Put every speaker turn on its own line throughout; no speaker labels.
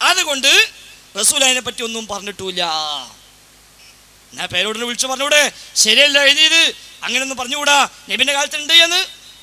അതുകൊണ്ട് റസൂൽ അതിനെ പറ്റി ഒന്നും പറഞ്ഞിട്ടില്ല ഞാൻ പേരോടിനെ വിളിച്ചു പറഞ്ഞൂടെ ശരിയല്ല എഴുതിയത് അങ്ങനെയൊന്നും പറഞ്ഞുകൂടാ നബിന്റെ കാലത്തുണ്ട് എന്ന്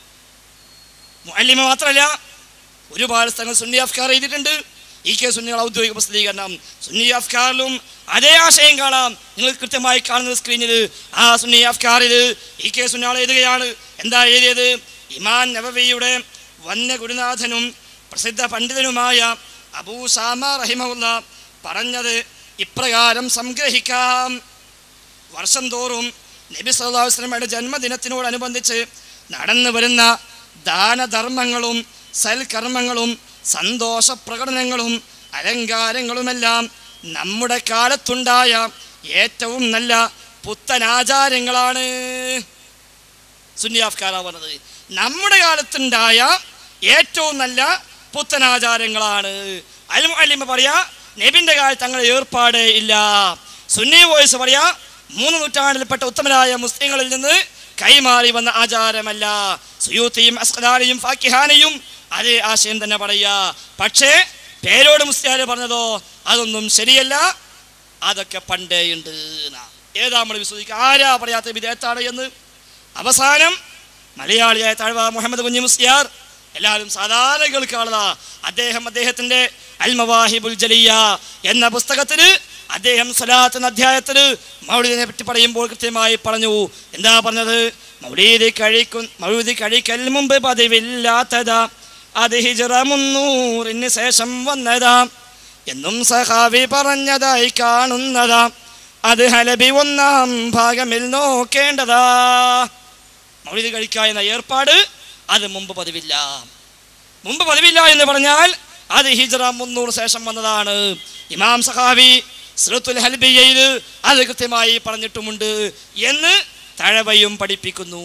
മുഅല്ലിമ മാത്രമല്ല ഒരുപാട് സ്ഥലങ്ങൾ സുന്നി അഫ്കാർ എഴുതിയിട്ടുണ്ട് ഈ കെ സുന്നികൾ ഔദ്യോഗിക പ്രസിദ്ധീകരണം സുന്നി അഫ്കാറിലും അതേ ആശയം കാണാം നിങ്ങൾ കൃത്യമായി കാണുന്ന സ്ക്രീനിൽ ആ സുന്നി അഫ്കാറിൽ ഈ കെ സുന്നികൾ എഴുതുകയാണ് എന്താ എഴുതിയത് ഇമാൻ നബവിയുടെ വന്യ ഗുരുനാഥനും പ്രസിദ്ധ പണ്ഡിതനുമായ അബൂ സാമ റഹിമഹുല്ല പറഞ്ഞത് ഇപ്രകാരം സംഗ്രഹിക്കാം വർഷം തോറും നബി സല്ലല്ലാഹു അലൈഹി വസല്ലമയുടെ ജന്മദിനത്തിനോടനുബന്ധിച്ച് നടന്നു വരുന്ന ദാനധർമ്മങ്ങളും സൽക്കർമ്മങ്ങളും സന്തോഷ പ്രകടനങ്ങളും അലങ്കാരങ്ങളുമെല്ലാം നമ്മുടെ കാലത്തുണ്ടായ ഏറ്റവും നല്ല പുത്തനാചാരങ്ങളാണ് സുന്നിയാഫ്കാര പറഞ്ഞത് നമ്മുടെ കാലത്തുണ്ടായ ഏറ്റവും നല്ല പുത്തനാചാരങ്ങളാണ് അലിമ അലിമ പറയാ നബിന്റെ കാലത്ത് അങ്ങനെ ഏർപ്പാടേ ഇല്ല സുന്നി വോയിസ് പറയാ മൂന്ന് നൂറ്റാണ്ടിൽപ്പെട്ട ഉത്തമരായ മുസ്ലിങ്ങളിൽ നിന്ന് കൈമാറി വന്ന ആചാരമല്ല സുയൂത്തിയും അസ്കലാനിയും ഫാക്കിഹാനയും അതേ ആശയം തന്നെ പറയാ പക്ഷേ പേരോട് മുസ്ലിയാര് പറഞ്ഞതോ അതൊന്നും ശരിയല്ല അതൊക്കെ പണ്ടേയുണ്ട് എന്നാ. ഏതാ നമ്മൾ വിശ്വസിക്കുക ആരാ പറയാത്ത വിദേത്താണ് എന്ന് അവസാനം മലയാളിയായ താഴ്വ മുഹമ്മദ് കുഞ്ഞി മുസ്ലിയാർ എല്ലാവരും സാധാരണ കേൾക്കാളതാ അദ്ദേഹം അദ്ദേഹത്തിന്റെ അൽ മവാഹിബുൽ ജലിയ എന്ന പുസ്തകത്തിൽ അദ്ദേഹം സ്വലാത്ത് എന്ന അധ്യായത്തിൽ മൗലിദിനെ പറ്റി പറയുമ്പോൾ കൃത്യമായി പറഞ്ഞു എന്താ പറഞ്ഞത് മൗലീദ് കഴിക്കും മൗലൂദ് കഴിക്കൽ മുമ്പ് പതിവില്ലാത്തതാ അത് ഹിജറ മുന്നൂറിന് ശേഷം വന്നതാ എന്നും സഹാവി പറഞ്ഞതായി കാണുന്നതാ അത് ഹലബി ഒന്നാം ഭാഗമിൽ നോക്കേണ്ടതാ മൗലിദ് കഴിക്കുക എന്ന ഏർപ്പാട് അത് മുമ്പ് പതിവില്ല മുമ്പ് പതിവില്ല എന്ന് പറഞ്ഞാൽ അത് ഹിജ്റ മുന്നൂറ് ശേഷം വന്നതാണ് ഇമാം സഹാവി സുറത്തുൽ ഹൽബിയയിൽ അത് കൃത്യമായി പറഞ്ഞിട്ടുമുണ്ട് എന്ന് തഴവയും പഠിപ്പിക്കുന്നു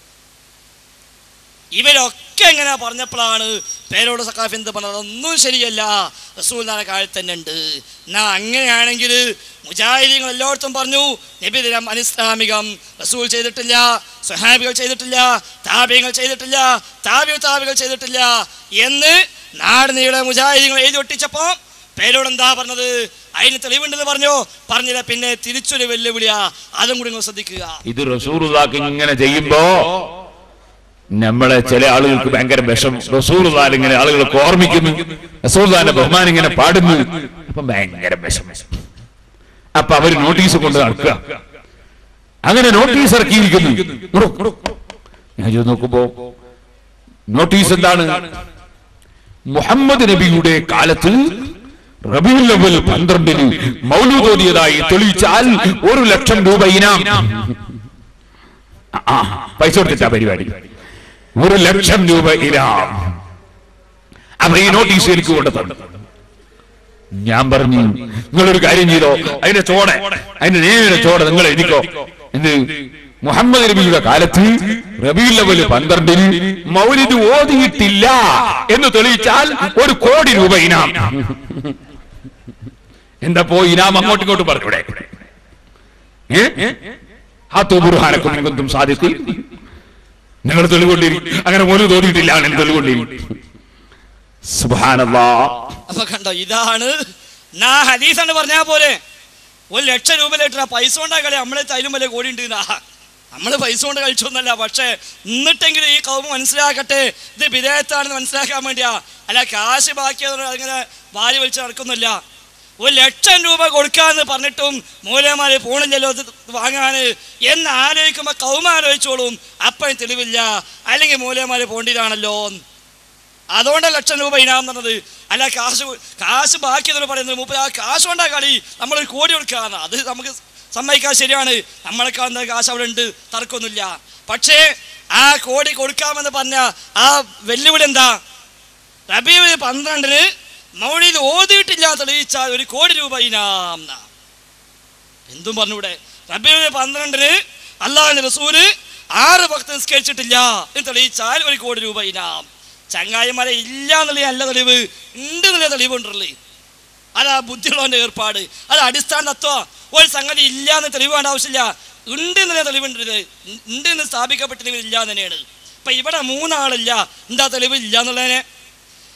ഇവരൊക്കെ എങ്ങനെ പറഞ്ഞപ്പോഴാണ് പേരോട് സഖാഫ് എന്ത് പറഞ്ഞത് ഒന്നും ശരിയല്ല റസൂൽ നാളെ കാലത്ത് തന്നെ ഉണ്ട് എന്നാ അങ്ങനെയാണെങ്കിൽ മുജാഹിദീങ്ങൾ എല്ലായിടത്തും പറഞ്ഞു നബിദിനം അനിസ്ലാമികം റസൂൽ ചെയ്തിട്ടില്ല സുഹാബികൾ ചെയ്തിട്ടില്ല താബിയങ്ങൾ ചെയ്തിട്ടില്ല താബിയ താബികൾ ചെയ്തിട്ടില്ല എന്ന് നാട് നീളെ മുജാഹിദീങ്ങൾ എഴുതി ഒട്ടിച്ചപ്പോ പേരോട് എന്താ പറഞ്ഞത് അതിന് തെളിവുണ്ടെന്ന് പറഞ്ഞോ പറഞ്ഞില്ല പിന്നെ തിരിച്ചൊരു വെല്ലുവിളിയാ അതും കൂടി നിങ്ങൾ ശ്രദ്ധിക്കുക
ഇത് റസൂറുല്ലാക്ക് ഇങ്ങനെ ചെയ്യുമ്പോ നമ്മളെ ചില ആളുകൾക്ക് ഭയങ്കര വിഷം റസൂറുല്ലാൽ ഇങ്ങനെ ആളുകളൊക്കെ ഓർമ്മിക്കുന്നു റസൂർദാന്റെ ബഹുമാനം ഇങ്ങനെ പാടുന്നു അപ്പൊ ഭയങ്കര വിഷം അപ്പൊ അവര് നോട്ടീസ് കൊണ്ട് നടക്കുക അങ്ങനെ നോട്ടീസ് ഇറക്കിയിരിക്കുന്നു ഇങ്ങടോ, ഇങ്ങടോ. ഞാൻ ചെയ്ത് നോക്കുമ്പോ നോട്ടീസ് എന്താണ് മുഹമ്മദ് നബിയുടെ കാലത്ത് റബിയുൽ അവൽ പന്ത്രണ്ടിന് മൗലൂദ് ഓതിയതായി തെളിയിച്ചാൽ ഒരു ലക്ഷം രൂപ ഇനാം ആ പൈസ കൊടുത്തിട്ടാ പരിപാടി ഒരു ലക്ഷം രൂപ ഇനാം അപ്പൊ ഈ നോട്ടീസ് എനിക്ക് കൊണ്ട് തന്നു ഞാൻ പറഞ്ഞു നിങ്ങളൊരു കാര്യം ചെയ്തോ അതിന്റെ ചോടെ അതിന്റെ നേരെ ചോടെ നിങ്ങൾ എഴുതിക്കോ എന്ത് മുഹമ്മദ് നബിയുടെ കാലത്ത് റബീൽ അവല് പന്ത്രണ്ടിന് മൗലിദ് ഓതിയിട്ടില്ല എന്ന് തെളിയിച്ചാൽ ഒരു കോടി രൂപ ഇനാം എന്താ പോ ഇനാം അങ്ങോട്ടും ഇങ്ങോട്ടും പറഞ്ഞൂടെ ഹാത്തോ ബുർഹാനക്കും എന്തും സാധിക്കും നിങ്ങൾ തെളിവുകൊണ്ടിരി അങ്ങനെ പോലും തോന്നിയിട്ടില്ല അങ്ങനെ തെളിവുകൊണ്ടിരി സുബാനല്ലാ
അപ്പൊ കണ്ടോ ഇതാണ് നാ ഹദീസാണ് പറഞ്ഞാ പോരെ ഒരു ലക്ഷം രൂപ ലിറ്റർ പൈസ കൊണ്ടാ കളി നമ്മളെ തൈലും വലിയ കോടി ഉണ്ട് നമ്മൾ പൈസ കൊണ്ട് കഴിച്ചൊന്നല്ല പക്ഷേ എന്നിട്ടെങ്കിലും ഈ കൗമ മനസ്സിലാക്കട്ടെ ഇത് വിധേയത്താണെന്ന് മനസ്സിലാക്കാൻ വേണ്ടിയാ അല്ല കാശ് ബാക്കിയത് അങ്ങനെ വാരി വലിച്ച് നടക്കുന്നില്ല ഒരു ലക്ഷം രൂപ കൊടുക്കാന്ന് പറഞ്ഞിട്ടും മൂലമാര് പോണില്ലല്ലോ ഇത് വാങ്ങാന് എന്ന് ആലോചിക്കുമ്പോ കൗമ ആലോചിച്ചോളും അപ്പം തെളിവില്ല അല്ലെങ്കിൽ മൂലമാര് പോണ്ടിയിലാണല്ലോ അതുകൊണ്ട് ലക്ഷം രൂപ ഇനാം തന്നത് അല്ല കാശ് കാശ് ബാക്കി എന്ന് പറയുന്നത് മുപ്പത് ആ കാശ് കൊണ്ടാ കളി നമ്മൾ ഒരു കോടി കൊടുക്കാന്ന് അത് നമുക്ക് സമ്മതിക്കാൻ ശരിയാണ് നമ്മളെക്കാൾ എന്താ കാശ് അവിടെ ഉണ്ട് തർക്കമൊന്നുമില്ല പക്ഷേ ആ കോടി കൊടുക്കാമെന്ന് പറഞ്ഞ ആ വെല്ലുവിളി എന്താ റബീബ് പന്ത്രണ്ടിന് മൗലിത് ഓതിയിട്ടില്ല തെളിയിച്ചാൽ ഒരു കോടി രൂപ ഇനാം ന്നാ. എന്തും പറഞ്ഞൂടെ റബീബ് പന്ത്രണ്ടിന് അള്ളാഹിന്റെ റസൂല് ആറ് ഭക്തി നിസ്കരിച്ചിട്ടില്ല എന്ന് തെളിയിച്ചാൽ ഒരു കോടി രൂപ ഇനാം ചങ്ങായിമാരെ ഇല്ല എന്നുള്ള നല്ല തെളിവ് ഉണ്ട് എന്നുള്ള തെളിവുണ്ടല്ലേ അതാ ബുദ്ധിയുള്ളവന്റെ ഏർപ്പാട് അത് അടിസ്ഥാന തത്വം ഒരു സംഗതി ഇല്ല എന്ന് തെളിവ് വേണ്ട ആവശ്യമില്ല ഉണ്ട് എന്നുള്ള തെളിവുണ്ട് ഇത്. ഉണ്ട് എന്ന് സ്ഥാപിക്കപ്പെട്ട തെളിവ് ഇല്ല എന്ന് തന്നെയാണ് ഇപ്പൊ ഇവിടെ മൂന്നാളില്ല എന്താ തെളിവ് ഇല്ല എന്നുള്ളതിനെ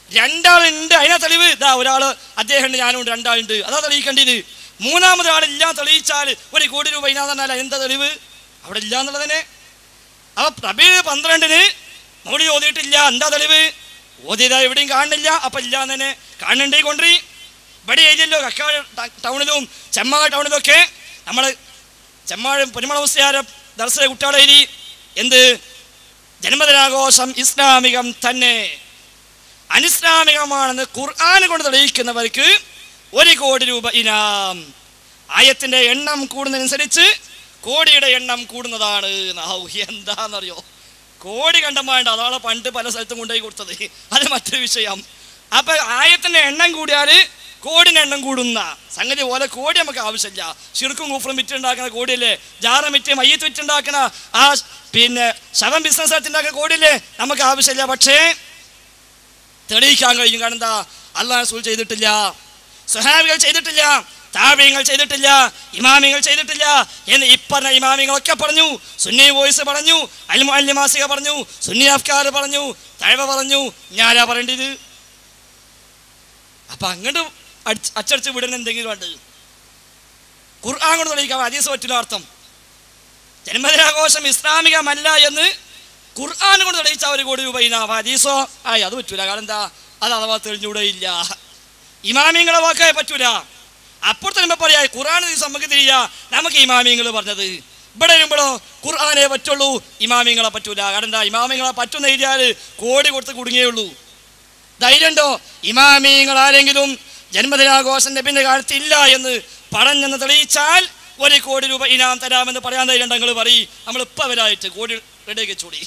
രണ്ടാളുണ്ട് അതിനാ തെളിവ് ഇതാ ഒരാള് അദ്ദേഹം ഉണ്ട് ഞാനുണ്ട് രണ്ടാളുണ്ട് അതാ തെളിയിക്കേണ്ടത് മൂന്നാമതൊരാളില്ല തെളിയിച്ചാൽ ഒരു കോടി രൂപ ഇനാ പറഞ്ഞാൽ എന്താ തെളിവ് അവിടെ ഇല്ല എന്നുള്ളതിനെ അപ്പൊ റബീ പന്ത്രണ്ടിന് മോടി ഓതിയിട്ടില്ല എന്താ തെളിവ് ഓതിയതാ എവിടെയും കാണുന്നില്ല അപ്പൊ ഇല്ല എന്ന് തന്നെ കാണണ്ടേ കൊണ്ടറി ഇവിടെ ഏരിയല്ലോ കക്കാട് ട- ടൗണിലും ചെമ്മാട് ടൗണിലും ഒക്കെ നമ്മൾ ചെമ്മാടും പൊന്മള മുസ്ലിയാരം ദർശന കുട്ടികളെ എഴുതി എന്ത് ജന്മദിനാഘോഷം ഇസ്ലാമികം തന്നെ അനിസ്ലാമികമാണെന്ന് ഖുർആൻ കൊണ്ട് തെളിയിക്കുന്നവർക്ക് ഒരു കോടി രൂപ ഇനാം ആയത്തിന്റെ എണ്ണം കൂടുന്നതനുസരിച്ച് കോടിയുടെ എണ്ണം കൂടുന്നതാണ് ഔ, എന്താന്നറിയോ കോടി കണ്ടമാണ്ട് അതാണ് പണ്ട് പല സ്ഥലത്തും കൊണ്ടുപോയി കൊടുത്തത് അത് മറ്റൊരു വിഷയം അപ്പൊ ആയത്തിന്റെ എണ്ണം കൂടിയാല് കോടിന്റെ എണ്ണം കൂടുന്ന സംഗതി പോലെ കോടി നമുക്ക് ആവശ്യമില്ല ശിർക്കും കൂഫറും വിറ്റുണ്ടാക്കുന്ന കോടിയല്ലേ ജാറ വിറ്റ് മയ്യത്ത് വിറ്റുണ്ടാക്കുന്ന ആ പിന്നെ ശവം ബിസിനസ് നടത്തിണ്ടാക്കുന്ന കോടിയല്ലേ നമുക്ക് ആവശ്യമില്ല പക്ഷേ തെളിയിക്കാൻ കഴിയും കാരണം എന്താ അള്ളാഹ് റസൂൽ ചെയ്തിട്ടില്ല സുഹാബികൾ ചെയ്തിട്ടില്ല താവ്യങ്ങൾ ചെയ്തിട്ടില്ല ഇമാമിങ്ങൾ ചെയ്തിട്ടില്ല എന്ന് ഇപ്പറഞ്ഞ ഇമാമിങ്ങളൊക്കെ പറഞ്ഞു സുന്നി വോയിസ് പറഞ്ഞു അൽമാസിക പറഞ്ഞു സുന്നി അഫ്കാർ പറഞ്ഞു തഴവ പറഞ്ഞു ഞാനാ പറയേണ്ടത് അപ്പൊ അങ്ങോട്ട് അടിച്ച് അച്ചടിച്ച് വിടുന്ന എന്തെങ്കിലും ഉണ്ട് ഖുർആൻ കൊണ്ട് തെളിയിക്കാം ഹദീസ് പറ്റില്ല അർത്ഥം ജന്മദിനാഘോഷം ഇസ്ലാമികമല്ല എന്ന് ഖുർആൻ കൊണ്ട് തെളിയിച്ച ഒരു കോടി രൂപ ഇനാ ഹദീസോ ആയി അത് പറ്റൂല കാരണം എന്താ അത് അഥവാ തെളിഞ്ഞൂടെ ഇല്ല ഇമാമിങ്ങളെ വാക്കായ പറ്റൂല അപ്പോൾ തന്നെ പറയാ ഖുർആൻ നമുക്ക് തിരിയ നമുക്ക് ഇമാമിങ്ങൾ പറഞ്ഞത് ഇവിടെ വരുമ്പോഴോ ഖുർആനെ പറ്റുള്ളൂ ഇമാമിങ്ങളെ പറ്റൂല കാരണം എന്താ ഇമാമിങ്ങളെ പറ്റുന്ന എഴുതിയാൽ കോടി കൊടുത്ത് കുടുങ്ങിയുള്ളൂ ധൈര്യമുണ്ടോ ഇമാമിങ്ങൾ ആരെങ്കിലും ജന്മദിനാഘോഷം നബിന്റെ കാലത്ത് ഇല്ല എന്ന് പറഞ്ഞെന്ന് തെളിയിച്ചാൽ ഒരു കോടി രൂപ ഇനാം തരാമെന്ന് പറയാൻ ധൈര്യം നിങ്ങൾ പറയും നമ്മൾ ഇപ്പം വരായിട്ട് കോടി റെഡിയാക്കി ചൂടി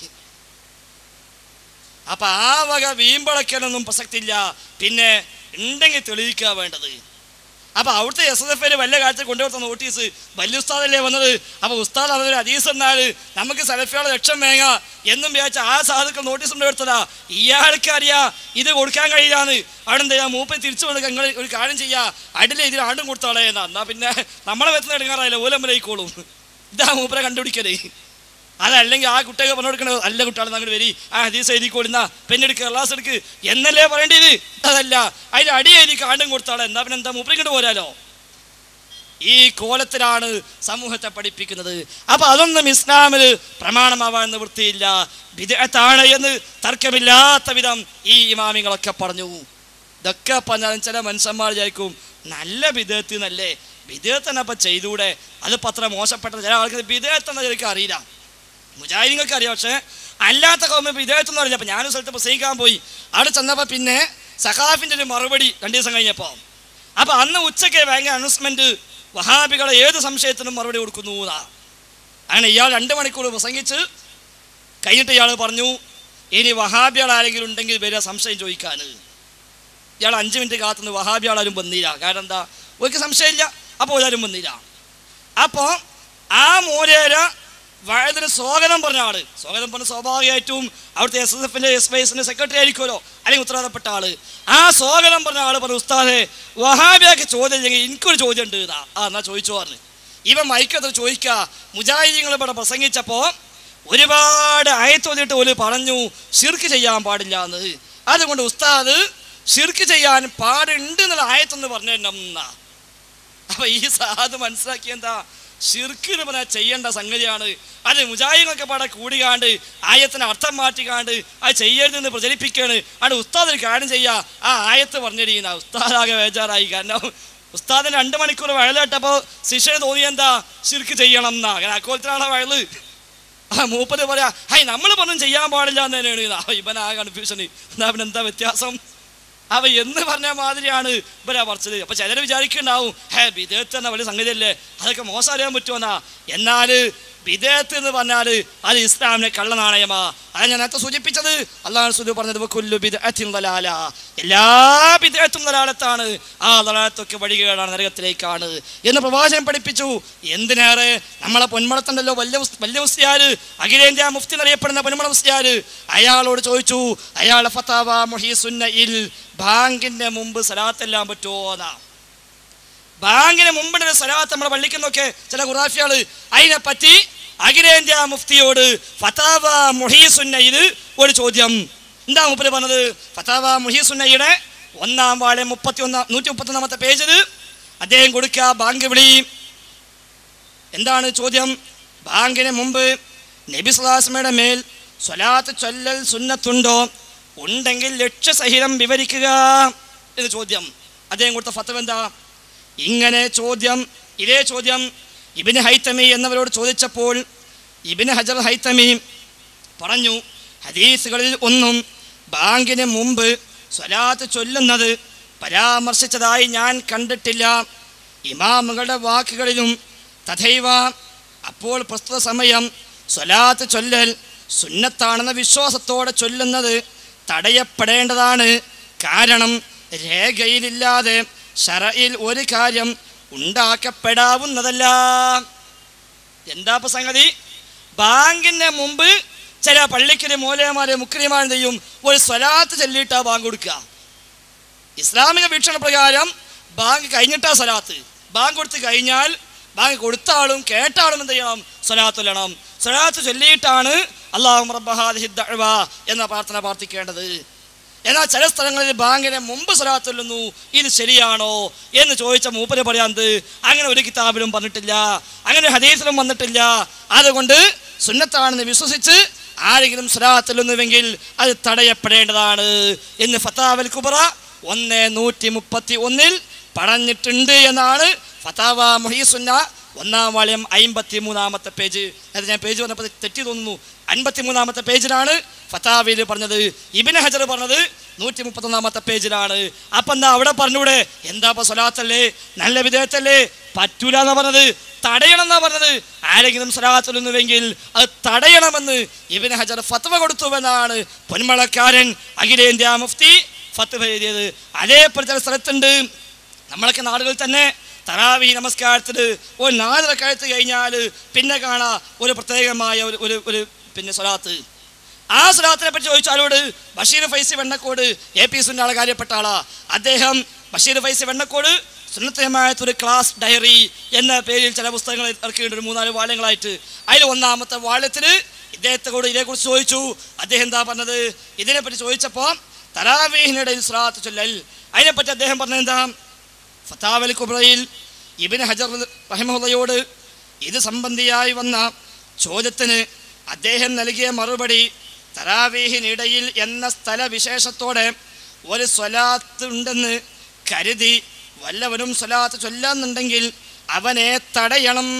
അപ്പൊ ആ വക വീമ്പളക്കലൊന്നും പ്രസക്തിയില്ല പിന്നെ ഉണ്ടെങ്കിൽ തെളിയിക്കുക വേണ്ടത് അപ്പൊ അവിടുത്തെ എസ് എസ് എഫ് വല്ല കാലത്ത് കൊണ്ടുകൊടുത്ത നോട്ടീസ് വലിയ ഉസ്താദല്ലേ വന്നത് അപ്പൊ ഉസ്താദ് അതൊരു ഹദീസ് എന്നാൽ നമുക്ക് സലഫിയോടെ ലക്ഷം വേങ്ങ എന്നും വിചാരിച്ച ആ സാധുക്കൾ നോട്ടീസ് കൊണ്ടുകൊടുത്തതാ ഇയാൾക്ക് അറിയാ ഇത് കൊടുക്കാൻ കഴിയില്ലാന്ന് അവിടെ എന്താ ചെയ്യാ മൂപ്പൻ തിരിച്ചു കൊണ്ട് നിങ്ങൾ ഒരു കാര്യം ചെയ്യാ അടിലെ ഇതിൽ ആണ്ടും കൊടുത്തോളേ എന്നാ എന്നാ പിന്നെ നമ്മളെ വെത്തുന്ന എടുക്കാറായില്ല ഓലമ്പലയിക്കോളും ഇതാ മൂപ്പരെ കണ്ടുപിടിക്കലേ അതല്ലെങ്കിൽ ആ കുട്ടികൾ പറഞ്ഞു കൊടുക്കണത് അല്ല കുട്ടികൾ അങ്ങോട്ട് വരി ആ ഹദീസ് എഴുതി കൊടുന്ന പെണ്ണെടുക്ക് ക്ലാസ് എടുക്ക് എന്നല്ലേ പറയേണ്ടത് അതല്ല അതിന് അടി എഴുതി കാണ്ടും കൊടുത്താളെ എന്നാ പിന്നെ എന്താ മൂപ്പരിങ്ങോട്ട് പോരാലോ ഈ കോലത്തിലാണ് സമൂഹത്തെ പഠിപ്പിക്കുന്നത് അപ്പൊ അതൊന്നും ഇസ്ലാമിൽ പ്രമാണമാവാൻ വൃത്തിയില്ല വിദഗ്ധാണ് എന്ന് തർക്കമില്ലാത്ത വിധം ഈ ഇമാമിങ്ങളൊക്കെ പറഞ്ഞു ഇതൊക്കെ പറഞ്ഞാലും ചില മനുഷ്യന്മാർ വിചാരിക്കും നല്ല വിദേഹത്തിൽ നല്ലേ വിദേഹത്തന്നെ അപ്പം ചെയ്തൂടെ അതിപ്പോൾ അത്ര മോശപ്പെട്ട ചില ആൾക്ക് വിദേഹത്തെന്ന് ശരിക്കും അറിയില്ല മുജാഹിദിങ്ങൾക്ക് അറിയാം പക്ഷേ അല്ലാത്ത കൗമ വിദേഹത്തൊന്നും അറിയില്ല അപ്പം ഞാനൊരു സ്ഥലത്ത് പ്രസംഗിക്കാൻ പോയി അവിടെ ചെന്നപ്പോൾ പിന്നെ സഖാഫിൻ്റെ ഒരു മറുപടി രണ്ട് ദിവസം കഴിഞ്ഞപ്പോൾ അപ്പോൾ അന്ന് ഉച്ചയ്ക്ക് ഭയങ്കര അനൗൺസ്മെൻറ്റ് വഹാബികളെ ഏത് സംശയത്തിനും മറുപടി കൊടുക്കുന്നു എന്നാ അങ്ങനെ ഇയാൾ രണ്ട് മണിക്കൂർ പ്രസംഗിച്ച് കഴിഞ്ഞിട്ട് ഇയാൾ പറഞ്ഞു ഇനി വഹാബികൾ ആരെങ്കിലും ഉണ്ടെങ്കിൽ വരിക സംശയം ചോദിക്കാൻ ഇയാൾ അഞ്ച് മിനിറ്റ് കാത്തുനിന്ന് വഹാബികൾ ആരും വന്നില്ല കാരണം എന്താ ഒരു സംശയമില്ല അപ്പോൾ ആരും വന്നില്ല അപ്പോൾ ആ മോരേര വയതിന് സ്വാഗതം പറഞ്ഞ ആള് സ്വാഗതം പറഞ്ഞ സ്വാഭാവികമായിട്ടും അവിടുത്തെ എസ് എസ് എഫിന്റെ എസ് വൈ എസിന്റെ സെക്രട്ടറി ആയിരിക്കുമല്ലോ അല്ലെങ്കിൽ ഉത്തരവാദപ്പെട്ട ആള് ആ സ്വാഗതം പറഞ്ഞ ആള് പറഞ്ഞു ഉസ്താദെ വഹാബിയാക്ക് ചോദ്യം ഇല്ലെങ്കിൽ എനിക്കൊരു ചോദ്യം ഉണ്ട് ഇതാ ആ എന്നാ ചോദിച്ചു പറഞ്ഞു ഇവൻ മൈക്കത്ത് ചോദിക്കുക മുജാഹിദീങ്ങൾ ഇവിടെ പ്രസംഗിച്ചപ്പോൾ ഒരുപാട് അയത്തോതിട്ട് ഒരു പറഞ്ഞു ഷിർക്ക് ചെയ്യാൻ പാടില്ല എന്ന് അതുകൊണ്ട് ഉസ്താദ് ഷിർക്ക് ചെയ്യാൻ പാടുണ്ട് എന്നുള്ള ആയത്തൊന്ന് പറഞ്ഞു തന്നെ എന്നാ അപ്പൊ ഈ സാധു മനസ്സിലാക്കി എന്താ ഷിർക്ക് എന്ന് പറഞ്ഞാൽ ചെയ്യേണ്ട സംഗതിയാണ് അത് മുജാഹിദൊക്കെ പാടെ കൂടികാണ്ട് ആയത്തിന് അർത്ഥം മാറ്റിക്കാണ്ട് അത് ചെയ്യരുതെന്ന് പ്രചരിപ്പിക്കുകയാണ് അത് ഉസ്താദ് ഒരു കാര്യം ചെയ്യാ ആ ആയത്ത് പറഞ്ഞിരിക്കുന്ന ഉസ്താദാകെ ബേജാറായി കാരണം ഉസ്താദിന് രണ്ട് മണിക്കൂർ വയലേട്ടപ്പോൾ ശിഷ്യന് തോന്നി എന്താ ഷിർക്ക് ചെയ്യണം എന്നാ അങ്ങനെ അക്കോലത്തിലാണ് വയല് ആ മൂപ്പര് പറയാ ഹൈ നമ്മൾ പറഞ്ഞും ചെയ്യാൻ പാടില്ല എന്ന് തന്നെയാണ് ഇത്. ആ, ഇവനാ കൺഫ്യൂഷന് എന്നാ പിന്നെ എന്താ വ്യത്യാസം അവ എന്ന് പറഞ്ഞ മാതിരിയാണ് ഇവരാ പറിച്ചത് അപ്പൊ ചിലർ വിചാരിക്കുന്നുണ്ടാവും ഹേ വിദേഹത്ത് എന്ന വലിയ സംഗതിയല്ലേ അതൊക്കെ മോശം അറിയാൻ പറ്റുമെന്നാ എന്നാൽ വിദേഹത്ത് എന്ന് പറഞ്ഞാൽ അത് ഇസ്ലാമിനെ കള്ള നാണയമാ അതാ ഞാൻ നേരത്തെ സൂചിപ്പിച്ചത് അള്ളാഹു സുലു പറഞ്ഞത് കൊല്ലു ബിദഅത്തിൻ ദലാല എല്ലാ വിദേഹത്തും ദലാലത്താണ് ആ ദലാലത്തൊക്കെ വഴികേടാണ് നരകത്തിലേക്കാണ് എന്ന് പ്രവാചകൻ പഠിപ്പിച്ചു എന്തിനേറെ നമ്മളെ പൊന്മളത്തുണ്ടല്ലോ വലിയ മുസ്- വലിയ മുസ്ലിയാര് അഖിലേന്ത്യാ മുഫ്തി എന്നറിയപ്പെടുന്ന പൊന്മള മുസ്ലിയാര് അയാളോട് ചോദിച്ചു അയാളെ ഫത്താവ മുഹീസുന്നയിൽ ബാങ്കിന്റെ മുമ്പ് സലാത്തെല്ലാം പറ്റുമോ എന്നാ ബാങ്കിന് മുമ്പിന്റെ സലാത്ത് നമ്മുടെ പള്ളിക്കുന്നൊക്കെ ചില ഖുറാഫികള് അതിനെപ്പറ്റി അഖിലേന്ത്യാ മുഫ്തിയോട് ഫത്താവ മുഹീസുന്നയിൽ ഒരു ചോദ്യം എന്താ മൂപ്പര് പറഞ്ഞത് ഫത്താവ മുഹീസുന്നയുടെ ഒന്നാം വാളെ മുപ്പത്തി ഒന്നാം നൂറ്റി മുപ്പത്തി ഒന്നാമത്തെ പേജിൽ അദ്ദേഹം കൊടുക്കുക ബാങ്ക് വിളി എന്താണ് ചോദ്യം ബാങ്കിന് മുമ്പ് നബി സുലാസ്മയുടെ മേൽ സ്വലാത്ത് ചൊല്ലൽ സുന്നത്തുണ്ടോ ഉണ്ടെങ്കിൽ ലക്ഷ്യസഹിതം വിവരിക്കുക എന്ന് ചോദ്യം അദ്ദേഹം കൊടുത്ത ഫത്തവ് എന്താ ഇങ്ങനെ ചോദ്യം ഇതേ ചോദ്യം ഇബിന് ഹൈത്തമി എന്നവരോട് ചോദിച്ചപ്പോൾ ഇബിന് ഹജർ ഹൈത്തമി പറഞ്ഞു ഹദീസുകളിൽ ഒന്നും ബാങ്കിന് മുമ്പ് സ്വലാത്ത് ചൊല്ലുന്നത് പരാമർശിച്ചതായി ഞാൻ കണ്ടിട്ടില്ല ഇമാമുകളുടെ വാക്കുകളിലും തഥൈവ അപ്പോൾ പ്രസ്തുത സമയം സ്വലാത്ത് ചൊല്ലൽ സുന്നത്താണെന്ന വിശ്വാസത്തോടെ ചൊല്ലുന്നത് തടയപ്പെടേണ്ടതാണ് കാരണം രേഖയിലില്ലാതെ ഷറയിൽ ഒരു കാര്യം ഉണ്ടാക്കപ്പെടാവുന്നതല്ല എന്താ ഇപ്പൊ സംഗതി ബാങ്കിന്റെ മുമ്പ് ചില പള്ളിക്കല് മൂലയമാരെ മുക്രിമാരും ചെയ്യും ഒരു സ്വലാത്ത് ചൊല്ലിയിട്ടാ ബാങ്ക് കൊടുക്കുക ഇസ്ലാമിക വീക്ഷണ പ്രകാരം ബാങ്ക് കഴിഞ്ഞിട്ടാ സ്വലാത്ത് ബാങ്ക് കൊടുത്ത് കഴിഞ്ഞാൽ ബാങ്ക് കൊടുത്ത ആളും കേട്ട ആളും എന്ത് ചെയ്യണം സ്വലാത്ത് ചൊല്ലണം സ്വലാത്ത് ചൊല്ലിയിട്ടാണ് അള്ളാഹു റബ്ബഹാദിഹി ദഅ്വ എന്ന പ്രാർത്ഥന പ്രാർത്ഥിക്കേണ്ടത് എന്നാൽ ചില സ്ഥലങ്ങളിൽ ബാങ്കിനെ മുമ്പ് സ്വലാത്ത് ചൊല്ലുന്നു ഇത് ശരിയാണോ എന്ന് ചോദിച്ച മൂപ്പര് പറയാന്ത് അങ്ങനെ ഒരു കിതാബിലും പറഞ്ഞിട്ടില്ല അങ്ങനെ ഹദീസിലും വന്നിട്ടില്ല അതുകൊണ്ട് സുന്നത്താണെന്ന് വിശ്വസിച്ച് ആരെങ്കിലും സ്വലാത്ത് ചൊല്ലുന്നുവെങ്കിൽ അത് തടയപ്പെടേണ്ടതാണ് എന്ന് ഫത്താവൽ കുബറ ഒന്ന് നൂറ്റി മുപ്പത്തി ഒന്നിൽ പറഞ്ഞിട്ടുണ്ട് എന്നാണ് ഫതാവ മുഹീസുന്ന ഒന്നാം വാള്യം അമ്പത്തി മൂന്നാമത്തെ പേജ് അത് ഞാൻ പേജ് വന്നപ്പോൾ തെറ്റി തോന്നുന്നു അൻപത്തി മൂന്നാമത്തെ പേജിലാണ് ഫതാവയിൽ പറഞ്ഞത് ഇബിന് ഹജർ പറഞ്ഞത് നൂറ്റി മുപ്പത്തൊന്നാമത്തെ പേജിലാണ് അപ്പം എന്താ അവിടെ പറഞ്ഞൂടെ എന്താ ഇപ്പൊ സ്വലാത്തല്ലേ നല്ല വിധേയത്തല്ലേ പറ്റൂല എന്നാ പറഞ്ഞത് തടയണം എന്നാ പറഞ്ഞത് ആരെങ്കിലും സ്വലാത്തുന്നുവെങ്കിൽ അത് തടയണമെന്ന് ഇബിന് ഹജർ ഫത്വ കൊടുത്തുവെന്നാണ് പൊന്മളക്കാരൻ അഖിലേന്ത്യാ മുഫ്തി ഫത്വ എഴുതിയത് അതേപോലെ ചില സ്ഥലത്തുണ്ട് നമ്മളൊക്കെ നാടുകളിൽ തന്നെ തറാവി നമസ്കാരത്തിന് ഒരു നാലര കഴുത്ത് കഴിഞ്ഞാൽ പിന്നെ കാണാ ഒരു പ്രത്യേകമായ ഒരു ഒരു ഒരു പിന്നെ സ്വലാത്ത് ആ സ്വലാത്തിനെ പറ്റി ചോദിച്ചാലോട് ബഷീർ ഫൈസി വെണ്ണക്കോട് എ പി സുന്നാളെ കാര്യപ്പെട്ട ആളാ അദ്ദേഹം ബഷീർ ഫൈസി വെണ്ണക്കോട് സുന്നത്തമായത്ത് ഒരു ക്ലാസ് ഡയറി എന്ന പേരിൽ ചില പുസ്തകങ്ങൾ ഇറക്കിയിട്ടുണ്ട് ഒരു മൂന്നാല് വാള്യങ്ങളായിട്ട് അതിൽ ഒന്നാമത്തെ വാള്യത്തിൽ ഇദ്ദേഹത്തെ കൂടെ ഇതേക്കുറിച്ച് ചോദിച്ചു അദ്ദേഹം എന്താ പറഞ്ഞത് ഇതിനെപ്പറ്റി ചോദിച്ചപ്പോൾ തറാവീഹിനിടയിൽ സ്വലാത്ത് ചൊല്ലൽ അതിനെപ്പറ്റി അദ്ദേഹം പറഞ്ഞത് എന്താ ഫത്താവൽ കുബ്രയിൽ ഇബിൻ ഹജർ റഹിമുള്ളയോട് ഇത് സംബന്ധിയായി വന്ന ചോദ്യത്തിന് അദ്ദേഹം നൽകിയ മറുപടി തറാവീഹിനിടയിൽ എന്ന സ്ഥലവിശേഷത്തോടെ ഒരു സ്വലാത്ത് ഉണ്ടെന്ന് കരുതി വല്ലവനും സ്വലാത്ത് ചൊല്ലാന്നുണ്ടെങ്കിൽ അവനെ തടയണം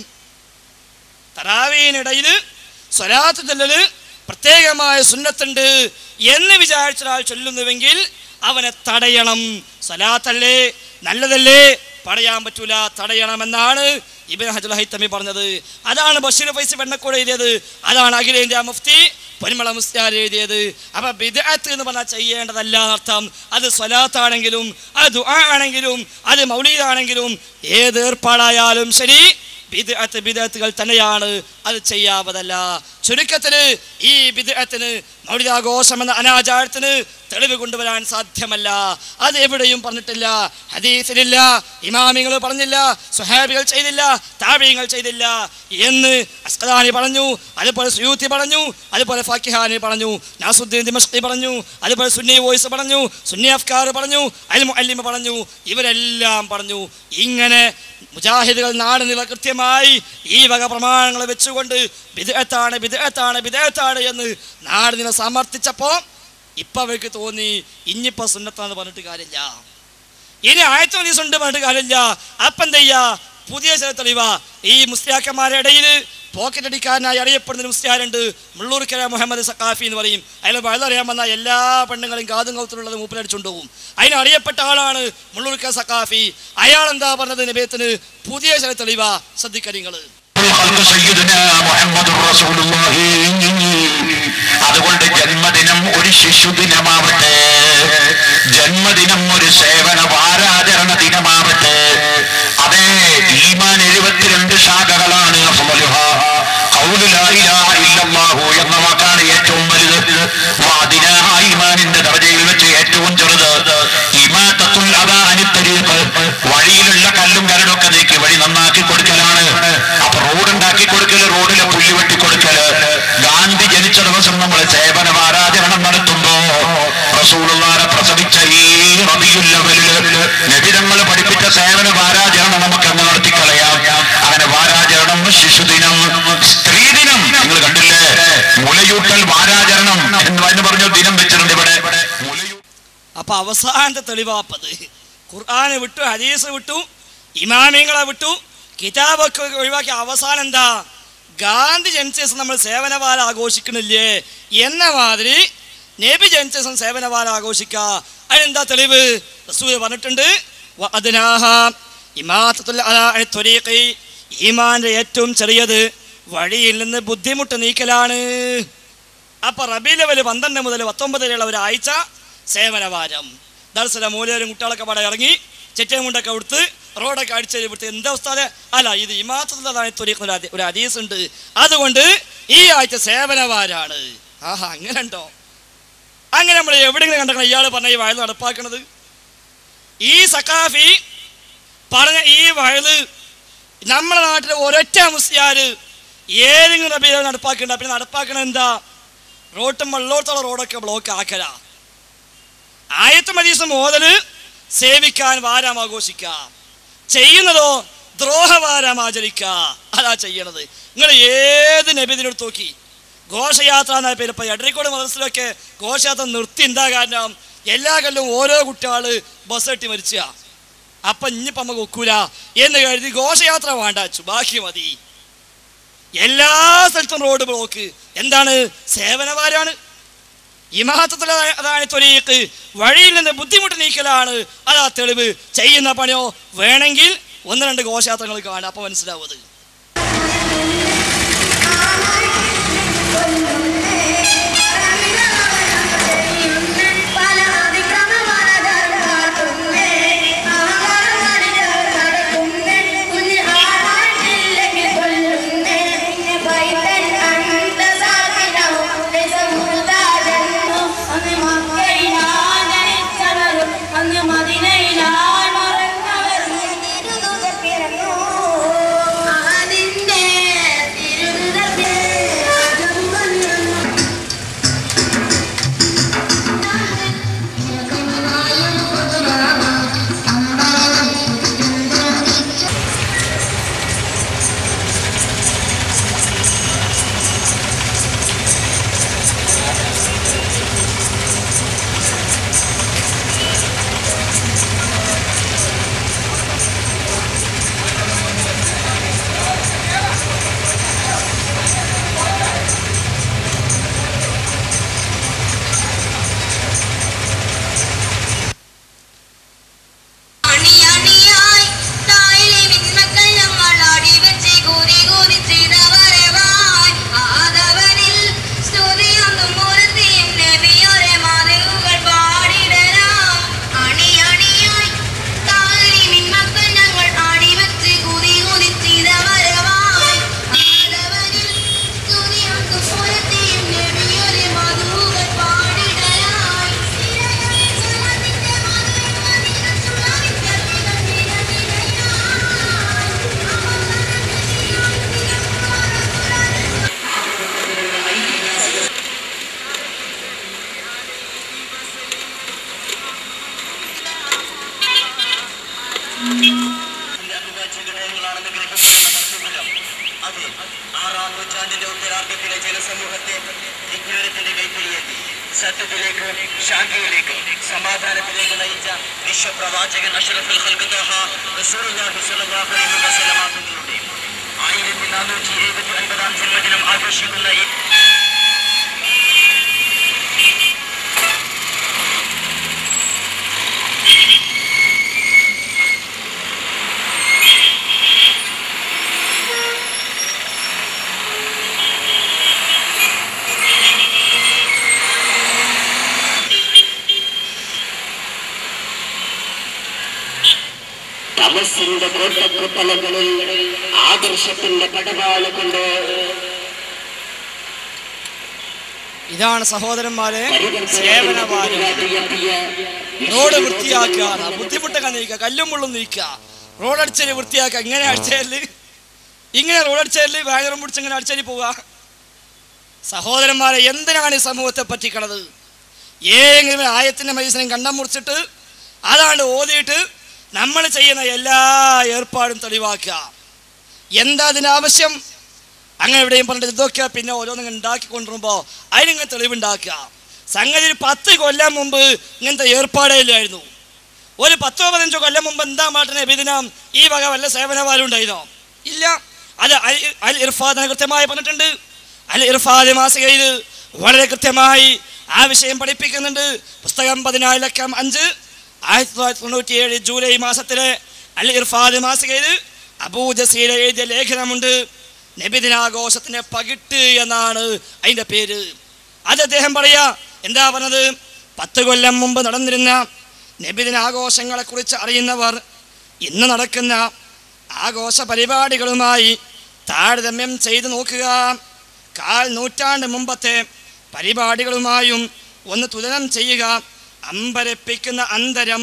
തറാവീനിടയിൽ സ്വലാത്ത് ചൊല്ലല് പ്രത്യേകമായ സുന്നത്തുണ്ട് എന്ന് വിചാരിച്ച ഒരാൾ ചൊല്ലുന്നുവെങ്കിൽ അവനെ തടയണം സ്വലാത്തല്ലേ നല്ലതല്ലേ പറയാൻ പറ്റൂല തടയണമെന്നാണ് ഇബൻ ഹജുൽ ഹൈത്തമി പറഞ്ഞത് അതാണ് ബഷീർ ഫൈസി വെണ്ണക്കോട് എഴുതിയത് അതാണ് അഖിലേന്ത്യാ മുഫ്തി പൊന്മള മുസ്താർ എഴുതിയത് അപ്പൊ ബിദഅത്ത് എന്ന് പറഞ്ഞാൽ ചെയ്യേണ്ടതല്ല എന്നർത്ഥം അത് സ്വലാത്താണെങ്കിലും അത് ദുആ ആണെങ്കിലും അത് മൗലീദാണെങ്കിലും ഏത് ഏർപ്പാടായാലും ശരി ബിദ്അത്ത് ബിദ്അത്തുകൾ തന്നെയാണ് അത് ചെയ്യാവതല്ല ചുരുക്കത്തിന് ഈ ബിദ്അത്തിന് മൗലികാഘോഷം എന്ന അനാചാരത്തിന് തെളിവ് കൊണ്ടുവരാൻ സാധ്യമല്ല അത് എവിടെയും പറഞ്ഞിട്ടില്ല ഹദീസിലില്ല ഇമാമിങ്ങൾ പറഞ്ഞില്ല സുഹാബികൾ ചെയ്തില്ല താബിയങ്ങൾ ചെയ്തില്ല എന്ന് അസ്കദാനി പറഞ്ഞു അതുപോലെ സുയൂത്തി പറഞ്ഞു അതുപോലെ ഫാക്കിഹാനി പറഞ്ഞു നാസുദ്ദീൻ ദിമഷ്കി പറഞ്ഞു അതുപോലെ സുന്നി വോയിസ് പറഞ്ഞു സുന്നി അഫ്കാർ പറഞ്ഞു അൽ മുഅല്ലിമ പറഞ്ഞു ഇവരെല്ലാം പറഞ്ഞു ഇങ്ങനെ മുജാഹിദുകൾ നാട് നില കൃത്യമായി ഈ വക പ്രമാണങ്ങൾ വെച്ചുകൊണ്ട് വിദേഹത്താണ് വിദേഹത്താണ് വിദേഹത്താണ് എന്ന് നാട് നില സമർത്ഥിച്ചപ്പോൾ ഇപ്പൊ അവർക്ക് തോന്നി ഇനിയിപ്പോ സുന്നത്താന്ന് പറഞ്ഞിട്ട് കാര്യമില്ല ഇനി ആയത്ത ഹദീസ് ഉണ്ട് പറഞ്ഞിട്ട് കാര്യമില്ല അപ്പം എന്ത് ചെയ്യാ പുതിയ ചില തെളിവാ ഈ മുസ്ലിയാക്കന്മാരുടെ ഇടയിൽ പോക്കറ്റ് അടിക്കാരനായി അറിയപ്പെടുന്ന ഒരു മുസ്ലിയാരുണ്ട് മുള്ളൂർക്കര മുഹമ്മദ് സക്കാഫി എന്ന് പറയും അയാൾ വളരെയറിയാൻ വന്ന എല്ലാ പെണ്ണുങ്ങളും കാതും കൗത്തിലുള്ളത് മൂപ്പിലടിച്ചുകൊണ്ട് പോകും അതിന് അറിയപ്പെട്ട ആളാണ് മുള്ളൂർക്കര സക്കാഫി അയാൾ എന്താ പറഞ്ഞത് നബേത്തിന് പുതിയ ചില തെളിവാ ശ്രദ്ധിക്കരിങ്ങള്
الخلق سيدنا محمد رسول الله അതുകൊണ്ട് ജന്മദിനം ഒരു ശിശുദിനമാവട്ടെ ജന്മദിനം ഒരു സേവന വാരാചരണ ദിനമാവട്ടെ അതേ ഈമാൻ എഴുപത്തിരണ്ട് ശാഖകളാണ് അഫ്ളലുഹ. ഖൗലു ലാ ഇലാഹ ഇല്ലല്ലാഹു എന്ന വാക്കാണ് ഏറ്റവും വലുത് വാദിന ഈമാനിന്റെ ദർജയിൽ വെച്ച് ഏറ്റവും ചെറുത് ഇമാത്തത്തുൽ അദാ അനിത്തരീഖ് വഴിയിലുള്ള കല്ലും കരടൊക്കെ നീക്കി വഴി നന്നാക്കി കൊടുക്കലാണ് അപ്പൊ റോഡ് ഉണ്ടാക്കി കൊടുക്കല് റോഡിലെ പുല്ല് വെട്ടി കൊടുക്കല് ഗാന്ധി ജനിച്ച ദിവസം നമ്മൾ സേവന ആരാധരണം നടത്തുമ്പോ റബിയുൽ അവ്വലില് നബിതങ്ങൾ പഠിപ്പിച്ച സേവന വാരാചരണം നമുക്ക് അങ്ങ് നടത്തിക്കളയാം അങ്ങനെ വാരാചരണം ശിശുദിനം സ്ത്രീദിനം നിങ്ങൾ കണ്ടില്ലേ മുലയൂട്ടൽ വാരാചരണം എന്ന് അതിന് പറഞ്ഞു ദിനം വെച്ചിട്ടുണ്ട് ഇവിടെ മുലയൂ
അപ്പൊ അവസാനത്തെ തെളിവാപ്പത് ഖുർആന് വിട്ടു ഹദീസ് വിട്ടു ഇമാമിങ്ങളെ വിട്ടു കിതാബൊക്കെ ഒഴിവാക്കി അവസാനം എന്താ ഗാന്ധി ജനിച്ച ദിവസം നമ്മൾ സേവനവാരം ആഘോഷിക്കണില്ലേ എന്ന മാതിരി നബി ജനിച്ച ദിവസം സേവനവാരം ആഘോഷിക്കുക അതിനെന്താ തെളിവ് റസൂൽ പറഞ്ഞിട്ടുണ്ട് വ അദ്നാഹ ഇമാത്തത്തുൽ അലാ അനി ത്വരീഖി. ഈമാന്റെ ഏറ്റവും ചെറിയത് വഴിയിൽ നിന്ന് ബുദ്ധിമുട്ട് നീക്കലാണ് അപ്പൊ റബി ലെവൽ പന്ത്രണ്ട് മുതൽ പത്തൊമ്പത് വരെയുള്ള ഒരാഴ്ച സേവനവാരം ദർശന മൂലരും കുട്ടികളൊക്കെ പാടെ ഇറങ്ങി ചെറ്റയും കൊണ്ടൊക്കെ കൊടുത്ത് റോഡൊക്കെ അടിച്ചേരി വിട്ട് എന്താ അവസ്ഥ അല്ല ഇത് ഇമാത്തതാണ് തൊലിക്കുന്ന ഒരു ഹദീസ് ഉണ്ട് അതുകൊണ്ട് ഈ ആഴ്ച സേവനവാരാണ് ആഹാ അങ്ങനെ ഉണ്ടോ അങ്ങനെ നമ്മൾ എവിടെയെങ്കിലും കണ്ടെക്കണം ഇയാൾ പറഞ്ഞ ഈ വയൽ നടപ്പാക്കണത് ഈ സക്കാഫി പറഞ്ഞ ഈ വയല് നമ്മുടെ നാട്ടിലെ ഒരൊറ്റ മുസ്ലിയാർ ഏതെങ്കിലും റബീല നടപ്പാക്കണ്ട പിന്നെ നടപ്പാക്കണത് എന്താ റോട്ടും വെള്ളോട്ടുള്ള റോഡൊക്കെ ബ്ലോക്ക് ആക്കല ആയത്ത് മരീസം മോതല് സേവിക്കാൻ വാരം ആഘോഷിക്കാം ചെയ്യുന്നതോ ദ്രോഹവാരം ആചരിക്കുക അതാ ചെയ്യണത് നിങ്ങൾ ഏത് നബിദിനെടുത്ത് നോക്കി ഘോഷയാത്ര എന്ന പേര് ഇപ്പൊ എടരിക്കോട് മദർസിലൊക്കെ ഘോഷയാത്ര നിർത്തി എന്താ കാരണം എല്ലാ കൊല്ലവും ഓരോ കുട്ടികള് ബസ് കെട്ടി മരിച്ച അപ്പൊ ഇനിയിപ്പം നമുക്ക് ഒക്കൂല എന്ന് കരുതി ഘോഷയാത്ര വേണ്ടാച്ചു ബാക്കി മതി എല്ലാ സ്ഥലത്തും റോഡ് ബ്ലോക്ക് എന്താണ് സേവനവാരാണ് ഇമാഹത്തത്തിൽ അതാണ് തൊലീക്ക് വഴിയിൽ നിന്ന് ബുദ്ധിമുട്ട് നീക്കലാണ് അതാ തെളിവ് ചെയ്യുന്ന പണിയോ വേണമെങ്കിൽ ഒന്ന് രണ്ട് ഘോഷയാത്രകൾ കാണാം അപ്പൊ മനസ്സിലാവും അത്
പല അതിക്രമമാനകാരന്മാർക്കുന്നേ ആഹാരമണികൾ കുഞ്ഞ് ആഹാരമില്ലെങ്കിൽ കൊല്ലുന്നേ പൈതൻ അന്തസാക്കിനവും രസമുറുതാജന്നു അന്ന് മക്കയിലാൻ ജനിച്ചവരും അന്ന് മദിനയിലാൻ മറന്നവരും തിരുതുക പിറന്നു അതിന്റെ തിരുതുക പിറന്നു അണിയണിയായി തായിലെ വിൺമക്കൾ ഞങ്ങൾ അടിവെച്ച് കൂതി കൂതി ചെയ്ത വരവായി ആദവനിൽ സ്തുതിയൊന്നും മൂർത്തിയും നബിയൊരെ മാതൃകൾ പാടിടരാം അണിയണിയായി തായിലെ വിൺമക്കൾ ഞങ്ങൾ അടിവെച്ച് കൂതി കൂതി ചെയ്ത വരവായി ആദവനിൽ സ്തുതിയൊന്നും മൂർത്തിയും നബിയൊരെ മാതൃകൾ പാടിടരായി
അത് ആറാം നൂറ്റാണ്ടിന്റെ ഉത്തരാർദ്ധത്തിലെ ജനസമൂഹത്തെ വിജ്ഞാനത്തിന്റെ കൈപ്പിടിയേറ്റി സത്യത്തിലേക്ക് ശാന്തിയിലേക്ക് സമാധാനത്തിലേക്ക് നയിച്ച വിശ്വപ്രവാചകൻ അഷ്റഫുൽ ഖൽഖ് ത്വഹ റസൂലുള്ളാഹി സ്വല്ലല്ലാഹു അലൈഹി വസല്ലമ തങ്ങളുടെ ആയിരത്തി നാനൂറ്റി എഴുപത്തി ഒൻപതാം ജന്മദിനം ആഘോഷിക്കുന്ന ഈ
തമസിന്റെ കോട്ടക്കുത്തലകളിൽ ആദർശത്തിന്റെ പടവാള് കൊണ്ട്
ഇതാണ് സഹോദരന്മാരെ സേവനവാരം റോഡ് വൃത്തിയാക്കുക ബുദ്ധിമുട്ടൊക്കെ നീക്കുക കല്ലും മുള്ളും നീക്കുക റോഡ് അടിച്ചേരി വൃത്തിയാക്കുക ഇങ്ങനെ അടിച്ചേരല് ഇങ്ങനെ റോഡ് അടിച്ചേരല് വാഴറും പിടിച്ച് ഇങ്ങനെ അടിച്ചേരി പോവുക സഹോദരന്മാരെ എന്തിനാണ് ഈ സമൂഹത്തെ പറ്റിക്കണത് ഏതെങ്കിലും ആയത്തിന്റെ മനുഷ്യനും കണ്ടം മുറിച്ചിട്ട് അതാണ് ഓതിയിട്ട് നമ്മൾ ചെയ്യുന്ന എല്ലാ ഏർപ്പാടും തെളിവാക്കുക എന്താ അതിനാവശ്യം അങ്ങനെ എവിടെയും പറഞ്ഞിട്ട് ഇതൊക്കെ പിന്നെ ഓരോന്നും ഉണ്ടാക്കി കൊണ്ടുവരുമ്പോൾ അതിനിങ്ങനെ തെളിവുണ്ടാക്കുക സംഗതി ഒരു പത്ത് കൊല്ലം മുമ്പ് ഇങ്ങനത്തെ ഏർപ്പാടേ ഇല്ലായിരുന്നു ഒരു പത്തോ പതിനഞ്ചോ കൊല്ലം മുമ്പ് എന്താ മാട്ടിനെ നബിദിനം ഈ വക വല്ല സേവനവാരം ഉണ്ടായിരുന്നോ ഇല്ല അത് അൽ- അൽ ഇർഫാദിനെ കൃത്യമായി പറഞ്ഞിട്ടുണ്ട് അൽ ഇർഫാദ് മാസികയിൽ വളരെ കൃത്യമായി ആ വിഷയം പഠിപ്പിക്കുന്നുണ്ട് പുസ്തകം പതിനാല് ലക്കം അഞ്ച് ആയിരത്തി തൊള്ളായിരത്തി തൊണ്ണൂറ്റി ഏഴ് ജൂലൈ മാസത്തിലെ അൽ ഇർഫാദ് മാസികയിൽ അബൂജസീല എഴുതിയ ലേഖനമുണ്ട് നബിദിനാഘോഷത്തിന്റെ പകിട്ട് എന്നാണ് അതിന്റെ പേര് അത് അദ്ദേഹം പറയാ എന്താ പറഞ്ഞത് പത്ത് കൊല്ലം മുമ്പ് നടന്നിരുന്ന നബിദിനാഘോഷങ്ങളെ കുറിച്ച് അറിയുന്നവർ ഇന്ന് നടക്കുന്ന ആഘോഷ പരിപാടികളുമായി താരതമ്യം ചെയ്തു നോക്കുക കാൽ നൂറ്റാണ്ട് മുമ്പത്തെ പരിപാടികളുമായും ഒന്ന് തുലനം ചെയ്യുക അമ്പരപ്പിക്കുന്ന അന്തരം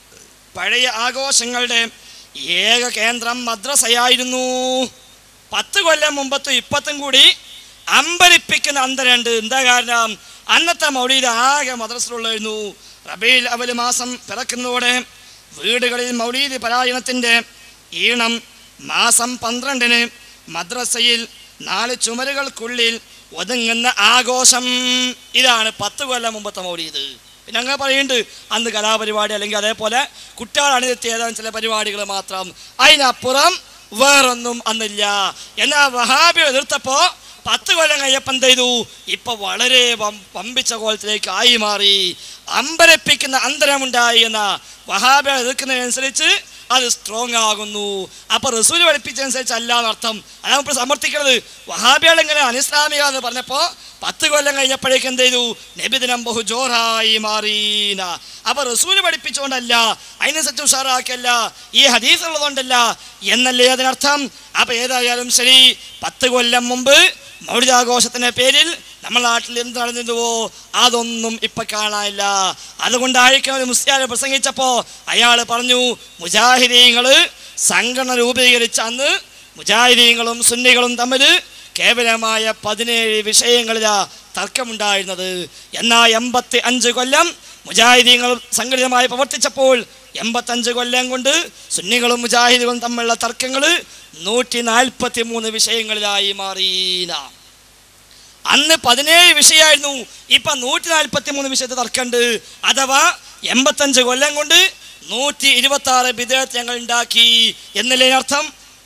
പഴയ ആഘോഷങ്ങളുടെ ഏക കേന്ദ്രം മദ്രസയായിരുന്നു പത്ത് കൊല്ലം മുമ്പത്തും ഇപ്പത്തും കൂടി അമ്പരിപ്പിക്കുന്ന അന്തരമുണ്ട് എന്താ കാരണം അന്നത്തെ മൗലീദ് ആകെ മദ്രസയിലുള്ളായിരുന്നു റബീൽ അവൽ മാസം പിറക്കുന്നതോടെ വീടുകളിൽ മൗലീദ് പരായണത്തിൻ്റെ ഈണം മാസം പന്ത്രണ്ടിന് മദ്രസയിൽ നാല് ചുമരുകൾക്കുള്ളിൽ ഒതുങ്ങുന്ന ആഘോഷം ഇതാണ് പത്ത് കൊല്ലം മുമ്പത്തെ മൗലീദ് പിന്നെ അങ്ങനെ പറയുന്നുണ്ട് അന്ന് കലാപരിപാടി അല്ലെങ്കിൽ അതേപോലെ കുട്ടികൾ അണിതെത്തിയ ഏതാനും ചില പരിപാടികൾ മാത്രം അതിനപ്പുറം വേറൊന്നും അന്നില്ല എന്നാൽ വഹാബി എതിർത്തപ്പോ പത്ത് കൊല്ലം കഴിഞ്ഞപ്പം എന്ത് ചെയ്തു ഇപ്പൊ വളരെ വം- വമ്പിച്ച കോലത്തിലേക്ക് ആയി മാറി അമ്പരപ്പിക്കുന്ന അന്തരമുണ്ടായി എന്ന വഹാബി എതിർക്കുന്നതിനനുസരിച്ച് അത് സ്ട്രോങ് ആകുന്നു അപ്പൊ റസൂൽ പഠിപ്പിച്ചതനുസരിച്ച് അല്ല എന്നർത്ഥം അതാണ് ഇപ്പോൾ സമർത്ഥിക്കുന്നത് വഹാബികൾ എങ്ങനെ അനിസ്ലാമിക എന്ന് പറഞ്ഞപ്പോ പത്ത് കൊല്ലം കഴിഞ്ഞപ്പോഴേക്ക് എന്ത് ചെയ്തു നബിദിനം ബഹു ജോറായി മാറീന അപ്പൊ റസൂൽ പഠിപ്പിച്ചുകൊണ്ടല്ല അതിനനുസരിച്ച് ഉഷാറാക്കല്ല ഈ ഹദീസ് ഉള്ളതുകൊണ്ടല്ല എന്നല്ലേ അതിനർത്ഥം അപ്പൊ ഏതായാലും ശരി പത്ത് കൊല്ലം മുമ്പ് മൗലികാഘോഷത്തിന്റെ പേരിൽ നമ്മുടെ നാട്ടിൽ എന്ത് നടന്നിരുന്നുവോ അതൊന്നും ഇപ്പൊ കാണാനില്ല അതുകൊണ്ടായിരിക്കും ഒരു മുസ്ലിയാരെ പ്രസംഗിച്ചപ്പോ അയാൾ പറഞ്ഞു മുജാഹിദീങ്ങള് സംഘടന രൂപീകരിച്ച അന്ന് മുജാഹിദീങ്ങളും സുന്നികളും തമ്മിൽ കേവലമായ പതിനേഴ് വിഷയങ്ങളിലാ തർക്കമുണ്ടായിരുന്നത് എന്നാൽ എൺപത്തി അഞ്ച് കൊല്ലം മുജാഹിദീങ്ങൾ സംഘടിതമായി പ്രവർത്തിച്ചപ്പോൾ എൺപത്തഞ്ച് കൊല്ലം കൊണ്ട് സുന്നികളും മുജാഹിദുകളും തമ്മിലുള്ള തർക്കങ്ങൾ നൂറ്റി നാൽപ്പത്തി മൂന്ന് വിഷയങ്ങളിലായി മാറീന അന്ന് പതിനേഴ് വിഷയമായിരുന്നു ഇപ്പൊ നൂറ്റി നാൽപ്പത്തി മൂന്ന് വിഷയത്തിൽ തർക്കമുണ്ട് അഥവാ എൺപത്തഞ്ച് കൊല്ലം കൊണ്ട് നൂറ്റി ഇരുപത്തി ആറ് വിദേഹത്ത് ഞങ്ങൾ ഉണ്ടാക്കി എന്നല്ലേ അർത്ഥം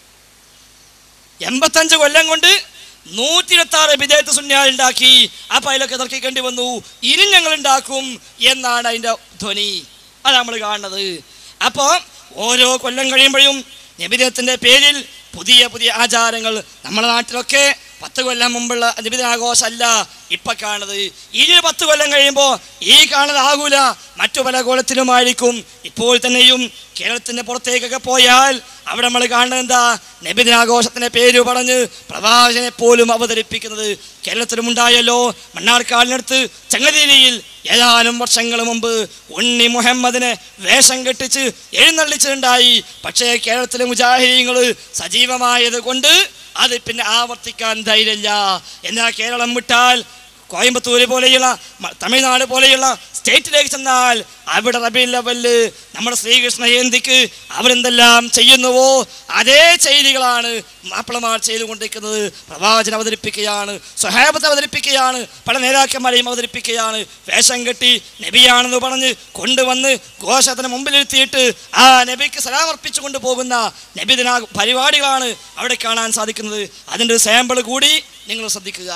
എൺപത്തഞ്ച് കൊല്ലം കൊണ്ട് നൂറ്റി ഇരുപത്തി ആറ് വിദേഹത്ത് സുന്യാൽ ഉണ്ടാക്കി അപ്പൊ അതിലൊക്കെ തർക്കിക്കേണ്ടി വന്നു ഇനി ഞങ്ങൾ ഉണ്ടാക്കും എന്നാണ് അതിന്റെ ധ്വനി അത് നമ്മൾ കാണുന്നത് അപ്പോൾ ഓരോ കൊല്ലം കഴിയുമ്പോഴും നിബിധത്തിന്റെ പേരിൽ പുതിയ പുതിയ ആചാരങ്ങൾ നമ്മുടെ നാട്ടിലൊക്കെ പത്ത് കൊല്ലം മുമ്പുള്ള നിബിധനാഘോഷമല്ല ഇപ്പൊ കാണുന്നത് ഇനി പത്ത് കൊല്ലം കഴിയുമ്പോൾ ഈ കാണുന്നത് ആകൂല മറ്റു പല കോലത്തിലുമായിരിക്കും ഇപ്പോൾ തന്നെയും കേരളത്തിന്റെ പുറത്തേക്കൊക്കെ പോയാൽ അവിടെ നമ്മൾ കാണുന്നത് എന്താ നബിദിനാഘോഷത്തിന്റെ പേര് പറഞ്ഞ് പ്രവാചകനെ പോലും അവതരിപ്പിക്കുന്നത് കേരളത്തിലും ഉണ്ടായല്ലോ മണ്ണാർക്കാടിനടുത്ത് ചങ്ങലേരിയിൽ ഏതാനും വർഷങ്ങൾ മുമ്പ് ഉണ്ണി മുഹമ്മദിനെ വേഷം കെട്ടിച്ച് എഴുന്നള്ളിച്ചിട്ടുണ്ടായി പക്ഷേ കേരളത്തിലെ മുജാഹിദീങ്ങൾ സജീവമായത് കൊണ്ട് അത് പിന്നെ ആവർത്തിക്കാൻ ധൈര്യമില്ല എന്നാൽ കേരളം വിട്ടാൽ കോയമ്പത്തൂര് പോലെയുള്ള മ- തമിഴ്നാട് പോലെയുള്ള സ്റ്റേറ്റിലേക്ക് ചെന്നാൽ അവിടെ റബി ലെവലില് നമ്മുടെ ശ്രീകൃഷ്ണ ജയന്തിക്ക് അവരെന്തെല്ലാം ചെയ്യുന്നുവോ അതേ ചെയ്തികളാണ് മാപ്പിളമാർ ചെയ്തുകൊണ്ടിരിക്കുന്നത് പ്രവാചന അവതരിപ്പിക്കുകയാണ് സ്വഹാബത്ത് അവതരിപ്പിക്കുകയാണ് പല നേതാക്കന്മാരെയും അവതരിപ്പിക്കുകയാണ് വേഷം കെട്ടി നബിയാണെന്ന് പറഞ്ഞ് കൊണ്ടുവന്ന് ഘോഷത്തിന് മുമ്പിലിരുത്തിയിട്ട് ആ നബിക്ക് സലാമർപ്പിച്ചു കൊണ്ടുപോകുന്ന നബിദിന പരിപാടികളാണ് അവിടെ കാണാൻ സാധിക്കുന്നത് അതിൻ്റെ ഒരു സാമ്പിൾ കൂടി നിങ്ങൾ ശ്രദ്ധിക്കുക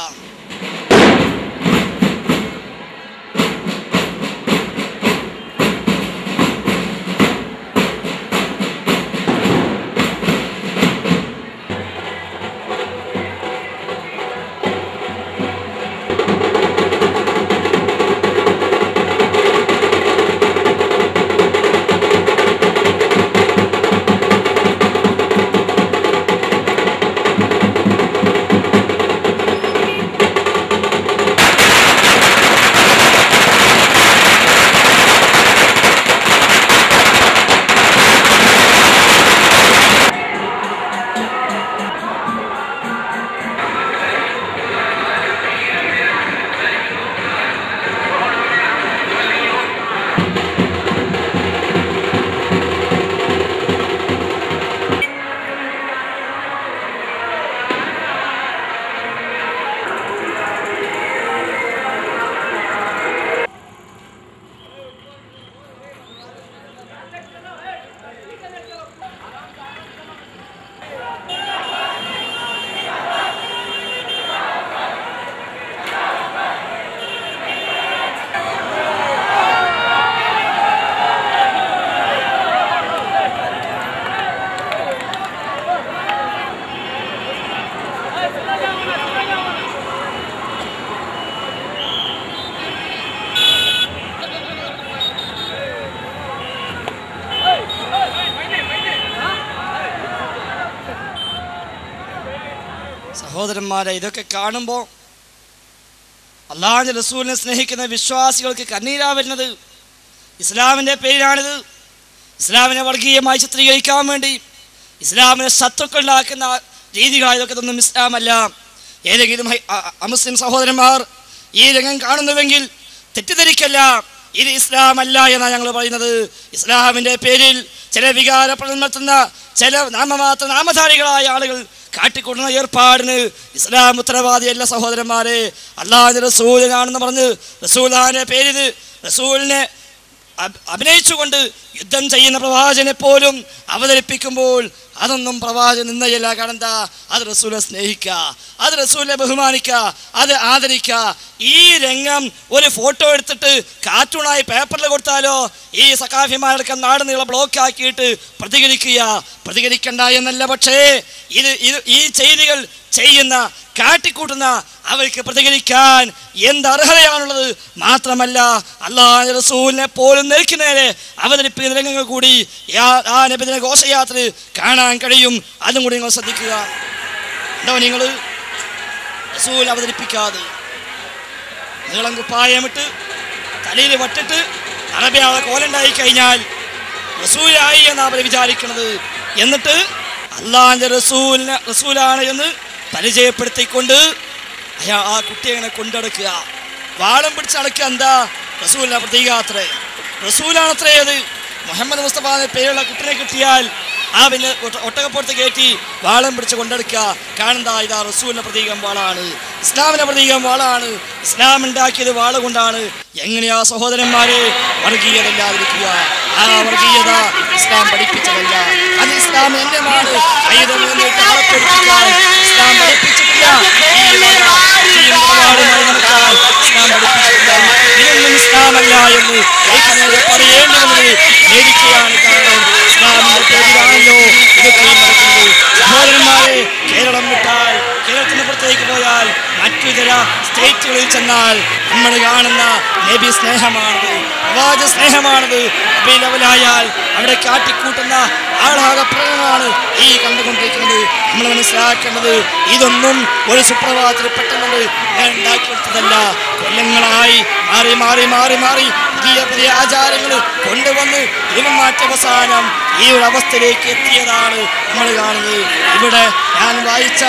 സഹോദരന്മാരെ ഇതൊക്കെ കാണുമ്പോൾ അള്ളാഹുവിൻ്റെ റസൂലിനെ സ്നേഹിക്കുന്ന വിശ്വാസികൾക്ക് കണ്ണീരാ വരുന്നത് ഇസ്ലാമിൻ്റെ പേരിലാണിത് ഇസ്ലാമിനെ വർഗീയമായി ചിത്രീകരിക്കാൻ വേണ്ടി ഇസ്ലാമിനെ ശത്രുക്കൾ ഉണ്ടാക്കുന്ന രീതികളായ ഇതൊക്കെ ഇതൊന്നും ഇസ്ലാമല്ല ഏതെങ്കിലും ഹൈ- അ- അ- അമുസ്ലിം സഹോദരന്മാർ ഈ രംഗം കാണുന്നുവെങ്കിൽ തെറ്റിദ്ധരിക്കല്ല ഇത് ഇസ്ലാം അല്ല എന്നാണ് ഞങ്ങൾ പറയുന്നത് ഇസ്ലാമിൻ്റെ പേരിൽ ചില വികാര പ്രകടനം നടത്തുന്ന ചില നാമമാത്ര നാമധാരികളായ ആളുകൾ കാട്ടിക്കൊണ്ടുന്ന ഏർപ്പാടിന് ഇസ്ലാം ഉത്തരവാദിയല്ല സഹോദരന്മാരെ അള്ളാഹ് റസൂലിനാണെന്ന് പറഞ്ഞ് റസൂലാന്റെ പേരിൽ റസൂലിനെ അഭ- അഭിനയിച്ചുകൊണ്ട് യുദ്ധം ചെയ്യുന്ന പ്രവാചകനെ പോലും അവതരിപ്പിക്കുമ്പോൾ അതൊന്നും പ്രവാചകൻ നിന്നയല്ല കാരണം എന്താ അത് റസൂലെ സ്നേഹിക്കുക അത് റസൂലെ ബഹുമാനിക്കുക അത് ആദരിക്കുക ഈ രംഗം ഒരു ഫോട്ടോ എടുത്തിട്ട് കാർട്ടൂണായി പേപ്പറിൽ കൊടുത്താലോ ഈ സഖാഫിമാരൊക്കെ നാട് നീളം ബ്ലോക്ക് ആക്കിയിട്ട് പ്രതികരിക്കുക പ്രതികരിക്കണ്ട എന്നല്ല പക്ഷേ ഇത് ഇത് ഈ ചെയ്തികൾ ചെയ്യുന്ന കാട്ടിക്കൂട്ടുന്ന അവർക്ക് പ്രതികരിക്കാൻ എന്ത് അർഹതയാണുള്ളത് മാത്രമല്ല അള്ളാഹ് റസൂലിനെ പോലും നേരെ അവതരിപ്പിക്കുന്ന രംഗങ്ങൾ കൂടി യാ- ആ നബിദിന ഘോഷയാത്ര കാണാൻ കഴിയും അതും കൂടി നിങ്ങൾ ശ്രദ്ധിക്കുക എന്താ നിങ്ങൾ റസൂൽ അവതരിപ്പിക്കാതെ നീളം കുപ്പായമിട്ട് തലയിൽ വട്ടിട്ട് അറബിയാളെ കോലുണ്ടായി കഴിഞ്ഞാൽ റസൂലായി എന്ന് അവർ വിചാരിക്കുന്നത് എന്നിട്ട് അള്ളാഹിന്റെ റസൂലിനെ റസൂലാണ് എന്ന് പരിചയപ്പെടുത്തിക്കൊണ്ട് അയാൾ ആ കുട്ടിയെ ഇങ്ങനെ കൊണ്ടടക്കുക വാളം പിടിച്ചടക്കുക എന്താ റസൂലിനെ പ്രതീകാത്രേ റസൂലാണത്രേ അത് മുഹമ്മദ് മുസ്തഫ എന്ന പേരുള്ള കുട്ടിനെ കിട്ടിയാൽ ആ പിന്നെ ഒട്ട- ഒട്ടകപ്പുറത്ത് കയറ്റി വാളം പിടിച്ച് കൊണ്ടെടുക്കുക കാണുന്ന ഇതാ റസൂലിന്റെ പ്രതീകം വാളാണ് ഇസ്ലാമിന്റെ പ്രതീകം വാളാണ് ഇസ്ലാം ഉണ്ടാക്കിയത് വാള കൊണ്ടാണ് എങ്ങനെയാ സഹോദരന്മാരെ വർഗീയതല്ലാതിരിക്കുക ആ വർഗീയത ഇസ്ലാം പഠിപ്പിച്ചതല്ല അത് ഇസ്ലാം എന്റെമാണ് ആയുധമേന്നിട്ട് ആളപ്പെടുത്തിക്കാൻ ഇസ്ലാം പഠിപ്പിച്ചിട്ടില്ല ഈ വക ഈ നിലപാടുമായി നടക്കാൻ ഇസ്ലാം പഠിപ്പിച്ചിട്ടില്ല ഇതൊന്നും ഇസ്ലാമല്ല എന്ന് ഏകനേരെ പറയേണ്ടതെന്ന് ഖേദിക്കുകയാണ് കാരണം ഇസ്ലാമിന്റെ പേരിലാണല്ലോ ഇതൊക്കെ നടക്കുന്നത് സഹോദരന്മാരെ കേരളം വിട്ടാൽ കേരളത്തിന് പുറത്തേക്ക് പോയാൽ മറ്റു ചില സ്റ്റേറ്റുകളിൽ ചെന്നാൽ നമ്മൾ കാണുന്ന നബി സ്നേഹമാണത് പ്രവാച സ്നേഹമാണത് നബി ലെവലായാൽ അവിടെ കാട്ടിക്കൂട്ടുന്ന ആളാകെ പ്രകടനമാണ് ഈ കണ്ടുകൊണ്ടിരിക്കുന്നത് നമ്മൾ മനസ്സിലാക്കേണ്ടത് ഇതൊന്നും ഒരു സുപ്രഭാതത്തിൽ പെട്ടെന്നത് ഞാൻ ഉണ്ടാക്കിയെടുത്തതല്ല കൊല്ലങ്ങളായി മാറി മാറി മാറി മാറി പുതിയ പുതിയ ആചാരങ്ങൾ കൊണ്ടുവന്ന് രൂപം മാറ്റ അവസാനം ഈ ഒരു അവസ്ഥയിലേക്ക് എത്തിയതാണ് നമ്മൾ കാണുന്നത് ഇവിടെ ഞാൻ വായിച്ച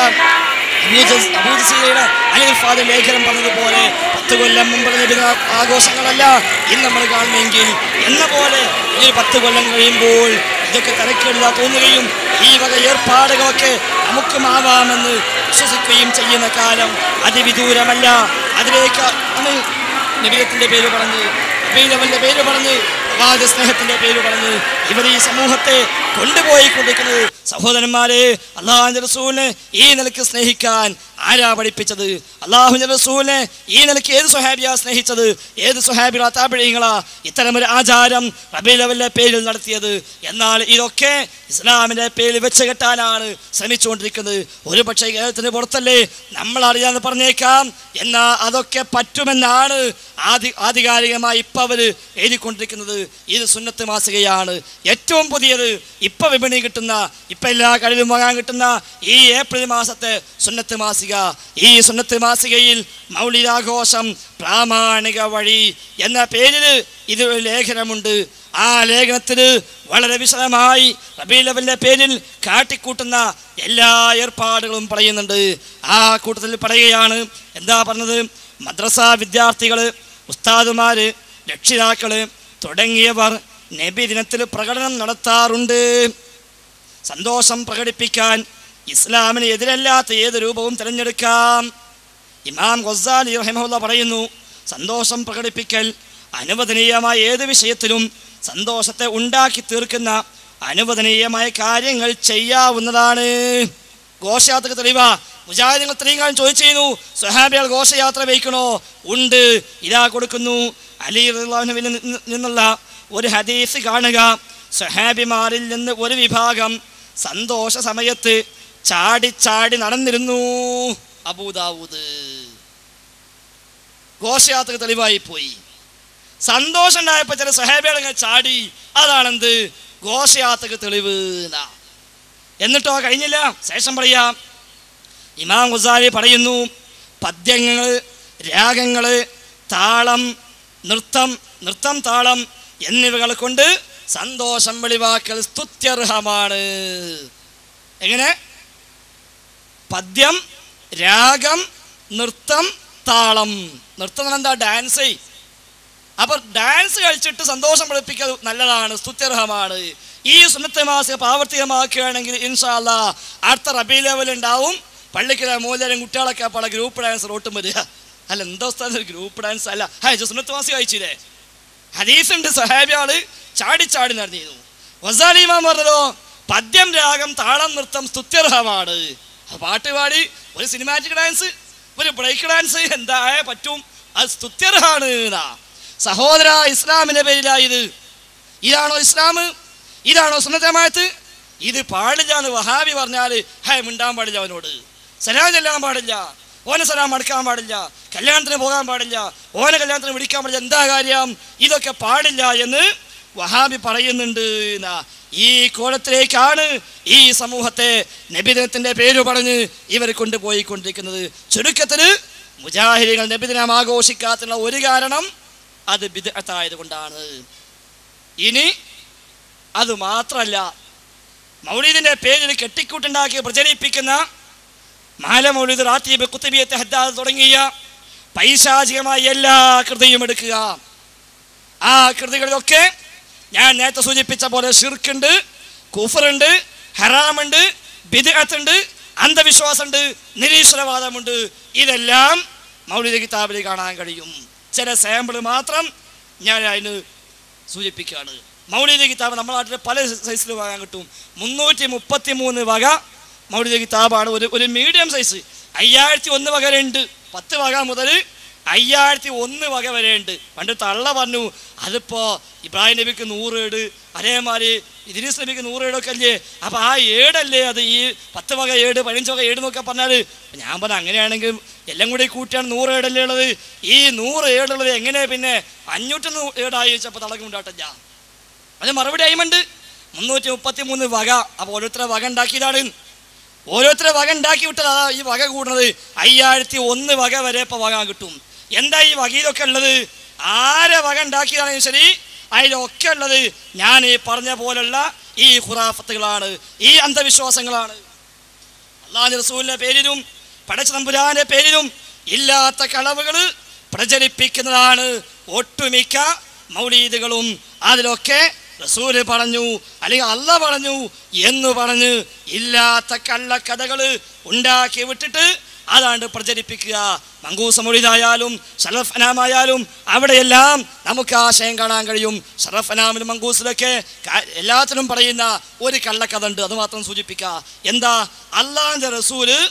അബൂജ- അബൂജസീലയുടെ അനിൽ ഫാദർ ലേഖനം പറഞ്ഞതുപോലെ പത്ത് കൊല്ലം മുമ്പ് ലഭിക്കുന്ന ആഘോഷങ്ങളല്ല ഇന്ന് നമ്മൾ കാണുമെങ്കിൽ എന്ന പോലെ ഈ ഒരു പത്ത് കൊല്ലം കഴിയുമ്പോൾ ഇതൊക്കെ തരക്കേടില്ല തോന്നുകയും ഈ വക ഏർപ്പാടുകളൊക്കെ നമുക്കുമാവാമെന്ന് വിശ്വസിക്കുകയും ചെയ്യുന്ന കാലം അതിവിദൂരമല്ല അതിലേക്ക് ആണ് നബിയത്തിന്റെ പേര് പറഞ്ഞ് നബീലവന്റെ പേര് പറഞ്ഞ് പ്രവാചക സ്നേഹത്തിന്റെ പേര് പറഞ്ഞ് ഇവർ ഈ സമൂഹത്തെ കൊണ്ടുപോയിക്കൊണ്ടിരിക്കുന്നത് സഹോദരന്മാരെ അള്ളാഹുന്റെ റസൂലിനെ ഈ നിലയ്ക്ക് സ്നേഹിക്കാൻ ആരാ പഠിപ്പിച്ചത് അള്ളാഹുന്റെ റസൂലിനെ ഈ നിലയ്ക്ക് ഏത് സ്വഹാബിയാ സ്നേഹിച്ചത് ഏത് സ്വഹാബികളാ താപിഴയങ്ങളാ ഇത്തരമൊരു ആചാരം റബീലവന്റെ പേരിൽ നടത്തിയത് എന്നാൽ ഇതൊക്കെ ഇസ്ലാമിന്റെ പേരിൽ വെച്ച് കെട്ടാനാണ് ശ്രമിച്ചുകൊണ്ടിരിക്കുന്നത് ഒരു പക്ഷേ കേരളത്തിന് പുറത്തല്ലേ നമ്മൾ അറിയാന്ന് പറഞ്ഞേക്കാം എന്നാ അതൊക്കെ പറ്റുമെന്നാണ് ആധി ആധികാരികമായി ഇപ്പം അവർ എഴുതിക്കൊണ്ടിരിക്കുന്നത് ഇത് സുന്നത്ത് മാസികയാണ് ഏറ്റവും പുതിയത് ഇപ്പൊ വിപണി കിട്ടുന്ന ഇപ്പൊ എല്ലാ കടയിലും വാങ്ങാൻ കിട്ടുന്ന ഈ ഏപ്രിൽ മാസത്തെ സുന്നത്ത് മാസിക ഈ സുന്നത്ത് മാസികയിൽ മൗലികാഘോഷം പ്രാമാണിക വഴി എന്ന പേരിൽ ഇതൊരു ലേഖനമുണ്ട് ആ ലേഖനത്തിൽ വളരെ വിശദമായി റബീലവലിന്റെ പേരിൽ കാട്ടിക്കൂട്ടുന്ന എല്ലാ ഏർപ്പാടുകളും പറയുന്നുണ്ട് ആ കൂട്ടത്തിൽ പറയുകയാണ് എന്താ പറഞ്ഞത് മദ്രസ വിദ്യാർത്ഥികൾ ഉസ്താദുമാര് രക്ഷിതാക്കള് തുടങ്ങിയവർ നബി ദിനത്തിൽ പ്രകടനം നടത്താറുണ്ട് സന്തോഷം പ്രകടിപ്പിക്കാൻ ഇസ്ലാമിന് എതിരല്ലാത്ത ഏത് രൂപവും തിരഞ്ഞെടുക്കാം ഇമാം ഗൊസാലി റഹിമുള്ള പറയുന്നു സന്തോഷം പ്രകടിപ്പിക്കൽ അനുവദനീയമായ ഏത് വിഷയത്തിലും സന്തോഷത്തെ ഉണ്ടാക്കി തീർക്കുന്ന അനുവദനീയമായ കാര്യങ്ങൾ ചെയ്യാവുന്നതാണ് ഘോഷയാത്രക്ക് തെളിവ മുജാഹിദികൾ ഇത്രയും കാലം ചോദിച്ചിരുന്നു സ്വഹാബികൾ ഘോഷയാത്ര വയ്ക്കണോ ഉണ്ട് ഇതാ കൊടുക്കുന്നു അലി റളിയല്ലാഹുവിൽ നിന്ന് നിന്നുള്ള ഒരു ഹദീസ് കാണുക സ്വഹാബിമാരിൽ നിന്ന് ഒരു വിഭാഗം സന്തോഷ സമയത്ത് ചാടി ചാടി നടന്നിരുന്നു അബൂദാവൂദ് ഘോഷയാത്രക്ക് തെളിവായി പോയി സന്തോഷം ഉണ്ടായപ്പോൾ ചില സഹേബികളങ്ങ് ചാടി അതാണെന്ത് ഘോഷയാത്രക്ക് തെളിവ് എന്നാ. എന്നിട്ടോ കഴിഞ്ഞില്ല ശേഷം പറയാം ഇമാം ഗുസാരി പറയുന്നു പദ്യങ്ങൾ രാഗങ്ങൾ താളം നൃത്തം നൃത്തം താളം എന്നിവകൾ കൊണ്ട് സന്തോഷം വെളിവാക്കൽ സ്തുത്യർഹമാണ് എങ്ങനെ പദ്യം രാഗം നൃത്തം താളം നൃത്തം എന്ന് എന്താ ഡാൻസ് അപ്പൊ ഡാൻസ് കളിച്ചിട്ട് സന്തോഷം വെളുപ്പിക്കൽ നല്ലതാണ് സ്തുത്യർഹമാണ് ഈ സുന്നത്തെ മാസിക പ്രാവർത്തികമാക്കുകയാണെങ്കിൽ ഇൻഷാല്ല അടുത്ത റബി ലെവൽ ഉണ്ടാവും പള്ളിക്കല മൂലരം കുട്ടികളൊക്കെ പല ഗ്രൂപ്പ് ഡാൻസ് റോട്ടും വരിക അല്ല എന്താ സ്ഥലം ഗ്രൂപ്പ് ഡാൻസ് അല്ല ഹാ ഇത് സുന്നത്ത് മാസിക അയച്ചില്ലേ ഹദീസ് ഉണ്ട് സഹാബിയാള് ചാടി ചാടി നടന്നിരുന്നു വസാലിമാൻ പറഞ്ഞതോ പദ്യം രാഗം താളം നൃത്തം സ്തുത്യർഹമാണ് ആ പാട്ട് പാടി ഒരു സിനിമാറ്റിക് ഡാൻസ് ഒരു ബ്രേക്ക് ഡാൻസ് എന്താ പറ്റും അത് സ്തുത്യർഹാണ് എന്നാ സഹോദര ഇസ്ലാമിന്റെ പേരിലാ ഇത് ഇതാണോ ഇസ്ലാം ഇതാണോ സുന്നത്തമായത്ത് ഇത് പാടില്ല എന്ന് വഹാബി പറഞ്ഞാൽ ഹേ മിണ്ടാൻ പാടില്ല അവനോട് സലാം ചെല്ലാൻ പാടില്ല ഓനെ സലാം അടുക്കാൻ പാടില്ല കല്യാണത്തിന് പോകാൻ പാടില്ല ഓനെ കല്യാണത്തിന് വിളിക്കാൻ പാടില്ല എന്താ കാര്യം ഇതൊക്കെ പാടില്ല എന്ന് വഹാബി പറയുന്നുണ്ട് എന്നാ. ഈ കോലത്തിലേക്കാണ് ഈ സമൂഹത്തെ നബിദിനത്തിന്റെ പേര് പറഞ്ഞ് ഇവർ കൊണ്ടുപോയിക്കൊണ്ടിരിക്കുന്നത് ചുരുക്കത്തിന് മുജാഹിദികൾ നബിദിനം ആഘോഷിക്കാത്തുള്ള ഒരു കാരണം അത് ബിദ്അത്തായത് കൊണ്ടാണ് ഇനി അത് മാത്രമല്ല മൗലീദിന്റെ പേരിൽ കെട്ടിക്കൂട്ടുണ്ടാക്കി പ്രചരിപ്പിക്കുന്ന മാല മൗലീദ് റാത്തീബ് കുത്തുബിയത്ത് ഹദ്ദാദ് തുടങ്ങിയ പൈശാചികമായ എല്ലാ കൃതിയും എടുക്കുക ആ കൃതികളിലൊക്കെ ഞാൻ നേരത്തെ സൂചിപ്പിച്ച പോലെ ഷിർക്കുണ്ട് കുഫറുണ്ട് ഹറാമുണ്ട് ബിദ്അത്തുണ്ട് അന്ധവിശ്വാസമുണ്ട് നിരീശ്വരവാദമുണ്ട് ഇതെല്ലാം മൗലിക കിതാബിൽ കാണാൻ കഴിയും ചില സാമ്പിൾ മാത്രം ഞാൻ അതിന് സൂചിപ്പിക്കുകയാണ് മൗലിക കിതാബ് നമ്മുടെ നാട്ടിൽ പല സൈസിൽ വാങ്ങാൻ കിട്ടും മുന്നൂറ്റി മുപ്പത്തി മൂന്ന് വക മൗലിക കിതാബാണ് ഒരു ഒരു മീഡിയം സൈസ് അയ്യായിരത്തി ഒന്ന് വക വരെ ഉണ്ട് പത്ത് വക മുതൽ അയ്യായിരത്തി ഒന്ന് വക വരെ ഉണ്ട് പണ്ട് തള്ള പറഞ്ഞു അതിപ്പോ ഇബ്രാഹിം നബിക്ക് നൂറ് ഏട് അതേമാതിരി ഇദ്രീസ് നബിക്ക് നൂറ് ഏടൊക്കെ അല്ലേ അപ്പൊ ആ ഏടല്ലേ അത് ഈ പത്ത് വക ഏട് പതിനഞ്ച് വക ഏട് എന്നൊക്കെ പറഞ്ഞാൽ ഞാൻ പറഞ്ഞു അങ്ങനെയാണെങ്കിൽ എല്ലാം കൂടി കൂട്ടിയാണ് നൂറ് ഏടല്ലേ ഉള്ളത് ഈ നൂറ് ഏടുള്ളത് എങ്ങനെ പിന്നെ അഞ്ഞൂറ്റൊന്ന് ഏടായി വെച്ചപ്പോൾ തളക്കും ഉണ്ടാട്ടില്ല അത് മറുപടി അയിമുണ്ട് മുന്നൂറ്റി മുപ്പത്തി മൂന്ന് വക അപ്പോൾ ഓരോരുത്തരെ വക ഉണ്ടാക്കിയതാണ് ഓരോരുത്തരെ വക ഉണ്ടാക്കി വിട്ടത് അതാ ഈ വക കൂടുന്നത് അയ്യായിരത്തി ഒന്ന് വക വരെ ഇപ്പോൾ വക കിട്ടും എന്താ ഈ വകയിലൊക്കെ ഉള്ളത് ആരെ വക ഉണ്ടാക്കിയതാണെങ്കിലും ശരി അതിലൊക്കെ ഉള്ളത് ഞാൻ ഈ പറഞ്ഞ പോലുള്ള ഈ ഖുറാഫത്തുകളാണ് ഈ അന്ധവിശ്വാസങ്ങളാണ് അള്ളാഹു റസൂലിന്റെ പേരിലും പടച്ച തമ്പുരാന്റെ പേരിലും ഇല്ലാത്ത കളവുകൾ പ്രചരിപ്പിക്കുന്നതാണ് ഒട്ടുമിക്ക മൗലീദുകളും അതിലൊക്കെ റസൂല് പറഞ്ഞു അല്ലെങ്കിൽ അല്ല പറഞ്ഞു എന്ന് പറഞ്ഞ് ഇല്ലാത്ത കള്ളക്കഥകൾ ഉണ്ടാക്കി വിട്ടിട്ട് അതാണ്ട് പ്രചരിപ്പിക്കുക മങ്കൂസ മൊഴിതായാലും ഷറഫനാമായാലും അവിടെയെല്ലാം നമുക്ക് ആശയം കാണാൻ കഴിയും ഷറഫനാമിലും മങ്കൂസിലൊക്കെ കാ- എല്ലാത്തിനും പറയുന്ന ഒരു കള്ളക്കഥ ഉണ്ട് അത് മാത്രം സൂചിപ്പിക്കുക എന്താ അള്ളാന്റെ റസൂല്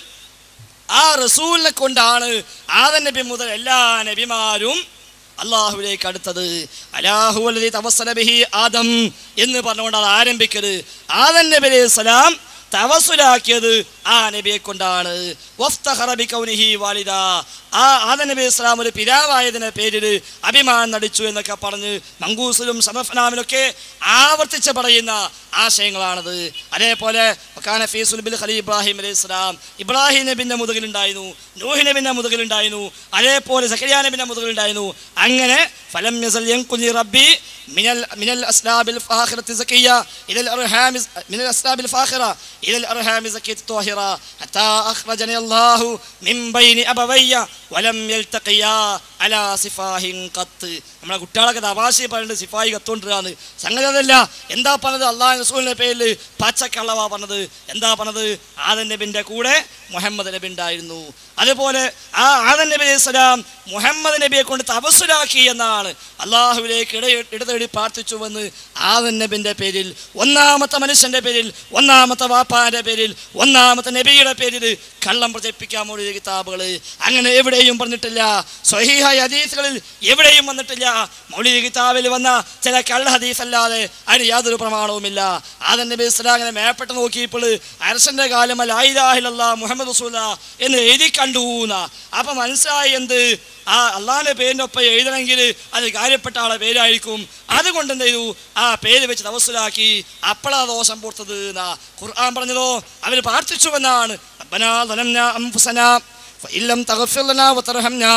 ആ റസൂലിനെ കൊണ്ടാണ് ആദൻ നബി മുതൽ എല്ലാ നബിമാരും അള്ളാഹുവിലേക്ക് അടുത്തത് അലാഹു അല്ലദീ തവസ്സല ബിഹി ആദം എന്ന് പറഞ്ഞുകൊണ്ട് അത് ആരംഭിക്കരുത് ആദൻ നബി അലൈഹി സ്വലാം തവസുലാക്കിയത് ആ നബിയെ കൊണ്ടാണ് വഫ്തഖറ ബികൗനിഹി വാലിദ ആ ആദൻ നബി ഇസ്ലാം ഒരു പിതാവായതിന്റെ പേരിൽ അഭിമാനം നടിച്ചു എന്നൊക്കെ പറഞ്ഞ് മങ്കൂസിലും സമഫനാമിലൊക്കെ ആവർത്തിച്ച് പറയുന്ന ആശയങ്ങളാണത് അതേപോലെ വക്കാന ഫീ സുൽബിൽ ഖലീൽ ഇബ്രാഹിം അലൈഹി ഇസ്ലാം ഇബ്രാഹിം നബിന്റെ മുതുകിലുണ്ടായിരുന്നു നൂഹി നബിന്റെ മുതുകിലുണ്ടായിരുന്നു അതേപോലെ സക്കരിയ നബിന്റെ മുതുകിലുണ്ടായിരുന്നു അങ്ങനെ ഫലം യസൽ യൻകുനി റബ്ബി മിനൽ മിനൽ അസ്ലാബിൽ ഫാഖിറത്തി സക്കിയ ഇലൽ അർഹാമി മിനൽ അസ്ലാബിൽ ഫാഖിറ ഇലൽ അർഹാമി സക്കിയത്തി ത്വാഹിറ ഹത്താ അഖ്റജനി അല്ലാഹു മിൻ ബൈനി അബവയ്യ വലം യൽതഖിയാ അലാ സിഫാഹിൻ ഖത്ത് നമ്മളെ കുട്ടികളൊക്കെ തമാശ പറയുന്നത് സിഫായി കത്തോണ്ടിരാന്ന് സംഗതി അതല്ല എന്താ പറഞ്ഞത് അള്ളാഹ് റസൂലിന്റെ പേരിൽ പച്ചക്കള്ളവാ പറഞ്ഞത് എന്താ പറഞ്ഞത് ആദൻ നബിന്റെ കൂടെ മുഹമ്മദ് നബി ഉണ്ടായിരുന്നു അതുപോലെ ആ ആദൻ നബി അലൈഹി സ്വലാം മുഹമ്മദ് നബിയെ കൊണ്ട് തപസ്സുരാക്കി എന്നാണ് അള്ളാഹുവിലേക്ക് ഇട ഇടതേടി പ്രാർത്ഥിച്ചുവെന്ന് ആദൻ നബിന്റെ പേരിൽ ഒന്നാമത്തെ മനുഷ്യന്റെ പേരിൽ ഒന്നാമത്തെ വാപ്പാന്റെ പേരിൽ ഒന്നാമത്തെ നബിയുടെ പേരിൽ കള്ളം പ്രചരിപ്പിക്കാൻ വേണ്ടി കിതാബുകൾ അങ്ങനെ എവിടെയും പറഞ്ഞിട്ടില്ല സ്വഹീഹ സഹിഹായ ഹദീസുകളിൽ എവിടെയും വന്നിട്ടില്ല മൗലിക കിതാബിൽ വന്ന ചില കള്ള ഹദീസ് അല്ലാതെ അതിന് യാതൊരു പ്രമാണവുമില്ല ആദൻ നബി ഇസ്ലാം അങ്ങനെ മേപ്പെട്ട് നോക്കിയപ്പോൾ അരസന്റെ കാലം അലായിലാഹിലല്ല മുഹമ്മദ് റസൂല എന്ന് എഴുതി കണ്ടു എന്നാ അപ്പൊ മനസ്സിലായി എന്ത് ആ അള്ളാഹിന്റെ പേരിന്റെ ഒപ്പം എഴുതണമെങ്കിൽ അത് കാര്യപ്പെട്ട ആളെ പേരായിരിക്കും അതുകൊണ്ട് എന്ത് ചെയ്തു ആ പേര് വെച്ച് തവസ്സിലാക്കി അപ്പളാ ദോഷം പുറത്തത് എന്നാ ഖുർആൻ പറഞ്ഞതോ അവർ പ്രാർത്ഥിച്ചുവെന്നാണ് റബ്ബനാ ظلمنا أنفسنا فإن لم تغفر لنا وترحمنا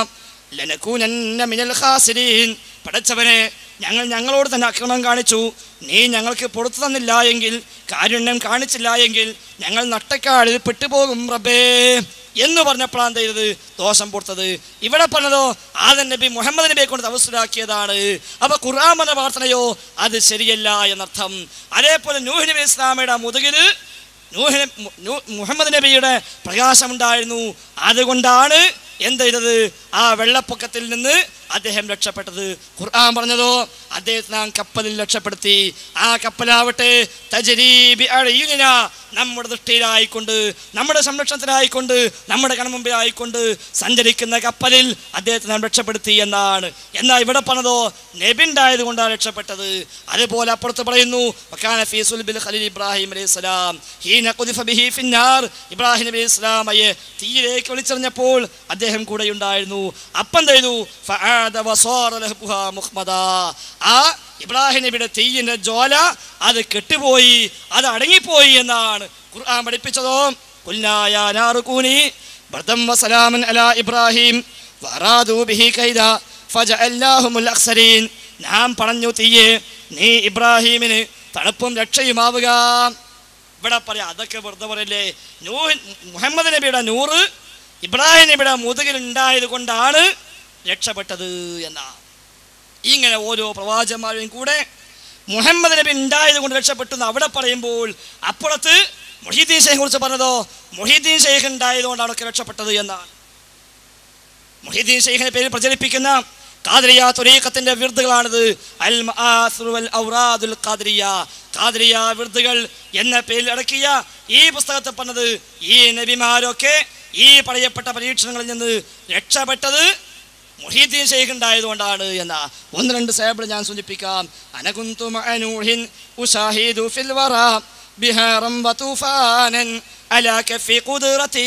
لنكونن من الخاسرين പടച്ചവനെ ഞങ്ങൾ ഞങ്ങളോട് തന്നെ അക്രമം കാണിച്ചു നീ ഞങ്ങൾക്ക് പുറത്തു തന്നില്ല എങ്കിൽ കാരുണ്യം കാണിച്ചില്ല എങ്കിൽ ഞങ്ങൾ നട്ടക്കാളിൽ പെട്ടുപോകും റബ്ബേ എന്ന് പറഞ്ഞപ്പോഴാണ് എന്ത് ചെയ്തത് ദോഷം പുറത്തത് ഇവിടെ പറഞ്ഞതോ ആദൻ നബി മുഹമ്മദ് നബിയെ കൊണ്ട് തവസ്സുലാക്കിയതാണ് അപ്പൊ ഖുർആൻ എന്ന പ്രാർത്ഥനയോ അത് ശരിയല്ല എന്നർത്ഥം അതേപോലെ നൂഹ് നബി ഇസ്ലാമയുടെ മുതുകില് നൂഹ് നബി- നൂ- മുഹമ്മദ് നബിയുടെ പ്രകാശമുണ്ടായിരുന്നു അതുകൊണ്ടാണ് എന്ത് ചെയ്തത് ആ വെള്ളപ്പൊക്കത്തിൽ നിന്ന് അദ്ദേഹം രക്ഷപ്പെട്ടത് ഖുർആൻ പറഞ്ഞതോ അദ്ദേഹത്തിന് ആ കപ്പലിൽ രക്ഷപ്പെടുത്തി ആ കപ്പലാവട്ടെ തജരീബി അഴയുന നമ്മുടെ ദൃഷ്ടിയിലായിക്കൊണ്ട് നമ്മുടെ സംരക്ഷണത്തിലായിക്കൊണ്ട് നമ്മുടെ കൺമുമ്പിലായിക്കൊണ്ട് സഞ്ചരിക്കുന്ന കപ്പലിൽ അദ്ദേഹത്തെ നാം രക്ഷപ്പെടുത്തി എന്നാണ് എന്നാൽ ഇവിടെ പറഞ്ഞതോ നെബിണ്ടായത് കൊണ്ടാണ് രക്ഷപ്പെട്ടത് അതുപോലെ അപ്പുറത്ത് പറയുന്നു വക്കാന ഫീ സുൽബിൽ ഖലീൽ ഇബ്രാഹിം അലൈഹി സ്വലാം ഹീന ഖുദിഫ ബിഹി ഫിന്നാർ ഇബ്രാഹിം നബി ഇസ്ലാമയെ തീയിലേക്ക് വിളിച്ചെറിഞ്ഞപ്പോൾ അദ്ദേഹം കൂടെ ഉണ്ടായിരുന്നു അപ്പം ചെയ്തു ഫആദ വസാറ ലഹ്ബുഹാ മുഹ്മദാ ആ ഇബ്രാഹിം നബിയുടെ തീയിന്റെ ജ്വാല അത് കെട്ടുപോയി അത് അടങ്ങിപ്പോയി എന്നാണ് ഖുർആൻ പഠിപ്പിച്ചതോ കുല്ലായ നാറുകൂനി ബർദം വസലാമൻ അലാ ഇബ്രാഹിം വറാദു ബിഹി കൈദ ഫജഅല്ലാഹുമുൽ അക്സരീൻ നാം പറഞ്ഞു തീയെ നീ ഇബ്രാഹിമിന് തണുപ്പും രക്ഷയുമാവുക ഇവിടെ പറയാം അതൊക്കെ വെറുതെ പറയല്ലേ നൂഹ് മുഹമ്മദ് നബിയുടെ നൂറ് ഇബ്രാഹിം നബിയുടെ മുതുകിൽ ഉണ്ടായത് കൊണ്ടാണ് രക്ഷപ്പെട്ടത് എന്നാ ഇങ്ങനെ ഓരോ പ്രവാചകന്മാരെയും കൂടെ മുഹമ്മദ് നബി ഉണ്ടായത് കൊണ്ട് രക്ഷപ്പെട്ടു എന്ന് അവിടെ പറയുമ്പോൾ അപ്പുറത്ത് മൊഹീദ്ദീൻ ഷെയ്ഖെ കുറിച്ച് പറഞ്ഞതോ മൊഹീദ്ദീൻ ഷെയ്ഖ് ഉണ്ടായത് കൊണ്ടാണ് ഒക്കെ രക്ഷപ്പെട്ടത് എന്നാണ് മൊഹീദ്ദീൻ ഷെയ്ഖിനെ പേര് പ്രചരിപ്പിക്കുന്ന ഖാദിരിയ തുരീഖത്തിന്റെ വിരുദ്ധകളാണിത് അൽ മആസിറു വൽ ഔറാദുൽ ഖാദിരിയ ഖാദിരിയ വിരുദ്ധകൾ എന്ന പേരിൽ അടക്കിയ ഈ പുസ്തകത്തിൽ പറഞ്ഞത് ഈ നബിമാരൊക്കെ ഈ പറയപ്പെട്ട പരീക്ഷണങ്ങളിൽ നിന്ന് രക്ഷപ്പെട്ടത് മുഹീദ്ദീൻ ഷെയ്ഖ് ഉണ്ടായതുകൊണ്ടാണ് എന്ന ഒന്ന് രണ്ട് സാമ്പിൾ ഞാൻ സൂചിപ്പിക്കാം അനകുന്തു മഅനൂഹിൻ ഉഷാഹിദു ഫിൽ വറ ബിഹാറം വതൂഫാനൻ അലാ കഫി ഖുദ്റതി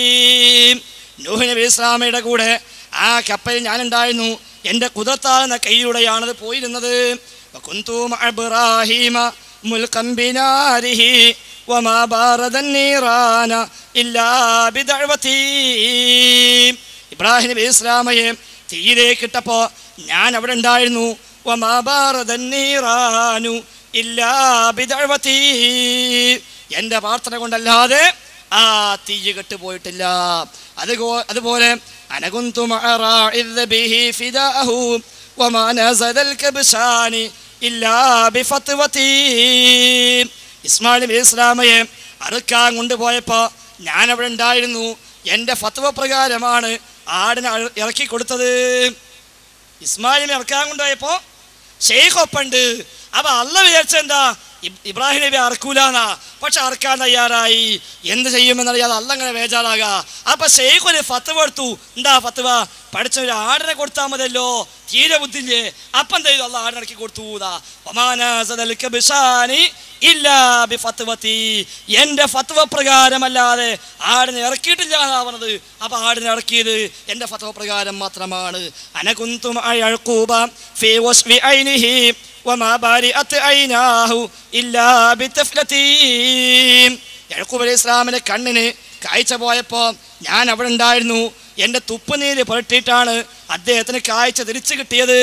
നൂഹ് നബി ഇസ്ലാമയുടെ കൂടെ ആ കപ്പലിൽ ഞാനുണ്ടായിരുന്നു എൻ്റെ കുതിർത്താകുന്ന കൈയിലൂടെയാണത് പോയിരുന്നത് വകുന്തു മഅ ഇബ്രാഹീമ മുൽഖം ബിനാരിഹി വമാ ബാറദ النيران ഇല്ലാ ബിദഅവതി ഇബ്രാഹിം നബി ഇസ്ലാമയെ തീയിലേക്ക് ഇട്ടപ്പോ ഞാൻ അവിടെ ഉണ്ടായിരുന്നു വമാ ബാറദ النيران ഇല്ലാ ബിദഅവതി എൻ്റെ പ്രാർത്ഥന കൊണ്ടല്ലാതെ ആ തീ കെട്ടുപോയിട്ടില്ല അതുപോ അതുപോലെ അനകുന്തു ബിഹി ഫിദാഹു വമാ നസദൽ കബ്ശാനി ഇല്ലാ ബിഫത്വതി ഇസ്മായിൽ നബി ഇസ്ലാമയെ അറുക്കാൻ കൊണ്ടുപോയപ്പോൾ ഞാൻ അവിടെ ഉണ്ടായിരുന്നു എൻ്റെ ഫത്വ പ്രകാരമാണ് ആടിനെ അഴ- ഇറക്കി കൊടുത്തത് ഇസ്മായിലിനെ ഇറക്കാൻ കൊണ്ടുപോയപ്പോൾ ഷെയ്ഖ് ഒപ്പുണ്ട് അപ്പൊ അല്ല വിചാരിച്ച എന്താ ഇബ്- ഇബ്രാഹിം നബി അറക്കൂലെന്നാ പക്ഷെ അറക്കാൻ തയ്യാറായി എന്ത് ചെയ്യുമെന്നറിയാതെ അല്ല അങ്ങനെ ബേജാറാകാ അപ്പൊ ഷെയ്ഖ് ഒരു ഫത്വ എടുത്തു എന്താ ഫത്വ പഠിച്ച ഒരു ആടിനെ കൊടുത്താൽ മതിയല്ലോ തീരെ ബുദ്ധില്ലേ അപ്പം എന്ത് ചെയ്തു അല്ല ആടിനിറക്കി കൊടുത്തു ദാ. വമാനാസദൽ കബ്ശാനി ഇല്ലാ ബിഫത്വതി. എന്റെ ഫത്വ പ്രകാരമല്ലാതെ ആടിനെ ഇറക്കിയിട്ടില്ല എന്നാ പറഞ്ഞത് അപ്പൊ ആടിനെ ഇറക്കിയത് എന്റെ ഫത്വ പ്രകാരം മാത്രമാണ് അനകുന്തും അയഴക്കൂബ ഫീ വസ്വി ഐനിഹി വമാ ബാരിഅത് ഐനാഹു ഇല്ലാ ബിതഫ്ലതി യഴക്കൂബ് അലൈഹി ഇസ്ലാമിന്റെ കണ്ണിന് കാഴ്ച പോയപ്പോ ഞാൻ അവിടെ ഉണ്ടായിരുന്നു എൻ്റെ തുപ്പുനീര് പുരട്ടിയിട്ടാണ് അദ്ദേഹത്തിന് കാഴ്ച തിരിച്ചു കിട്ടിയത്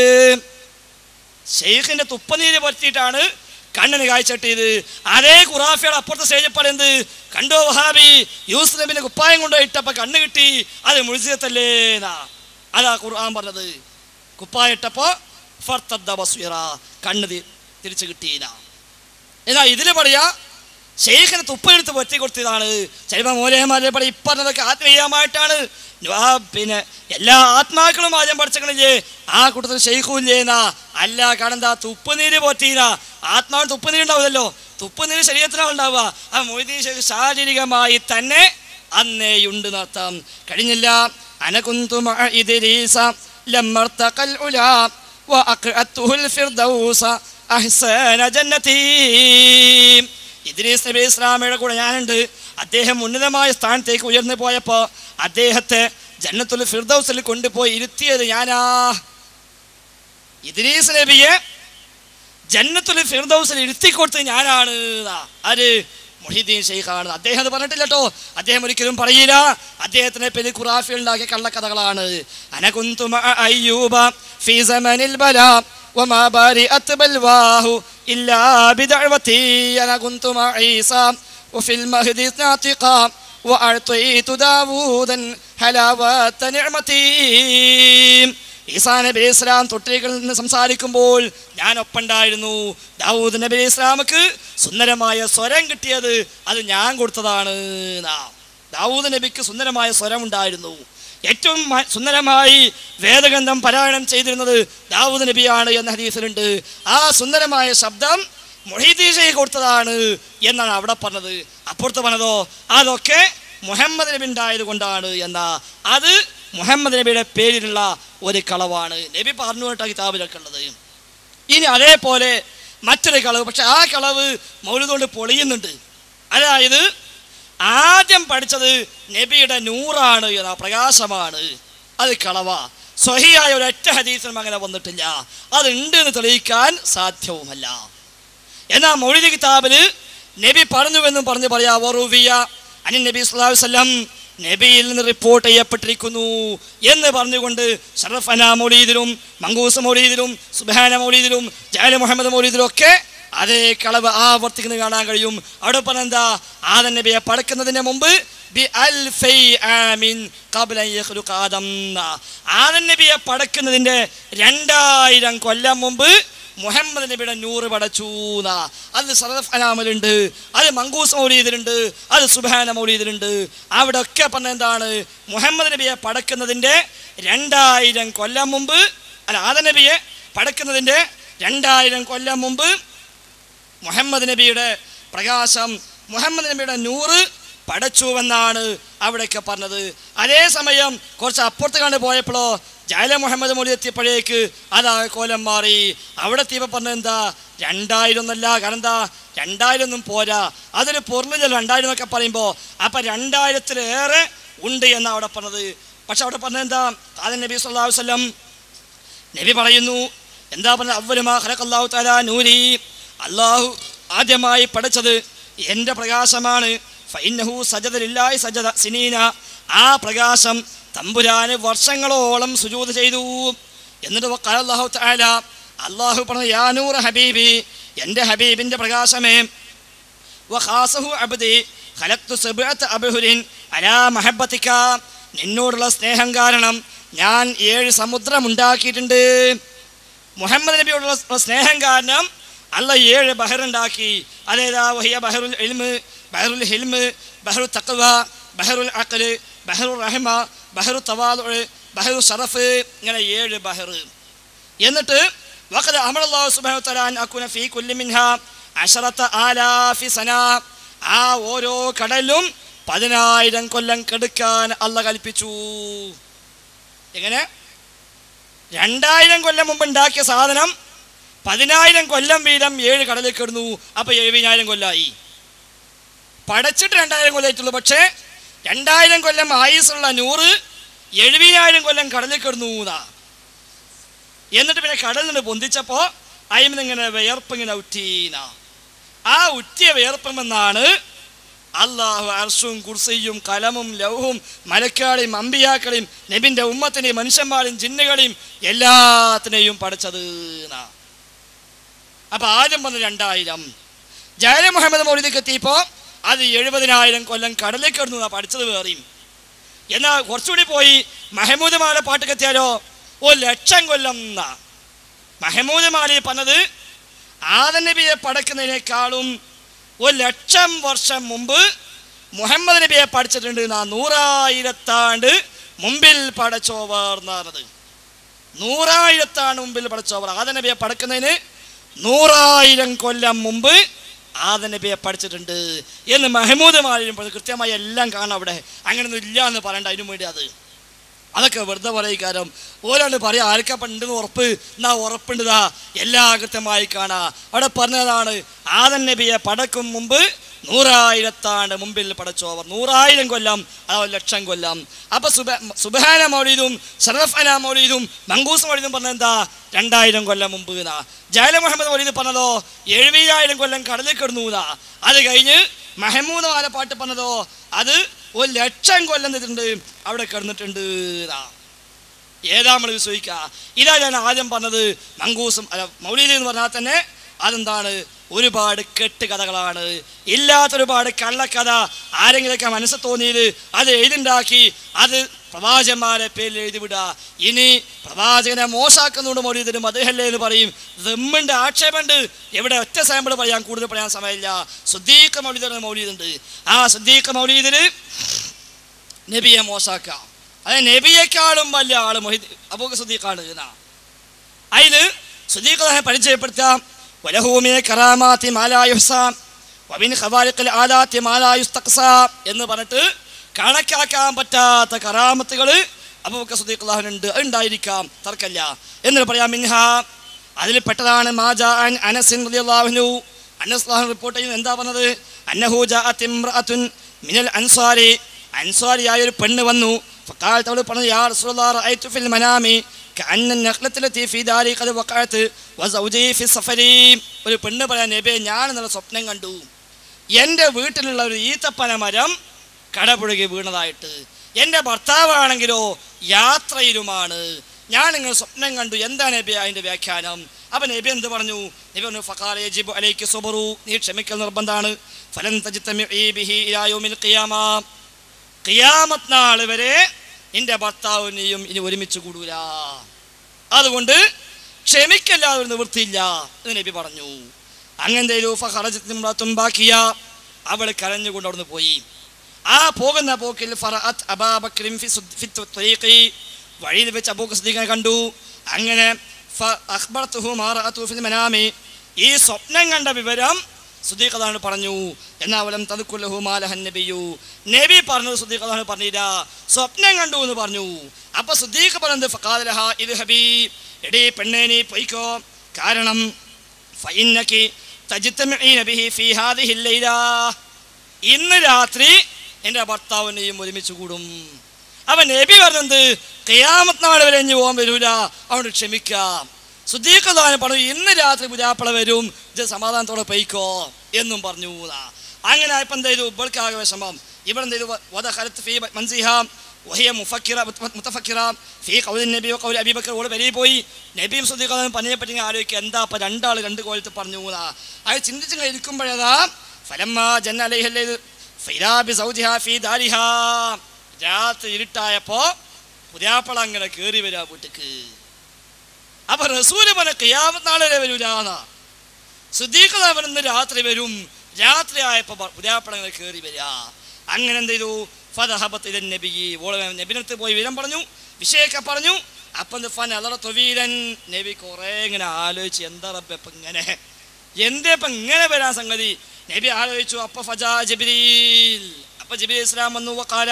ഷെയ്ഖിന്റെ തുപ്പനീര് പുരട്ടിയിട്ടാണ് കണ്ണിന് കാഴ്ച കിട്ടിയത് അതേ ഖുറാഫിയുടെ അപ്പുറത്തെ സ്റ്റേജിൽ പറയുന്നത് കണ്ടോ വഹാബി യൂസ് നബിന്റെ കുപ്പായം കൊണ്ടുപോയി ഇട്ടപ്പോ കണ്ണ് കിട്ടി അത് മുഴുസിയത്തല്ലേ എന്നാ അതാ ഖുർആൻ പറഞ്ഞത് കുപ്പായം ഇട്ടപ്പോ ഫർത്തദ്ദ ബസ്വീറ കണ്ണ് തി- തിരിച്ചു കിട്ടിയില്ല എന്നാ ഇതില് പറയാ ഷെയ്ഖിന് തുപ്പെടുത്ത് പറ്റി കൊടുത്തതാണ് ചിലപ്പോൾ മൂലയന്മാരെ പറയും ഇപ്പറഞ്ഞതൊക്കെ ആത്മീയമായിട്ടാണ് ആ പിന്നെ എല്ലാ ആത്മാക്കളും ആദ്യം പഠിച്ചങ്ങളില്ലേ ആ കൂട്ടത്തിൽ ഷെയ്ഖും എന്നാ അല്ല കടന്താ തുപ്പുനീര് പോറ്റീന ആത്മാവിന് തുപ്പുനീര് ഉണ്ടാവുമല്ലോ തുപ്പുനീര് ശരീരത്തിനാണ് ഉണ്ടാവുക ആ മൊയ്തീൻ ഷെയ്ഖ് ശാരീരികമായി തന്നെ അന്നേയുണ്ട് നർത്ഥം കഴിഞ്ഞില്ല അനകുന്തു മഅ ഇദ്രീസ لما ارتقى العلا وأقعدته الفردوس أحسن جنتي ഇദ്രീസ് നബി ഇസ്ലാമയുടെ കൂടെ ഞാനുണ്ട് അദ്ദേഹം ഉന്നതമായ സ്ഥാനത്തേക്ക് ഉയർന്നു പോയപ്പോൾ അദ്ദേഹത്തെ ജന്നത്തുൽ ഫിർദൗസിൽ കൊണ്ടുപോയി ഇരുത്തിയത് ഞാനാ ഇദ്രീസ് നബിയെ ജന്നത്തുൽ ഫിർദൗസിൽ ഇരുത്തിക്കൊടുത്തത് ഞാനാണ് ന്നാ. ആര് മൊഹീദ്ദീൻ ഷെയ്ഖാണ് അദ്ദേഹം അത് പറഞ്ഞിട്ടില്ല കേട്ടോ അദ്ദേഹം ഒരിക്കലും പറയില്ല അദ്ദേഹത്തിനെ പേര് ഖുറാഫി ഉണ്ടാക്കിയ കള്ളക്കഥകളാണ് അനകുന്തു മഅ അയ്യൂബ ഫീ സമനിൽ ബലാ وما بارئت بلواه إلا بدعوتي أنا كنت مع عيسى وفي المهد ناطقا وأعطيت داوودا حلاوة نعمتي ഈസാ നബി അലൈഹി ഇസ്ലാം തൊട്ടികളിൽ നിന്ന് സംസാരിക്കുമ്പോൾ ഞാൻ ഒപ്പുണ്ടായിരുന്നു ദാവൂദ് നബി അലൈഹി ഇസ്ലാമക്ക് സുന്ദരമായ സ്വരം കിട്ടിയത് അത് ഞാൻ കൊടുത്തതാണ് ന്നാ. ദാവൂദ് നബിക്ക് സുന്ദരമായ സ്വരം ഉണ്ടായിരുന്നു ഏറ്റവും മ- സുന്ദരമായി വേദഗ്രന്ഥം പാരായണം ചെയ്തിരുന്നത് ദാവൂദ് നബിയാണ് എന്ന ഹദീസിലുണ്ട് ആ സുന്ദരമായ ശബ്ദം മൊഹീദീഷയെ കൊടുത്തതാണ് എന്നാണ് അവിടെ പറഞ്ഞത് അപ്പുറത്ത് പറഞ്ഞതോ അതൊക്കെ മുഹമ്മദ് നബി ഉണ്ടായത് കൊണ്ടാണ് എന്ന അത് മുഹമ്മദ് നബിയുടെ പേരിലുള്ള ഒരു കളവാണ് നബി പറഞ്ഞു കേട്ട കിതാബിലൊക്കെ ഉള്ളത് ഇനി അതേപോലെ മറ്റൊരു കളവ് പക്ഷെ ആ കളവ് മൗലിതുകൊണ്ട് പൊളിയുന്നുണ്ട് അതായത് ആദ്യം പഠിച്ചത് നബിയുടെ നൂറാണ് എന്ന പ്രകാശമാണ് അത് കളവ സ്വഹിയായ ഒരൊറ്റ ഹദീസിനും അങ്ങനെ വന്നിട്ടില്ല അത് ഉണ്ട് എന്ന് തെളിയിക്കാൻ സാധ്യവുമല്ല എന്നാൽ മൗലിക കിതാബില് നബി പറഞ്ഞുവെന്നും പറഞ്ഞ് പറയാ വറുവിയ അനി നബി സ്വല്ലല്ലാഹു അലൈഹി വസല്ലം നബിയിൽ നിന്ന് റിപ്പോർട്ട് ചെയ്യപ്പെട്ടിരിക്കുന്നു എന്ന് പറഞ്ഞുകൊണ്ട് ഷറഫന മൗലീദിലും മങ്കൂസ് മൗലീദിലും സുബാന മൗലീദിലും ജാല മുഹമ്മദ് മൗലീദിലും ഒക്കെ അതേ കളവ് ആവർത്തിക്കുന്നത് കാണാൻ കഴിയും അവിടെ പറഞ്ഞെന്താ ആദൻ നബിയെ പടക്കുന്നതിന് മുമ്പ് ബി അൽഫൈ ആമിൻ ഖബ്ല അൻ യഖ്ലുഖ ആദം ന്നാ. ആദൻ നബിയെ പടക്കുന്നതിന്റെ രണ്ടായിരം കൊല്ലം മുമ്പ് മുഹമ്മദ് നബിയുടെ നൂറ് പടച്ചു ന്നാ. അത് സറഫ് അനാമലുണ്ട് അത് മങ്കൂസ് മൗലീദിലുണ്ട് അത് സുബാന മൗലീദിലുണ്ട് അവിടെ ഒക്കെ പറഞ്ഞ എന്താണ് മുഹമ്മദ് നബിയെ പടക്കുന്നതിന്റെ രണ്ടായിരം കൊല്ലം മുമ്പ് അല്ല ആദ നബിയെ പടക്കുന്നതിന്റെ രണ്ടായിരം കൊല്ലം മുമ്പ് മുഹമ്മദ് നബിയുടെ പ്രകാശം മുഹമ്മദ് നബിയുടെ നൂറ് പടച്ചുവെന്നാണ് അവിടെയൊക്കെ പറഞ്ഞത് അതേസമയം കുറച്ച് അപ്പുറത്ത് കണ്ട് പോയപ്പോഴോ ജാല മുഹമ്മദ് മൊഴി എത്തിയപ്പോഴേക്ക് അതാ കോലം മാറി അവിടെ എത്തിയപ്പോൾ പറഞ്ഞത് എന്താ രണ്ടായിരം ഒന്നല്ല കാരണം എന്താ രണ്ടായിരം ഒന്നും പോരാ അതൊരു പൊരുളില്ല രണ്ടായിരം എന്നൊക്കെ പറയുമ്പോൾ അപ്പം രണ്ടായിരത്തിലേറെ ഉണ്ട് എന്നാണ് അവിടെ പറഞ്ഞത് പക്ഷെ അവിടെ പറഞ്ഞത് എന്താ ആദൻ നബി സല്ലല്ലാഹു അലൈഹി വസല്ലം നബി പറയുന്നു എന്താ പറഞ്ഞത് അവലുമാ ഖലഖല്ലാഹു തആല നൂരി അള്ളാഹു ആദ്യമായി പഠിച്ചത് എൻ്റെ പ്രകാശമാണ് ഫൈനഹു സജദ ലില്ലാഹി സജദ സിനീന ആ പ്രകാശം തമ്പുരാന് വർഷങ്ങളോളം സുജൂദ് ചെയ്തു എന്നിട്ട് വഖാല അല്ലാഹു തആല അള്ളാഹു പറഞ്ഞു യാ നൂർ ഹബീബി എൻ്റെ ഹബീബിൻ്റെ പ്രകാശമേ വഖാസഹു അബ്ദി ഖലഖ്തു സബ്അത അബ്ഹുരിൻ അലാ മഹബ്ബതിക നിന്നോടുള്ള സ്നേഹം കാരണം ഞാൻ ഏഴ് സമുദ്രം ഉണ്ടാക്കിയിട്ടുണ്ട് മുഹമ്മദ് നബിയോടുള്ള സ്നേഹം കാരണം അല്ല ഏഴ് ബഹർ ഉണ്ടാക്കി അതേതാ വഹിയ ബഹറുൽ ഇൽമ് ബഹറുൽ ഹിൽമ് ബഹറു തഖ്വ ബഹറുൽ അഖല് ബഹറുൽ റഹ്മ ബഹറു തവാദുഅ് ബഹറു ഷറഫ് ഇങ്ങനെ ഏഴ് ബഹർ എന്നിട്ട് വഖദ അമറല്ലാഹു സുബ്ഹാനഹു വ തആല അൻ അകുന ഫീ കുല്ലി മിൻഹാ അശറത ആലാഫി സന ആ ഓരോ കടലും പതിനായിരം കൊല്ലം കെടുക്കാൻ അല്ല കൽപ്പിച്ചു എങ്ങനെ രണ്ടായിരം കൊല്ലം മുമ്പ് ഉണ്ടാക്കിയ സാധനം പതിനായിരം കൊല്ലം വീതം ഏഴ് കടലിൽ കിടന്നു അപ്പൊ എഴുപതിനായിരം കൊല്ലമായി പടച്ചിട്ട് രണ്ടായിരം കൊല്ലമായിട്ടുള്ളൂ പക്ഷേ രണ്ടായിരം കൊല്ലം ആയുസുള്ള നൂറ് എഴുപതിനായിരം കൊല്ലം കടലിൽ കിടന്നു എന്നാ എന്നിട്ട് പിന്നെ കടലിൽ നിന്ന് പൊന്തിച്ചപ്പോ അയിമിൽ ഇങ്ങനെ വിയർപ്പ് ഇങ്ങനെ ഉറ്റീന ആ ഉറ്റിയ വിയർപ്പമെന്നാണ് അള്ളാഹു അർഷും കുർസിയും കലമും ലൗഹും മലക്കാളെയും അമ്പിയാക്കളെയും നബിന്റെ ഉമ്മത്തിനെയും മനുഷ്യന്മാരെയും ജിന്നുകളെയും എല്ലാത്തിനെയും പഠിച്ചത് എന്നാ. അപ്പൊ ആദ്യം വന്ന് രണ്ടായിരം ജയല മുഹമ്മദ് മൗലിദിക്ക് എത്തിയപ്പോ അത് എഴുപതിനായിരം കൊല്ലം കടലിൽ കിടന്നു എന്നാ പഠിച്ചത് വേറെയും എന്നാൽ കുറച്ചുകൂടി പോയി മഹമൂദ് മാല പാട്ടൊക്കെ എത്തിയാലോ ഒരു ലക്ഷം കൊല്ലം എന്നാ മഹമൂദ് മാലി പറഞ്ഞത് ആദൻ നബിയെ പടക്കുന്നതിനേക്കാളും ഒരു ലക്ഷം വർഷം മുമ്പ് മുഹമ്മദ് നബിയെ പഠിച്ചിട്ടുണ്ട് എന്നാ നൂറായിരത്താണ്ട് മുമ്പിൽ പടച്ചോവർ എന്ന് പറഞ്ഞത് നൂറായിരത്താണ് മുമ്പിൽ പടച്ചോവർ ആദൻ നബിയെ പടക്കുന്നതിന് നൂറായിരം കൊല്ലം മുമ്പ് ആദൻ നബിയെ പഠിച്ചിട്ടുണ്ട് എന്ന് മഹമൂദ് മാലിനും പറഞ്ഞു കൃത്യമായി എല്ലാം കാണാം അവിടെ അങ്ങനെയൊന്നും ഇല്ല എന്ന് പറയണ്ട അതിനു വേണ്ടി അത് അതൊക്കെ വെറുതെ പറയിക്കാരം ഓരോണ്ട് പറയാം ആർക്കപ്പം ഉണ്ടെന്ന് ഉറപ്പ് എന്നാ ഉറപ്പുണ്ടതാ എല്ലാം കൃത്യമായി കാണാ അവിടെ പറഞ്ഞതാണ് ആദൻ നബിയെ പടക്കും മുമ്പ് നൂറായിരത്താണ് മുമ്പിൽ പടച്ചോവർ നൂറായിരം കൊല്ലം അതോ ലക്ഷം കൊല്ലം അപ്പൊ സുബ സുബഹാന മൗലീദും ഷറഫന മൗലീദും മങ്കൂസ് മൗലീദും പറഞ്ഞത് എന്താ രണ്ടായിരം കൊല്ലം മുമ്പ് എന്നാ ജയല മുഹമ്മദ് മൗലീദ് പറഞ്ഞതോ എഴുപതിനായിരം കൊല്ലം കടലിൽ കിടന്നു എന്നാ അത് കഴിഞ്ഞ് മഹമൂദ് മാലപ്പാട്ട് പറഞ്ഞതോ അത് ഒരു ലക്ഷം കൊല്ലം ചെയ്തിട്ടുണ്ട് അവിടെ കിടന്നിട്ടുണ്ട് എന്നാ ഏതാ നമ്മൾ വിശ്വസിക്കുക ഇതാ ഞാൻ ആദ്യം പറഞ്ഞത് മങ്കൂസും അല്ല മൗലീദ് എന്ന് പറഞ്ഞാൽ തന്നെ അതെന്താണ് ഒരുപാട് കെട്ടുകഥകളാണ് ഇല്ലാത്ത ഒരുപാട് കള്ളക്കഥ ആരെങ്കിലൊക്കെ മനസ്സിൽ തോന്നിയത് അത് എഴുതുണ്ടാക്കി അത് പ്രവാചകന്മാരെ പേരിൽ എഴുതിവിടുക ഇനി പ്രവാചകനെ മോശാക്കുന്നുണ്ട് മൗലീദിന് മതഹല്ലേ എന്ന് പറയും ദമ്മുണ്ട് ആക്ഷേപമുണ്ട് എവിടെ ഒറ്റ സാമ്പിൾ പറയാൻ കൂടുതൽ പറയാൻ സമയമില്ല സുദ്ദീഖ് മൗലീദ് എന്ന മൗലീദുണ്ട് ആ സുദ്ദീഖ് മൗലീദിന് നബിയെ മോശാക്കാം അത് നബിയെക്കാളും വലിയ ആള് മൊഹിദ് അബൂക്ക് സുദ്ദീഖാണ് എന്നാ അതില് സുദ്ദീഖ് പരിചയപ്പെടുത്താം വലഹൂമിനെ കറാമാത്തി മാലായുസാം വബിൻ ഖവാലിഖിൽ ആദാത്തി മാലായുസ്തഖ്സ എന്ന് പറഞ്ഞിട്ട് കണക്കാക്കാൻ പറ്റാത്ത കറാമത്തുകൾ അബൂബക്കർ സുദ്ദീഖ് അള്ളാഹുനുണ്ട് ഉണ്ടായിരിക്കാം തർക്കല്ല എന്ന് പറയാം മിൻഹ അതിൽ പെട്ടതാണ് മാജാ അൻ അനസിൻ റളിയല്ലാഹു അനസ് അള്ളാഹു റിപ്പോർട്ട് ചെയ്യുന്നത് എന്താ പറഞ്ഞത് അന്നഹു ജാഅത്ത് ഇംറഅത്തുൻ മിനൽ അൻസാരി അൻസാരിയായ ഒരു പെണ്ണ് വന്നു فقالت അവൾ പറഞ്ഞു യാ റസൂലുള്ളാഹി റഅയ്തു ഫിൽ മനാമി كأن النخلة التي في داري قد وقعت وزوجي في السفر ഒരു പെണ്ണ് പറയാൻ നബിയെ ഞാൻ എന്നുള്ള സ്വപ്നം കണ്ടു എൻ്റെ വീട്ടിലുള്ള ഒരു ഈത്തപ്പന മരം കടപുഴകി വീണതായിട്ട് എൻ്റെ ഭർത്താവാണെങ്കിലോ യാത്രയിലുമാണ് ഞാൻ നിങ്ങൾ സ്വപ്നം കണ്ടു എന്താണ് നബി അതിൻ്റെ വ്യാഖ്യാനം അപ്പം നബി എന്ത് പറഞ്ഞു നബി പറഞ്ഞു ഫഖാല യജിബു അലൈക്ക് സുബറു നീ ക്ഷമിക്കൽ നിർബന്ധമാണ് ഫലൻ തജിത്തമി ബിഹി ഇലാ യൗമിൽ ഖിയാമ ഖിയാമത്ത് നാൾ വരെ നിന്റെ ഭർത്താവ് നീയും ഇനി ഒരുമിച്ച് കൂടൂല അതുകൊണ്ട് ക്ഷമിക്കല്ലാതെ ഒരു നിവൃത്തിയില്ല എന്ന് നബി പറഞ്ഞു അങ്ങനെ ബാക്കിയ അവൾ കരഞ്ഞുകൊണ്ട് അവിടുന്ന് പോയി ആ പോകുന്ന പോക്കിൽ ഫറഅത്ത് അബാബക്രിം ഫി സുദ്- ഫി ത്വരീഖി. വഴിയിൽ വെച്ച് അബൂക്ക് സിദ്ദീഖിനെ കണ്ടു അങ്ങനെ ഫ- അഖ്ബറത്തുഹു മാ റഅതു ഫിൽ മനാമി. ഈ സ്വപ്നം കണ്ട വിവരം സുദീഖ് അതാണ് പറഞ്ഞു എന്നാ അവലം തതുക്കുല്ലഹു മാലഹൻ നബിയു നബി പറഞ്ഞത് സുദീഖ് അതാണ് പറഞ്ഞില്ല സ്വപ്നം കണ്ടു എന്ന് പറഞ്ഞു അപ്പൊ സുദീഖ് പറഞ്ഞത് ഫഖാലഹ ഇത് ഹബീ എടീ പെണ്ണേ നീ പൊയ്ക്കോ കാരണം ഫഇന്നകി തജ്തമിഈന ബിഹി ഫീ ഹാദിഹി ലൈല ഇന്ന് രാത്രി എൻ്റെ ഭർത്താവിനെയും ഒരുമിച്ച് കൂടും അവൻ നബി പറഞ്ഞത് കയ്യാമത്ത് നാൾ വരെ ഇനി പോകാൻ വരൂല അവനോട് ക്ഷമിക്കാം സുദ്ദീഖദാനം പറഞ്ഞു ഇന്ന് രാത്രി പുരാപ്പള വരും ഇത് സമാധാനത്തോടെ പൊയ്ക്കോ എന്നും പറഞ്ഞു ന്നാ. അങ്ങനെ ആയപ്പോൾ എന്ത് ചെയ്തു ഇവൾക്കാകെ വിഷമം ഇവിടെ എന്ത് ചെയ്തു വദഖലത്ത് ഫീ മൻസിഹ വഹിയ മുഫക്കിറ മുത്തഫക്കിറ ഫീ ഖൗലി നബി ഖൗലി അബീ ബക്കർ ഓള് വരെ പോയി നബിയും സുദ്ദീഖദാനും പറഞ്ഞതിനെ പറ്റി ഇങ്ങനെ ആലോചിക്കുക എന്താ അപ്പം രണ്ടാൾ രണ്ട് കോലത്ത് പറഞ്ഞു ന്നാ. അത് ചിന്തിച്ച് ഇരിക്കുമ്പോഴതാ ഫലമ്മ ജന്ന അലൈഹല്ലേ ഫിലാ ബി സൗജിഹാ ഫീ ദാരിഹാ രാത്രി ഇരുട്ടായപ്പോ പുതിയാപ്പള അങ്ങനെ കേറി വരാ വീട്ടിക്ക് അപ്പൊ റസൂല് പറഞ്ഞ കിയാമത്ത് നാളെ വരെ വരൂലാന്നാ സുദ്ദീഖ് ഇന്ന് രാത്രി വരും രാത്രി ആയപ്പോ പുതിയാപ്പള അങ്ങനെ കേറി വരിക അങ്ങനെ എന്ത് ചെയ്തു ഫതഹബത്ത് ഇതൻ നബി ഓളെ നബിനടുത്ത് പോയി വിവരം പറഞ്ഞു വിഷയൊക്കെ പറഞ്ഞു അപ്പം ഫൻ അലറ തൊവീരൻ നബി കുറേ ഇങ്ങനെ ആലോചിച്ച് എന്താ റബ്ബെ ഇപ്പം ഇങ്ങനെ എന്തേ ഇപ്പം ഇങ്ങനെ വരാൻ സംഗതി നബി ആലോചിച്ചു അപ്പൊ ഫജാ ജബിരീൽ അപ്പൊ ജബിരി ഇസ്ലാം വന്നു വക്കാല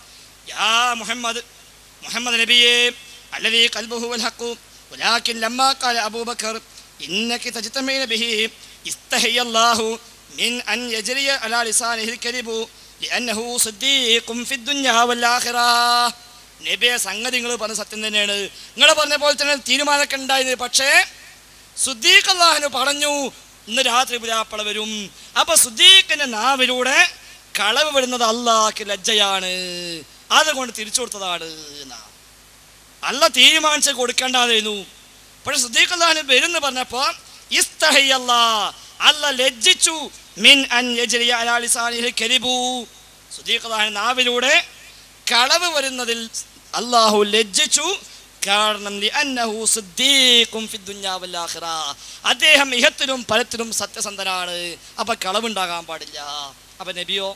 യാ മുഹമ്മദ് മുഹമ്മദ് നബിയെ الذي قلبه الحق ولكن لما قال أبو بكر إنك تجتمعين به استحي الله من أن يجري على لسانه الكذب لأنه صديق في الدنيا والآخرة നബിയെ സംഗതി നിങ്ങൾ പറഞ്ഞ സത്യം തന്നെയാണ് നിങ്ങൾ പറഞ്ഞ പോലെ തന്നെ തീരുമാനമൊക്കെ ഉണ്ടായത് പക്ഷേ സുദ്ദീഖ് അള്ളാഹുന് പറഞ്ഞു ഇന്ന് രാത്രി പുരാപ്പള വരും അപ്പൊ സുദ്ദീഖിന്റെ നാവിലൂടെ കളവ് വരുന്നത് അള്ളാഹ്ക്ക് ലജ്ജയാണ് അതുകൊണ്ട് തിരിച്ചു കൊടുത്തതാണ് എന്നാ അല്ല തീരുമാനിച്ച് കൊടുക്കേണ്ടതായിരുന്നു പക്ഷെ സുദ്ദീഖ് അള്ളാഹുന് വരുന്ന് പറഞ്ഞപ്പോ ഇസ്തഹയ്യല്ല അല്ല ലജ്ജിച്ചു മിൻ അൻ യജ്രിയ അലാ ലിസാനിഹിൽ കരിബു സുദ്ദീഖ് അള്ളാഹുന്റെ നാവിലൂടെ കളവ് വരുന്നതിൽ അള്ളാഹു ലജ്ജിച്ചു കാരണം ലിഅന്നഹു സിദ്ദീഖും ഫി ദുനിയാ വൽ ആഖിറ അദ്ദേഹം ഇഹത്തിലും പരത്തിലും സത്യസന്ധനാണ് അപ്പൊ കളവുണ്ടാകാൻ പാടില്ല അപ്പൊ നബിയോ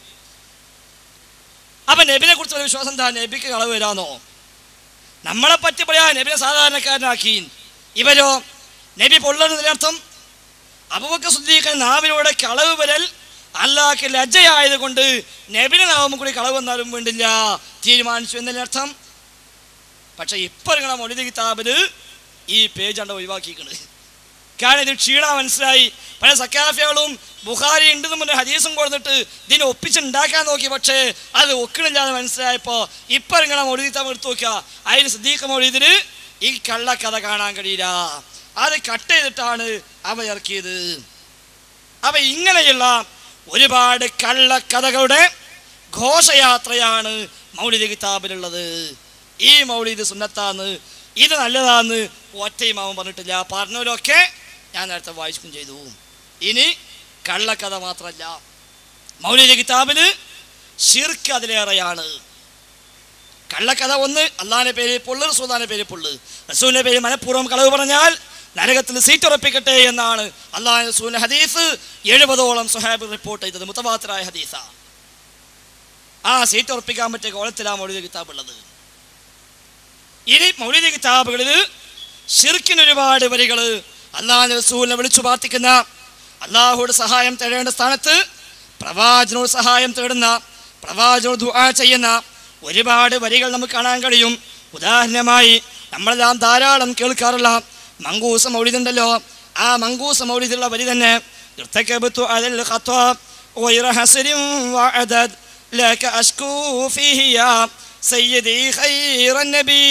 അപ്പൊ നബിനെ കുറിച്ചുള്ള വിശ്വാസം എന്താ നബിക്ക് കളവ് വരാന്നോ നമ്മളെ പറ്റി പറയാ നബിനെ സാധാരണക്കാരനാക്കി ഇവരോ നബി പൊള്ളുന്നതിനർത്ഥം അബുബക്കർ സുദ്ദീഖൻ നാവിലൂടെ കളവ് വരൽ അള്ളാഹ്ക്ക് ലജ്ജയായത് കൊണ്ട് നബിനെ നാവും കൂടി കളവ് വന്നാലും വേണ്ടില്ല തീരുമാനിച്ചു എന്നതിനർത്ഥം പക്ഷെ ഇപ്പൊ ഇങ്ങനെ മൊഴിതി കിതാബില് ഈ പേജ് കണ്ട ഒഴിവാക്കിക്കണ് കാരണം ഇത് ക്ഷീണ മനസ്സിലായി പല സക്കാഫികളും ബുഖാരി ഉണ്ടെന്ന് മുന്നേ ഹദീസും കൊടുത്തിട്ട് ഇതിനെ ഒപ്പിച്ചുണ്ടാക്കാൻ നോക്കി പക്ഷേ അത് ഒക്കണില്ലാതെ മനസ്സിലായപ്പോ ഇപ്പൊ ഇങ്ങനെ മൊഴി കിതാബ് എടുത്തു നോക്കുക അതിന് സിദ്ദീഖ് മൊഴിതിന് ഈ കള്ളക്കഥ കാണാൻ കഴിയില്ല അത് കട്ട് ചെയ്തിട്ടാണ് അവ ഇറക്കിയത് അപ്പൊ ഇങ്ങനെയുള്ള ഒരുപാട് കള്ളക്കഥകളുടെ ഘോഷയാത്രയാണ് മൗലിദ് കിതാബിലുള്ളത് ഈ മൗലിദ് സുന്നത്താന്ന് ഇത് നല്ലതാന്ന് ഒറ്റയിമാവൻ പറഞ്ഞിട്ടില്ല പറഞ്ഞവരൊക്കെ ഞാൻ നേരത്തെ വായിച്ചും ചെയ്തു ഇനി കള്ളക്കഥ മാത്രമല്ല മൗലിദ് കിതാബില് ഷിർക്ക് അതിലേറെയാണ് കള്ളക്കഥ ഒന്ന് അള്ളാഹിന്റെ പേര് പൊള്ളു റസൂലിന്റെ പേര് പൊള്ളു റസൂലിന്റെ പേര് മനഃപൂർവ്വം കളവ് പറഞ്ഞാൽ നരകത്തിൽ സീറ്റ് ഉറപ്പിക്കട്ടെ എന്നാണ് അള്ളാഹ് റസൂലിന്റെ ഹദീസ് എഴുപതോളം സുഹാബ് റിപ്പോർട്ട് ചെയ്തത് മുത്തവാത്തരായ ഹദീസ ആ സീറ്റ് ഉറപ്പിക്കാൻ പറ്റിയ കോലത്തിലാണ് മൗലിക കിതാബ് ഉള്ളത് ഇനി മൗലിക കിതാബുകളിൽ ഷിർക്കിന് ഒരുപാട് വരികൾ അള്ളാഹ് റസൂലിനെ വിളിച്ചു പ്രാർത്ഥിക്കുന്ന അള്ളാഹുയുടെ സഹായം തേടേണ്ട സ്ഥാനത്ത് പ്രവാചനോട് സഹായം തേടുന്ന പ്രവാചനോട് ദുആ ചെയ്യുന്ന ഒരുപാട് വരികൾ നമുക്ക് കാണാൻ കഴിയും ഉദാഹരണമായി നമ്മളെല്ലാം ധാരാളം കേൾക്കാറുള്ള മങ്കൂസ മൗലിദുണ്ടല്ലോ ആ മങ്കൂസ മൗലിദുള്ള വരി തന്നെ ارتكبت على الخطا غير حسر وعدد لك أشكو فيه يا سيدي خير النبي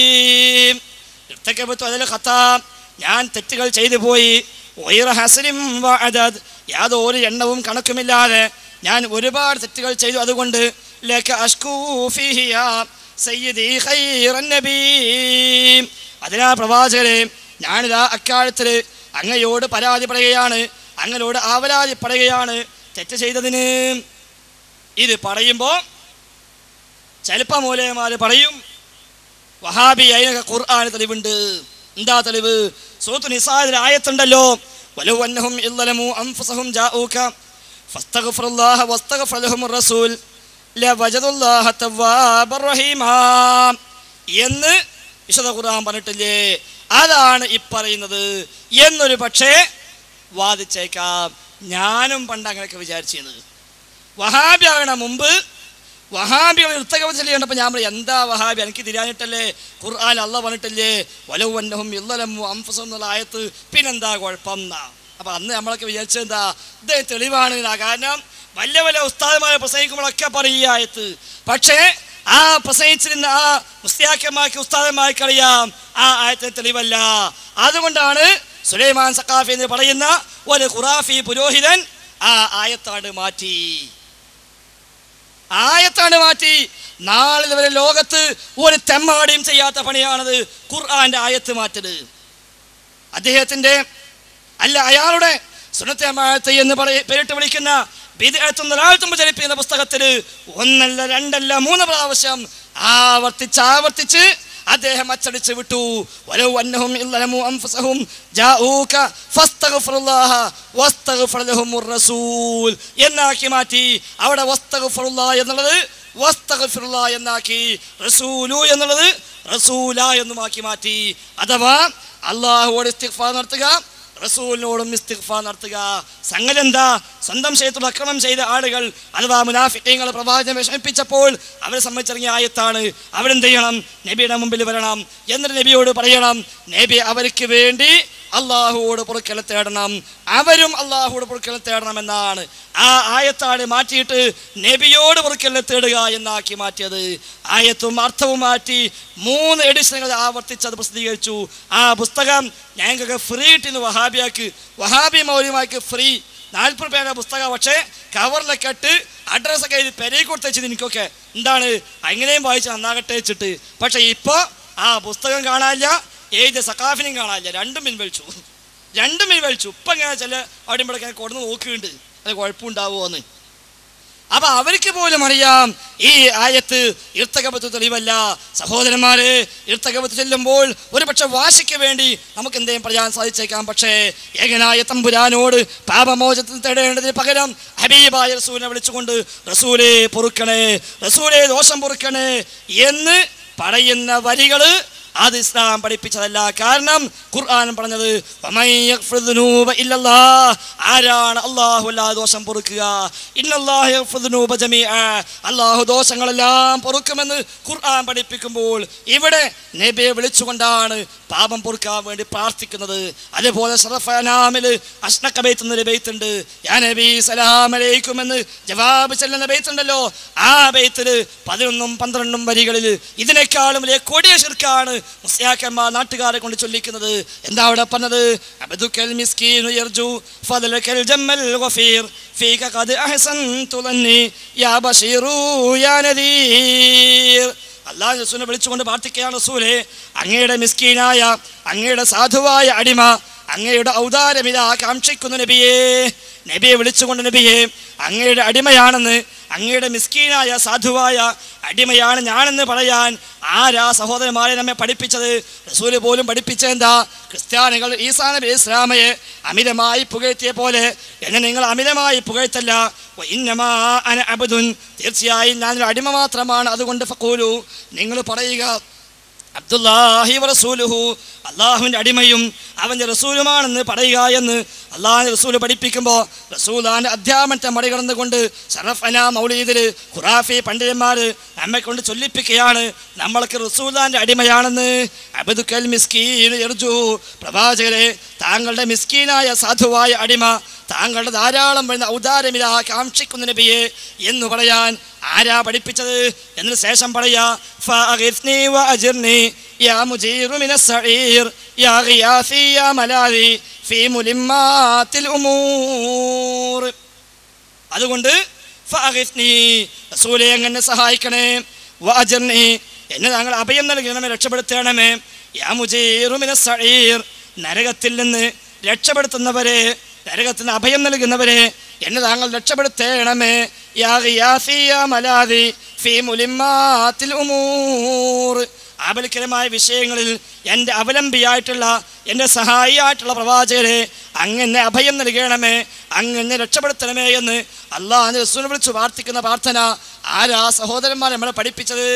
ارتكبت على الخطا ഞാൻ തെറ്റുകൾ ചെയ്തു പോയി غير حسر وعدد യാതൊരു എണ്ണവും കണക്കുമില്ലാതെ ഞാൻ ഒരുപാട് തെറ്റുകൾ ചെയ്തു അതുകൊണ്ട് ലക അഷ്കൂ ഫീഹി യാ സയ്യിദി ഖൈറൻ നബീ അതിനാ പ്രവാചകരെ ഞാനിതാ അക്കാലത്തിൽ അങ്ങയോട് പരാതി പറയുകയാണ് അങ്ങയോട് ആവലാതി പറയുകയാണ് തെറ്റ് ചെയ്തതിന് ഇത് പറയുമ്പോൾ ചിലപ്പോൾ മൂലയമാര് പറയും വഹാബി അതിനൊക്കെ ഖുർആൻ തെളിവുണ്ട് എന്താ തെളിവ് സൂത്ത് നിസാദിൽ ആയത്തുണ്ടല്ലോ വലു അന്നഹും ഇല്ലലമു അൻഫുസഹും ജാഊക ഫസ്തഗ്ഫിറുല്ലാഹ വസ്തഗ്ഫർ ലഹുമുർ റസൂൽ ലവജദുല്ലാഹ തവ്വാബർ റഹീമാ എന്ന് വിശുദ്ധ ഖുർആൻ പറഞ്ഞിട്ടില്ലേ അതാണ് ഈ പറയുന്നത് എന്നൊരു പക്ഷേ വാദിച്ചേക്കാം ഞാനും പണ്ട് അങ്ങനെയൊക്കെ വിചാരിച്ചിരുന്നത് വഹാബി ആകണ മുമ്പ് വഹാബികൾ ഇർത്തകവചന ചെയ്യണ്ടപ്പോൾ ഞാൻ പറയും എന്താ വഹാബി എനിക്ക് തിരിയാനിട്ടല്ലേ ഖുർആൻ അല്ല പറഞ്ഞിട്ടില്ലേ വലവന്നഹും ഇല്ലലമു അംഫസും എന്നുള്ള ആയത്ത് പിന്നെന്താ കുഴപ്പം എന്നാ അപ്പൊ അന്ന് നമ്മളൊക്കെ വിചാരിച്ചത് എന്താ ഇത് തെളിവാണ് എന്നാ കാരണം വലിയ വലിയ ഉസ്താദന്മാരെ പ്രസംഗിക്കുമ്പോഴൊക്കെ പറയും ഈ ആയത്ത് പക്ഷേ ആ പ്രസംഗിച്ചിരുന്ന ആ മുസ്തിയാക്കന്മാർക്ക് ഉസ്താദന്മാർക്ക് അറിയാം ആ ആയത്തിന് തെളിവല്ല അതുകൊണ്ടാണ് സുലൈമാൻ സക്കാഫി എന്ന് പറയുന്ന ഒരു ഖുറാഫി പുരോഹിതൻ ആ ആയത്താട് മാറ്റി ആയത്താണ് മാറ്റി നാളെ വരെ ലോകത്ത് ഒരു തെമ്മാടിയും ചെയ്യാത്ത പണിയാണത് ഖുർആന്റെ ആയത്ത് മാറ്റത് അദ്ദേഹത്തിന്റെ അല്ല അയാളുടെ സുനത്തെ എന്ന് പറയ പേരിട്ട് വിളിക്കുന്ന ബിദ്അത്തും ദലാലത്തും പ്രചരിപ്പിക്കുന്ന പുസ്തകത്തിൽ ഒന്നല്ല രണ്ടല്ല മൂന്ന് പ്രാവശ്യം ആവർത്തിച്ച് ആവർത്തിച്ച് അദ്ദേഹം അച്ചടിച്ച് വിട്ടു വലൗ അന്നഹും ഇല്ലലമു അൻഫുസഹും ജാഊക ഫസ്തഗ്ഫിറുല്ലാഹ വസ്തഗ്ഫിർ ലഹുമുർ റസൂൽ എന്നാക്കി മാറ്റി അവിടെ വസ്തഗ്ഫിറുല്ലാഹ എന്നുള്ളത് വസ്തഗ്ഫിറുല്ലാ എന്നാക്കി റസൂലു എന്നുള്ളത് റസൂല എന്നുമാക്കി മാറ്റി അഥവാ അള്ളാഹുവോട് ഇസ്തിഗ്ഫാർ നടത്തുക റസൂലിനോടും ഇസ്തിഗ്ഫാർ നടത്തുക സംഗതി എന്താ സ്വന്തം ശരീരത്തോട് അക്രമം ചെയ്ത ആളുകൾ അഥവാ മുനാഫിക്കങ്ങൾ പ്രവാചകനെ വിഷമിപ്പിച്ചപ്പോൾ അവരെ സംബന്ധിച്ചിറങ്ങിയ ആയത്താണ് അവരെന്ത് ചെയ്യണം നബിയുടെ മുമ്പിൽ വരണം എന്നിട്ട് നബിയോട് പറയണം നബി അവർക്ക് വേണ്ടി അള്ളാഹുവോട് പൊറുക്കൽ തേടണം അവരും അള്ളാഹുവോട് പൊറുക്കൽ തേടണം എന്നാണ് ആ ആയത്താണ് മാറ്റിയിട്ട് നബിയോട് പൊറുക്കൽ തേടുക എന്നാക്കി മാറ്റിയത് ആയത്തും അർത്ഥവും മാറ്റി മൂന്ന് എഡിഷനുകൾ ആവർത്തിച്ച് അത് പ്രസിദ്ധീകരിച്ചു ആ പുസ്തകം ഞങ്ങൾക്ക് ഫ്രീ ഇട്ടിന്ന് വഹാബിയാക്ക് വഹാബി മൗര്യമാക്ക് ഫ്രീ നാൽപ്പത് പേരുടെ പുസ്തകം പക്ഷേ കവറിലൊക്കെ ഇട്ട് അഡ്രസ്സൊക്കെ എഴുതി പെരയിൽ കൊടുത്തത് എനിക്കൊക്കെ എന്താണ് അങ്ങനെയും വായിച്ച് നന്നാകട്ടെ വെച്ചിട്ട് പക്ഷെ ഇപ്പോൾ ആ പുസ്തകം കാണാനില്ല ഏത് സക്കാഫിനെയും കാണാനില്ല രണ്ടും പിൻവലിച്ചു രണ്ടും പിൻവലിച്ചു ഇപ്പം ഇങ്ങനെ ചില അവിടെ ഇവിടെ കൊടുന്ന് നോക്കുന്നുണ്ട് അത് കുഴപ്പമുണ്ടാവുമോ എന്ന് അപ്പൊ അവർക്ക് പോലും അറിയാം ഈ ആയത്ത് ഇർത്തകപത്ത് തെളിവല്ല സഹോദരന്മാരെ ഇർത്തകപത്ത് ചെല്ലുമ്പോൾ ഒരു പക്ഷെ വാശിക്ക് വേണ്ടി നമുക്ക് എന്തെങ്കിലും പറയാൻ സാധിച്ചേക്കാം പക്ഷേ ഏകനായ തമ്പുരാനോട് പാപമോചനത്തിന് തേടേണ്ടതിന് പകരം ഹബീബായ റസൂലിനെ വിളിച്ചുകൊണ്ട് റസൂലെ പൊറുക്കണേ റസൂലെ ദോഷം പൊറുക്കണേ എന്ന് പറയുന്ന വരികള് അത് ഇസ്ലാം പഠിപ്പിച്ചതല്ല കാരണം ഖുർആൻ പറഞ്ഞത് "വമൻ യഗ്ഫിറു ദുനൂബ ഇല്ലല്ലാഹ്." ആരാണ് അള്ളാഹു എല്ലാ ദോഷം പൊറുക്കുക ഇന്നല്ലാഹു യഗ്ഫിറു ദുനൂബ ജമീഅ. അള്ളാഹു ദോഷങ്ങളെല്ലാം പൊറുക്കുമെന്ന് ഖുർആൻ പഠിപ്പിക്കുമ്പോൾ ഇവിടെ നബിയെ വിളിച്ചുകൊണ്ടാണ് പാപം പൊറുക്കാൻ വേണ്ടി പ്രാർത്ഥിക്കുന്നത് അതുപോലെ ഷറഫനാമിൽ അഷ്ണക്ക ബെയ്ത്ത് എന്നൊരു ബെയ്ത്ത് ഉണ്ട് യാ നബി സലാം അലൈക്കും എന്ന് ജവാബ് ചെല്ലുന്ന ബെയ്ത്ത് ഉണ്ടല്ലോ ആ ബെയ്ത്തിൽ പതിനൊന്നും പന്ത്രണ്ടും വരികളിൽ ഇതിനേക്കാളും വലിയ കൊടിയ ശിർക്കാണ് മുസ്ലിയാക്കന്മാർ നാട്ടുകാരെ കൊണ്ട് ചൊല്ലിക്കുന്നത് എന്താ അവിടെ പറഞ്ഞത് അബ്ദുക്കൽ മിസ്കീനു യർജു ഫദലക്കൽ ജമ്മൽ ഗഫീർ ഫീക ഖദ് അഹ്സൻതു ലന്നി യാ ബശീറു യാ നദീർ അള്ളാഹു റസൂലിനെ വിളിച്ചുകൊണ്ട് പ്രാർത്ഥിക്കുകയാണ് റസൂലെ അങ്ങയുടെ മിസ്കീനായ അങ്ങയുടെ സാധുവായ അടിമ അങ്ങയുടെ ഔദാരമിത കാക്ഷിക്കുന്ന നബിയെ നബിയെ വിളിച്ചുകൊണ്ട് നബിയെ അങ്ങയുടെ അടിമയാണെന്ന് അങ്ങയുടെ മിസ്കീനായ സാധുവായ അടിമയാണ് ഞാനെന്ന് പറയാൻ ആരാ സഹോദരന്മാരെ നമ്മെ പഠിപ്പിച്ചത് റസൂല് പോലും പഠിപ്പിച്ചെന്താ ക്രിസ്ത്യാനികൾ ഈസാ നബി ഇസ്ലാമയെ അമിതമായി പുകഴ്ത്തിയ പോലെ എന്നെ നിങ്ങൾ അമിതമായി പുകഴ്ത്തല്ല വ ഇന്നമാ അന അബ്ദുൻ തീർച്ചയായും ഞാനൊരു അടിമ മാത്രമാണ് അതുകൊണ്ട് ഫക്കൂലു നിങ്ങൾ പറയുക അബ്ദുല്ലാഹി റസൂലുഹു അള്ളാഹുവിൻ്റെ അടിമയും അവൻ്റെ റസൂലുമാണെന്ന് പറയുക എന്ന് അള്ളാഹിൻ്റെ റസൂല് പഠിപ്പിക്കുമ്പോൾ റസൂലാൻ്റെ അധ്യാപനത്തെ മറികടന്നുകൊണ്ട് ഷറഫ് അന മൗലീദിൽ ഖുറാഫി പണ്ഡിതന്മാർ നമ്മെ കൊണ്ട് ചൊല്ലിപ്പിക്കുകയാണ് നമ്മൾക്ക് റസൂലാൻ്റെ അടിമയാണെന്ന് അബദുക്കൽ മിസ്കീൻ എർജു പ്രവാചകരെ താങ്കളുടെ മിസ്കീനായ സാധുവായ അടിമ താങ്കളുടെ ധാരാളം വരുന്ന ഔദാരമിത കാക്ഷിക്കുന്ന നബിയെ എന്ന് പറയാൻ ആരാ പഠിപ്പിച്ചത് എന്നതിന് ശേഷം പറയാ فأغثني وأجرني يا مجير من السعير يا غياثي يا ملاذي في ملمات الأمور അതുകൊണ്ട് ഫഅഗിത്നി റസൂലെ അങ്ങനെ സഹായിക്കണേ വഅജർനി എന്നെ താങ്കൾ അഭയം നൽകണമേ രക്ഷപ്പെടുത്തണമേ യാ മുജീറു മിന സഈർ നരകത്തിൽ നിന്ന് രക്ഷപ്പെടുത്തുന്നവരെ നരകത്തിൽ നിന്ന് അഭയം നൽകുന്നവരെ എന്നെ താങ്കൾ രക്ഷപ്പെടുത്തേണമേ യാ ഗിയാസി യാ മലാദി ഫീ മുലിമാത്തിൽ ഉമൂർ ആപൽക്കരമായ വിഷയങ്ങളിൽ എൻ്റെ അവലംബിയായിട്ടുള്ള എൻ്റെ സഹായിയായിട്ടുള്ള പ്രവാചകരെ അങ്ങനെ അഭയം നൽകണമേ അങ്ങനെ രക്ഷപ്പെടുത്തണമേ എന്ന് അള്ളാഹ് റസൂൽ വിളിച്ച് പ്രാർത്ഥിക്കുന്ന പ്രാർത്ഥന ആരാ സഹോദരന്മാർ നമ്മളെ പഠിപ്പിച്ചത്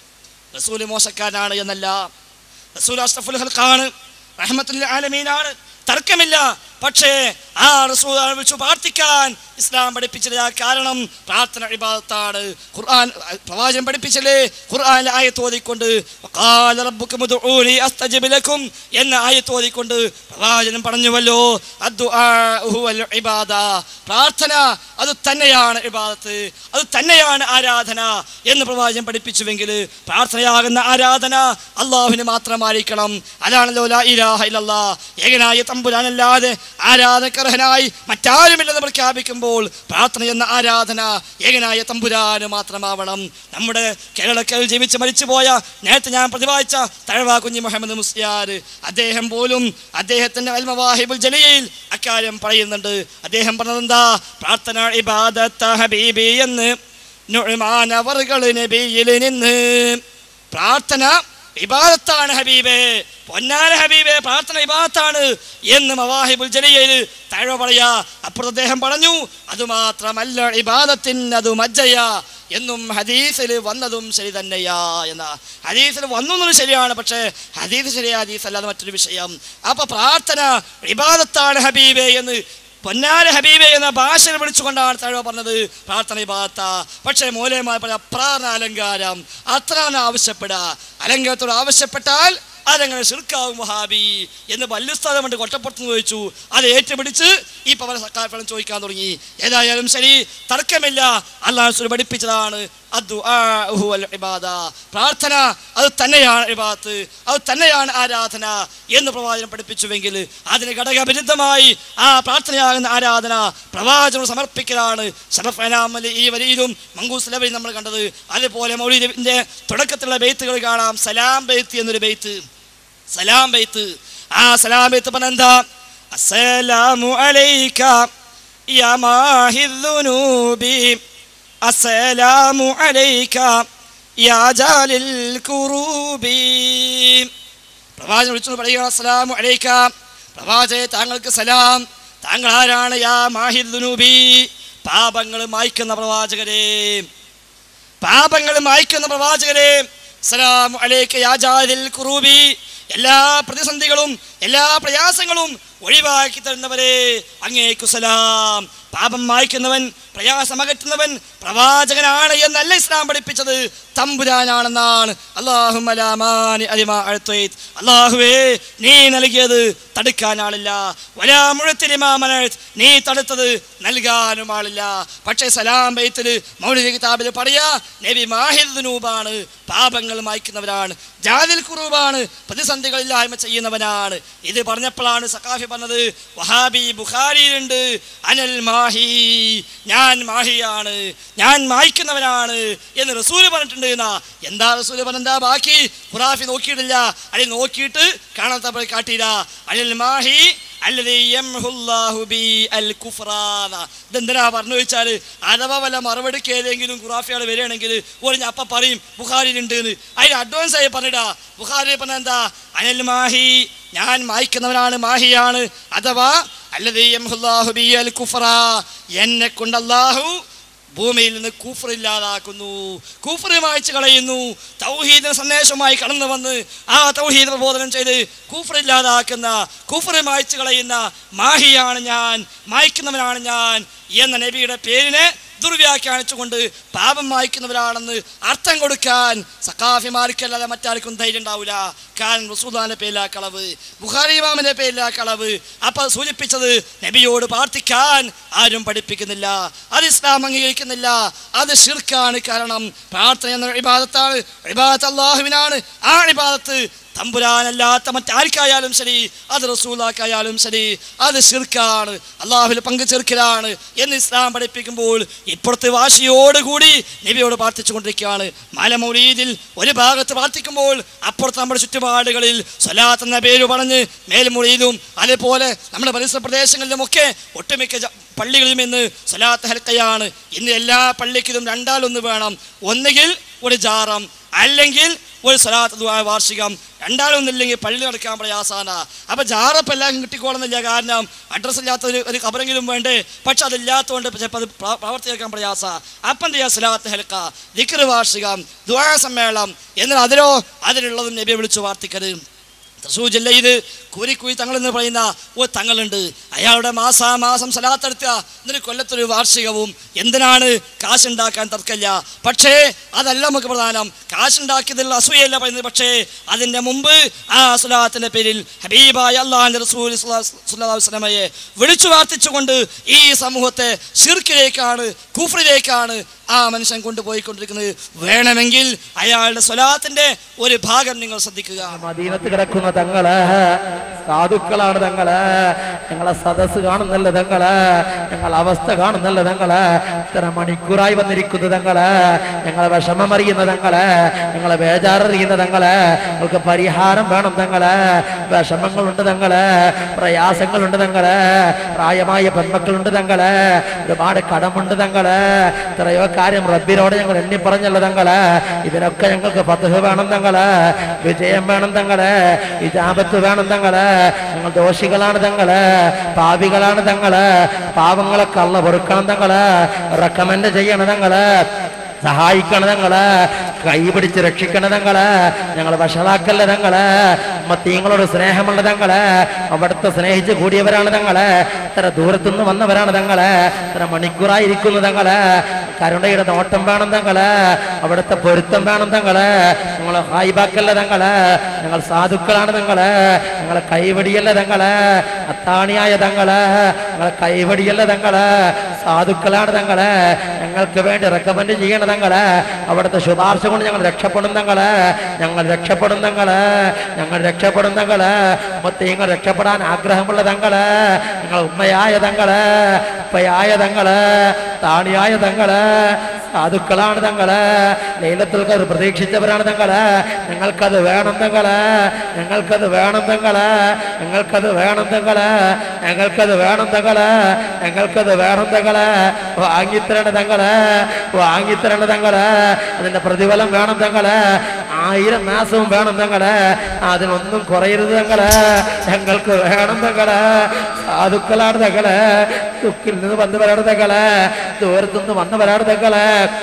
റസൂല് മോശക്കാരനാണ് എന്നല്ല റസൂൽ അഷ്റഫുൽ ഹൽക്കാണ് റഹ്മത്തുൽ ആലമീനാണ് തർക്കമില്ല പക്ഷേ ആ റസൂൽ വിളിച്ചു പ്രാർത്ഥിക്കാൻ ഇസ്ലാം പഠിപ്പിച്ചില്ല കാരണം പ്രാർത്ഥന ഇബാദത്താണ് ഖുർആൻ പ്രവാചകൻ പഠിപ്പിച്ചില്ലേ ഖുർആൻ ആയത്ത് ഓതിക്കൊണ്ട് വഖാല റബ്ബുക്കും ഉദ്ഉനി അസ്തജിബ് ലക്കും എന്ന ആയത്ത് ഓതിക്കൊണ്ട് പ്രവാചകൻ പറഞ്ഞുവല്ലോ അദ്ദുആഉ ഹുവൽ ഇബാദ പ്രാർത്ഥന അത് തന്നെയാണ് ഇബാദത്ത് അത് തന്നെയാണ് ആരാധന എന്ന് പ്രവാചകൻ പഠിപ്പിച്ചുവെങ്കിൽ പ്രാർത്ഥനയാകുന്ന ആരാധന അള്ളാഹുവിന് മാത്രമായിരിക്കണം അതാണല്ലോ ലാ ഇലാഹ ഇല്ലല്ലാ ഏകനായ തമ്പുരാനല്ലാതെ ആരാധനക്കർഹനായി മറ്റാരുമില്ലെന്ന് പ്രഖ്യാപിക്കുമ്പോൾ പ്രാർത്ഥന എന്ന ആരാധന ഏകനായ തമ്പുരാന് മാത്രമാവണം നമ്മുടെ കേരളക്കൽ ജീവിച്ച് മരിച്ചുപോയ നേരത്തെ ഞാൻ പ്രതിപാദിച്ച തഴവ കുഞ്ഞി മുഹമ്മദ് മുസ്ലിയാർ അദ്ദേഹം പോലും അദ്ദേഹത്തിൻ്റെ അൽമവാഹിബുൽ ജലിയയിൽ അക്കാര്യം പറയുന്നുണ്ട് അദ്ദേഹം പറഞ്ഞതെന്താ പ്രാർത്ഥന ഇബാദത്ത ഹബീബി എന്ന് നുഅ്മാനവറുകൾ നബിയിൽ നിന്ന് പ്രാർത്ഥന ഇബാദത്താണ് ഹബീബേ പൊന്നാല ഹബീബേ പ്രാർത്ഥന ഇബാദത്താണ് എന്ന് മവാഹിബുൽ ജലിയയിൽ താഴ്വ പറയാ അപ്പുറത്ത് അദ്ദേഹം പറഞ്ഞു അതുമാത്രമല്ല ഇബാദത്തിന് അത് മജ്ജയ എന്നും ഹദീസിൽ വന്നതും ശരി തന്നെയാ എന്ന ഹദീസിൽ വന്നതും ശരിയാണ് പക്ഷേ ഹദീസ് ശരിയാ ഹദീസ് അല്ലാതെ മറ്റൊരു വിഷയം അപ്പൊ പ്രാർത്ഥന ഇബാദത്താണ് ഹബീബേ എന്ന് പൊന്നാര ഹബീബെ എന്ന ഭാഷയിൽ വിളിച്ചുകൊണ്ടാണ് താഴ്വ പറഞ്ഞത് പ്രാർത്ഥന ഭാഗത്ത പക്ഷേ മൂലയമായി പറഞ്ഞ പ്രാർത്ഥന അലങ്കാരം അത്ര ആവശ്യപ്പെടുക അലങ്കാരത്തോട് ആവശ്യപ്പെട്ടാൽ അതങ്ങനെ ശിർക്കാവും വഹാബി എന്ന് വല്ലുസ്ഥാനം കൊണ്ട് കൊട്ടപ്പുറത്ത് ചോദിച്ചു അത് ഏറ്റുപിടിച്ച് ഈ പവന സക്കാഫലം ചോദിക്കാൻ തുടങ്ങി ഏതായാലും ശരി തർക്കമില്ല അള്ളാഹു പഠിപ്പിച്ചതാണ് അദ്ദുആഉ വൽ ഇബാദ. പ്രാർത്ഥന അത് തന്നെയാണ് ഇബാദത്ത് അത് തന്നെയാണ് ആരാധന എന്ന് പ്രവാചകൻ പഠിപ്പിച്ചുവെങ്കിൽ അതിന് ഘടകവിരുദ്ധമായി ആ പ്രാർത്ഥനയാകുന്ന ആരാധന പ്രവാചകൻ സമർപ്പിക്കലാണ് ഷറഫ് അനാമലി ഈ വരിയിലും മങ്കൂസ് ലവയിൽ നമ്മൾ കണ്ടത് അതുപോലെ മൗലീദിന്റെ തുടക്കത്തിലുള്ള ബെയ്ത്തുകൾ കാണാം സലാം ബെയ്ത്ത് എന്നൊരു ബെയ്ത്ത് സലാം ബെയ്ത്ത് ആ സലാം ബെയ്ത്ത് പറഞ്ഞ എന്താ അസ്സലാമു അലൈക യാ മാഹിദ്ദുനൂബി അസ്സലാമു അലൈക യാ ജാലിൽ കുറൂബി പ്രവാചകൻ വിളിച്ചു പറയുക അസ്സലാമു അലൈക പ്രവാചകെ താങ്കൾക്ക് സലാം താങ്കൾ ആരാണ് യാ മാഹിദ്ദുനൂബി പാപങ്ങൾ മായ്ക്കുന്ന പ്രവാചകരെ പാപങ്ങൾ മായ്ക്കുന്ന പ്രവാചകരെ സലാം അലൈക യാ ജാദിൽ കുറൂബി എല്ലാ പ്രതിസന്ധികളും എല്ലാ പ്രയാസങ്ങളും ഒഴിവാക്കി തരുന്നവരെ അങ്ങേക്കു സലാം പാപം മായ്ക്കുന്നവൻ പ്രയാസമകറ്റുന്നവൻ പ്രവാചകനാണ് എന്നല്ല ഇസ്ലാം പഠിപ്പിച്ചത് തമ്പുരാനാണെന്നാണ് അള്ളാഹുമലാമാനി അലിമാ അഴുത്വൈത് അള്ളാഹുവേ നീ നൽകിയത് തടുക്കാൻ ആളില്ല വലാ മുഴത്തിരിമാമനത് നീ തടുത്തത് നൽകാനും ആളില്ല പക്ഷേ സലാം ബൈത്തിൽ മൗലിക കിതാബിൽ പറയാ നബി മാഹിൽ ദുനൂബാണ് പാപങ്ങൾ മായ്ക്കുന്നവരാണ് ജാതിൽ കുറൂബാണ് പ്രതിസന്ധികളില്ലായ്മ ചെയ്യുന്നവനാണ് ഇത് പറഞ്ഞപ്പോഴാണ് സക്കാഫി പറഞ്ഞത് വഹാബി ബുഖാരിയിലുണ്ട് അനൽ മാഹി ഞാൻ മാഹിയാണ് ഞാൻ മായ്ക്കുന്നവനാണ് എന്ന് റസൂല് പറഞ്ഞിട്ടുണ്ട് എന്നാ എന്താ റസൂല് പറഞ്ഞെന്താ ബാക്കി ഖുറാഫി നോക്കിയിട്ടില്ല അല്ലെങ്കിൽ നോക്കിയിട്ട് കാണാത്ത കാട്ടിയില്ല അനിൽ മാഹി അല്ലതീ യംഹുല്ലാഹു ബി അൽ കുഫ്രാന. ഇതെന്തിനാ പറഞ്ഞു വെച്ചാൽ അഥവാ വല്ല മറുപടിക്ക് ഏതെങ്കിലും ഖുറാഫികൾ വരികയാണെങ്കിൽ ഒരു ഞാൻ അപ്പം പറയും ബുഖാരിയിലുണ്ട് എന്ന് അതിന് അഡ്വാൻസ് ആയി പറഞ്ഞിടാ ബുഖാരി പറഞ്ഞ എന്താ അനിൽ മാഹി ഞാൻ മായ്ക്കുന്നവനാണ് മാഹിയാണ് അഥവാ അല്ലതീ യംഹുല്ലാഹു ബി അൽ കുഫ്ര എന്നെ കൊണ്ട് അല്ലാഹു ഭൂമിയിൽ നിന്ന് കൂഫർ ഇല്ലാതാക്കുന്നു കൂഫർ മായ്ച്ചു കളയുന്നു തൗഹീദിന് സന്ദേശവുമായി കടന്നു വന്ന് ആ തൗഹീദ് പ്രബോധനം ചെയ്ത് കൂഫർ ഇല്ലാതാക്കുന്ന കൂഫർ മായ്ച്ചു കളയുന്ന മാഹിയാണ് ഞാൻ മായ്ക്കുന്നവനാണ് ഞാൻ എന്ന നബിയുടെ പേരിനെ ദുർവ്യാഖ്യാനിച്ചുകൊണ്ട് പാപം മായ്ക്കുന്നവരാണെന്ന് അർത്ഥം കൊടുക്കാൻ സക്കാഫിമാർക്കല്ലാതെ മറ്റാർക്കും ധൈര്യം ഉണ്ടാവില്ല കാരണം റസൂദാന്റെ പേരിലാ കളവ് ബുഖാരി ഇമാമിന്റെ പേരിലാ കളവ് അപ്പൊ സൂചിപ്പിച്ചത് നബിയോട് പ്രാർത്ഥിക്കാൻ ആരും പഠിപ്പിക്കുന്നില്ല അത് ഇസ്ലാം അംഗീകരിക്കുന്നില്ല അത് ഷിർക്കാണ് കാരണം പ്രാർത്ഥന എന്ന ഇബാദത്താണ് ഇബാദത്ത് അള്ളാഹുവിനാണ് ആ ഇബാദത്ത് തമ്പുരാനല്ലാത്ത മറ്റാർക്കായാലും ശരി അത് റസൂലാക്കായാലും ശരി അത് ഷിർക്കാണ് അള്ളാഹുവിൽ പങ്കു ചേർക്കലാണ് എന്ന് ഇസ്ലാം പഠിപ്പിക്കുമ്പോൾ ഇപ്പുറത്ത് വാശിയോടുകൂടി നബിയോട് പ്രാർത്ഥിച്ചുകൊണ്ടിരിക്കുകയാണ് മലമൗലീദിൽ ഒരു ഭാഗത്ത് പ്രാർത്ഥിക്കുമ്പോൾ അപ്പുറത്ത് നമ്മുടെ ചുറ്റുപാടുകളിൽ സ്വലാത്ത് എന്ന പേര് പറഞ്ഞ് മേൽമൊഴിയിലും അതേപോലെ നമ്മുടെ പരിസര പ്രദേശങ്ങളിലുമൊക്കെ ഒട്ടുമിക്ക ജ- പള്ളികളിലും ഇന്ന് സ്വലാത്ത് ഹൽക്കയാണ് ഇന്ന് എല്ലാ പള്ളിക്കിലും രണ്ടാലൊന്ന് വേണം ഒന്നുകിൽ ഒരു ജാറം അല്ലെങ്കിൽ ഒരു സ്വലാത്ത് ദുആ വാർഷികം രണ്ടാലൊന്നില്ലെങ്കിൽ പള്ളി നടക്കാൻ പ്രയാസാണ് അപ്പൊ ജാറപ്പ് എല്ലാം കിട്ടിക്കോളുന്നില്ല കാരണം അഡ്രസ്സ് ഇല്ലാത്ത ഒരു ഒരു കബറെങ്കിലും വേണ്ടേ പക്ഷെ അതില്ലാത്തതുകൊണ്ട് ചിലപ്പോൾ അത് പ്ര- പ്രവർത്തിക്കാൻ പ്രയാസ അപ്പം എന്ത് ചെയ്യാം സ്വലാത്ത് ഹെൽക്ക ദിക്ർ വാർഷികം ദുആ സമ്മേളനം എന്നാൽ അതിലോ അതിലുള്ളതും നബിയെ വിളിച്ചു വാർത്തിക്കരുത് തൃശ്ശൂർ ജില്ലയിൽ കൂരിക്കുയി തങ്ങൾ എന്ന് പറയുന്ന ഒരു തങ്ങളുണ്ട് അയാളുടെ മാസാമാസം സലാത്തെടുത്തുക എന്നിട്ട് കൊല്ലത്തൊരു വാർഷികവും എന്തിനാണ് കാശുണ്ടാക്കാൻ തർക്കമില്ല പക്ഷേ അതല്ല നമുക്ക് പ്രധാനം കാശുണ്ടാക്കിയതിലുള്ള അസൂയല്ല പറയുന്നത് പക്ഷേ അതിൻ്റെ മുമ്പ് ആ സുലാത്തിൻ്റെ പേരിൽ ഹബീബായ അള്ളാഹിൻ്റെ റസൂൽ സുല്ലാസ്ലമയെ വിളിച്ചു വാർത്തിച്ചുകൊണ്ട് ഈ സമൂഹത്തെ ഷിർക്കിലേക്കാണ് കൂഫറിലേക്കാണ് ആ മനുഷ്യൻ കൊണ്ടുപോയിക്കൊണ്ടിരിക്കുന്നത് വേണമെങ്കിൽ അയാളുടെ സ്വലാത്തിൻ്റെ ഒരു ഭാഗം നിങ്ങൾ ശ്രദ്ധിക്കുക
മദീനത്ത് കിടക്കുന്ന തങ്ങള് സാധുക്കളാണ് തങ്ങള് ഞങ്ങളെ സദസ് കാണുന്നല്ല തങ്ങള് ഞങ്ങളെ അവസ്ഥ കാണുന്നല്ല തങ്ങള് ഇത്ര മണിക്കൂറായി വന്നിരിക്കുന്ന തങ്ങള് ഞങ്ങളെ വിഷമം അറിയുന്ന തങ്ങള് ഞങ്ങളെ ബേജാററിയുന്ന തങ്ങള് ഞങ്ങൾക്ക് പരിഹാരം വേണം തങ്ങള് വിഷമങ്ങളുണ്ട് തങ്ങള് പ്രയാസങ്ങളുണ്ട് തങ്ങള് പ്രായമായ പെൺമക്കളുണ്ട് തങ്ങള് ഒരുപാട് കടമുണ്ട് തങ്ങള് എത്രയോ കാര്യം റബ്ബിനോട് ഞങ്ങൾ എണ്ണി പറഞ്ഞല്ലോ തങ്ങള് ഇതിനൊക്കെ ഞങ്ങൾക്ക് പദ്ധതി വേണം തങ്ങള് വിജയം വേണം തങ്ങള് ഇജാപത്ത് വേണം തങ്ങള് ഞങ്ങൾ ദോഷികളാണ് തങ്ങള് പാപികളാണ് തങ്ങള് പാവങ്ങളെ കള്ള പൊറുക്കണം തങ്ങള് റെക്കമെൻഡ് ചെയ്യണം തങ്ങള് സഹായിക്കണം തങ്ങള് കൈപിടിച്ച് രക്ഷിക്കണം തങ്ങള് ഞങ്ങൾ വഷളാക്കല്ല തങ്ങള് മത്തീങ്ങളോട് സ്നേഹമുള്ള തങ്ങള് അവിടുത്തെ സ്നേഹിച്ച് കൂടിയവരാണ് തങ്ങള് ഇത്ര ദൂരത്തുനിന്ന് വന്നവരാണ് തങ്ങള് ഇത്ര മണിക്കൂറായിരിക്കുന്നു തങ്ങള് കരുണയുടെ നോട്ടം വേണം തങ്ങള് അവിടുത്തെ പൊരുത്തം വേണം തങ്ങള് ഞങ്ങൾ ഹായിബാക്കല്ല തങ്ങള് ഞങ്ങൾ സാധുക്കളാണ് തങ്ങള് ഞങ്ങളെ കൈവടിയല്ല തങ്ങള് അത്താണിയായ തങ്ങള് ഞങ്ങളെ കൈവടിയല്ല തങ്ങള് സാധുക്കളാണ് തങ്ങള് ഞങ്ങൾക്ക് വേണ്ടി റെക്കമെൻഡ് ചെയ്യണ തങ്ങള് അവിടുത്തെ ശുപാർശ കൊണ്ട് ഞങ്ങൾ രക്ഷപ്പെടും തങ്ങള് ഞങ്ങൾ രക്ഷപ്പെടും തങ്ങള് ഞങ്ങൾ രക്ഷപ്പെടും തങ്ങള് മൊത്തങ്ങൾ രക്ഷപ്പെടാൻ ആഗ്രഹമുള്ള തങ്ങള് ഞങ്ങൾ ഉമ്മയായ തങ്ങള് ഉപ്പയായ തങ്ങള് താണിയായ തങ്ങള് സാധുക്കളാണ് തങ്ങള് ലൈലത്തുൽ ഖദർ പ്രതീക്ഷിച്ചവരാണ് തങ്ങള് ഞങ്ങൾക്കത് വേണം തങ്ങള് ഞങ്ങൾക്കത് വേണം തങ്ങള് ഞങ്ങൾക്കത് വേണം തങ്ങള് ഞങ്ങൾക്കത് വേണം തങ്ങള് ഞങ്ങൾക്കത് വേണം തങ്ങള് വാങ്ങിത്തരണ തങ്ങള് വാങ്ങിത്തരണ തങ്ങള് അതിന്റെ പ്രതിഫലം വേണം തങ്ങള് ആയിരം മാസവും വേണം തങ്ങള് അതിനൊന്നും കുറയരുത് തങ്ങള് ഞങ്ങൾക്ക് വേണം തങ്ങള് സാധുക്കളാണ് തങ്ങള് ദുഃഖിൽ നിന്ന് വന്നവരാണ് തങ്ങള് ദൂരത്തുനിന്ന് വന്നവരാണ് തങ്ങള്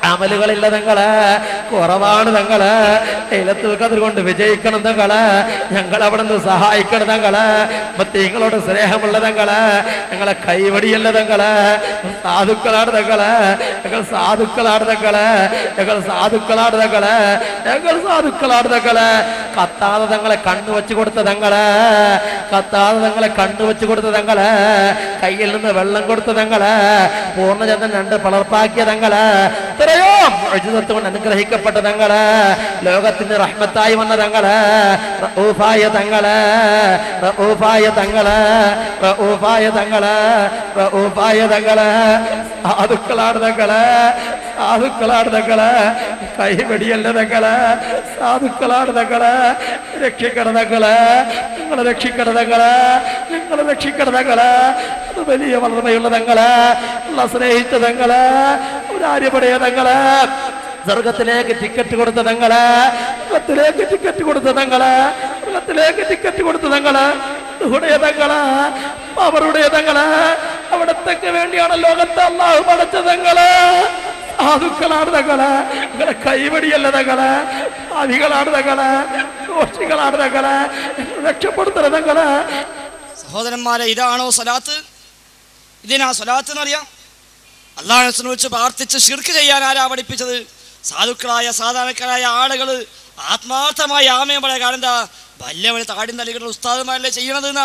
അമലുകളില്ല തങ്ങള് കുറവാണ് തങ്ങള് ലൈലത്തുൽ ഖദർ കൊണ്ട് വിജയിക്കണം തങ്ങള് ഞങ്ങൾ അവിടെ നിന്ന് സഹായിക്കണം തങ്ങള് നിങ്ങളോട് സ്നേഹമുള്ള തങ്ങള് ഞങ്ങളെ കൈവടിയല്ല തങ്ങള് സാധുക്കളാണ് തങ്ങള് ഞങ്ങൾ സാധുക്കളാണ് തങ്ങള് ഞങ്ങൾ സാധുക്കളാണ് തങ്ങള് ഞങ്ങൾ സാധുക്കളാണ് തങ്ങള് കത്താതെ തങ്ങളെ കണ്ണു വെച്ച് കൊടുത്ത തങ്ങള് കത്താതെ തങ്ങളെ കണ്ണു വെച്ച് കൊടുത്ത തങ്ങള് കയ്യിൽ നിന്ന് വെള്ളം കൊടുത്ത തങ്ങള് പൂർണ്ണചന്ദ്രൻ രണ്ട് പളർപ്പാക്കിയ തങ്ങള് എത്രയോ അഴുതത്ത് കൊണ്ട് അനുഗ്രഹിക്കപ്പെട്ട തങ്ങള് ലോകത്തിന്റെ റഹ്മത്തായി വന്ന തങ്ങള് റഊഫായ തങ്ങള് റഊഫായ തങ്ങള് റഊഫായ തങ്ങള് റഊഫായ തങ്ങള് സാധുക്കളാണ് തങ്ങള് സാധുക്കളാണ് തങ്ങള് കൈവടിയല്ല തങ്ങള് സാധുക്കളാണ് തങ്ങള് രക്ഷിക്കണ തങ്ങള് നിങ്ങളെ രക്ഷിക്കണ തങ്ങള് നിങ്ങളെ രക്ഷിക്കണ തങ്ങള് അത് വലിയ വളർമയുള്ള തങ്ങള് ഉള്ള സ്നേഹിച്ച തങ്ങള് ഒരാര്യപടയ തങ്ങള് സ്വർഗത്തിലേക്ക് ടിക്കറ്റ് കൊടുത്ത തങ്ങള് സ്വർഗത്തിലേക്ക് ടിക്കറ്റ് കൊടുത്ത തങ്ങള് സ്വർഗത്തിലേക്ക് ടിക്കറ്റ് കൊടുത്ത തങ്ങള് ഉടയ തങ്ങള് അവരുடைய തങ്ങള് അവിടത്തേക്ക് വേണ്ടിയാണ് ലോകത്തെ അള്ളാഹു പടച്ച തങ്ങള് സാധുക്കളാണ് തങ്ങള് നിങ്ങളെ കൈവടിയല്ല തങ്ങള് അധികളാണ് തങ്ങള് ദോഷികളാണ് തങ്ങള് രക്ഷപ്പെടുത്തണ തങ്ങള്
സഹോദരന്മാരെ ഇതാണോ സ്വലാത്ത് ഇതിനാ സ്വലാത്ത് എന്നറിയാം അള്ളാഹുനെ വെച്ച് പ്രാർത്ഥിച്ച് ഷിർക്ക് ചെയ്യാൻ ആരാ പഠിപ്പിച്ചത് സാധുക്കളായ സാധാരണക്കാരായ ആളുകൾ ആത്മാർത്ഥമായി ആമയം പറയാൻ കാരണം എന്താ വലിയ വലിയ താടി നൽകുന്ന ഉസ്താദുമാരല്ലേ ചെയ്യണത് എന്നാ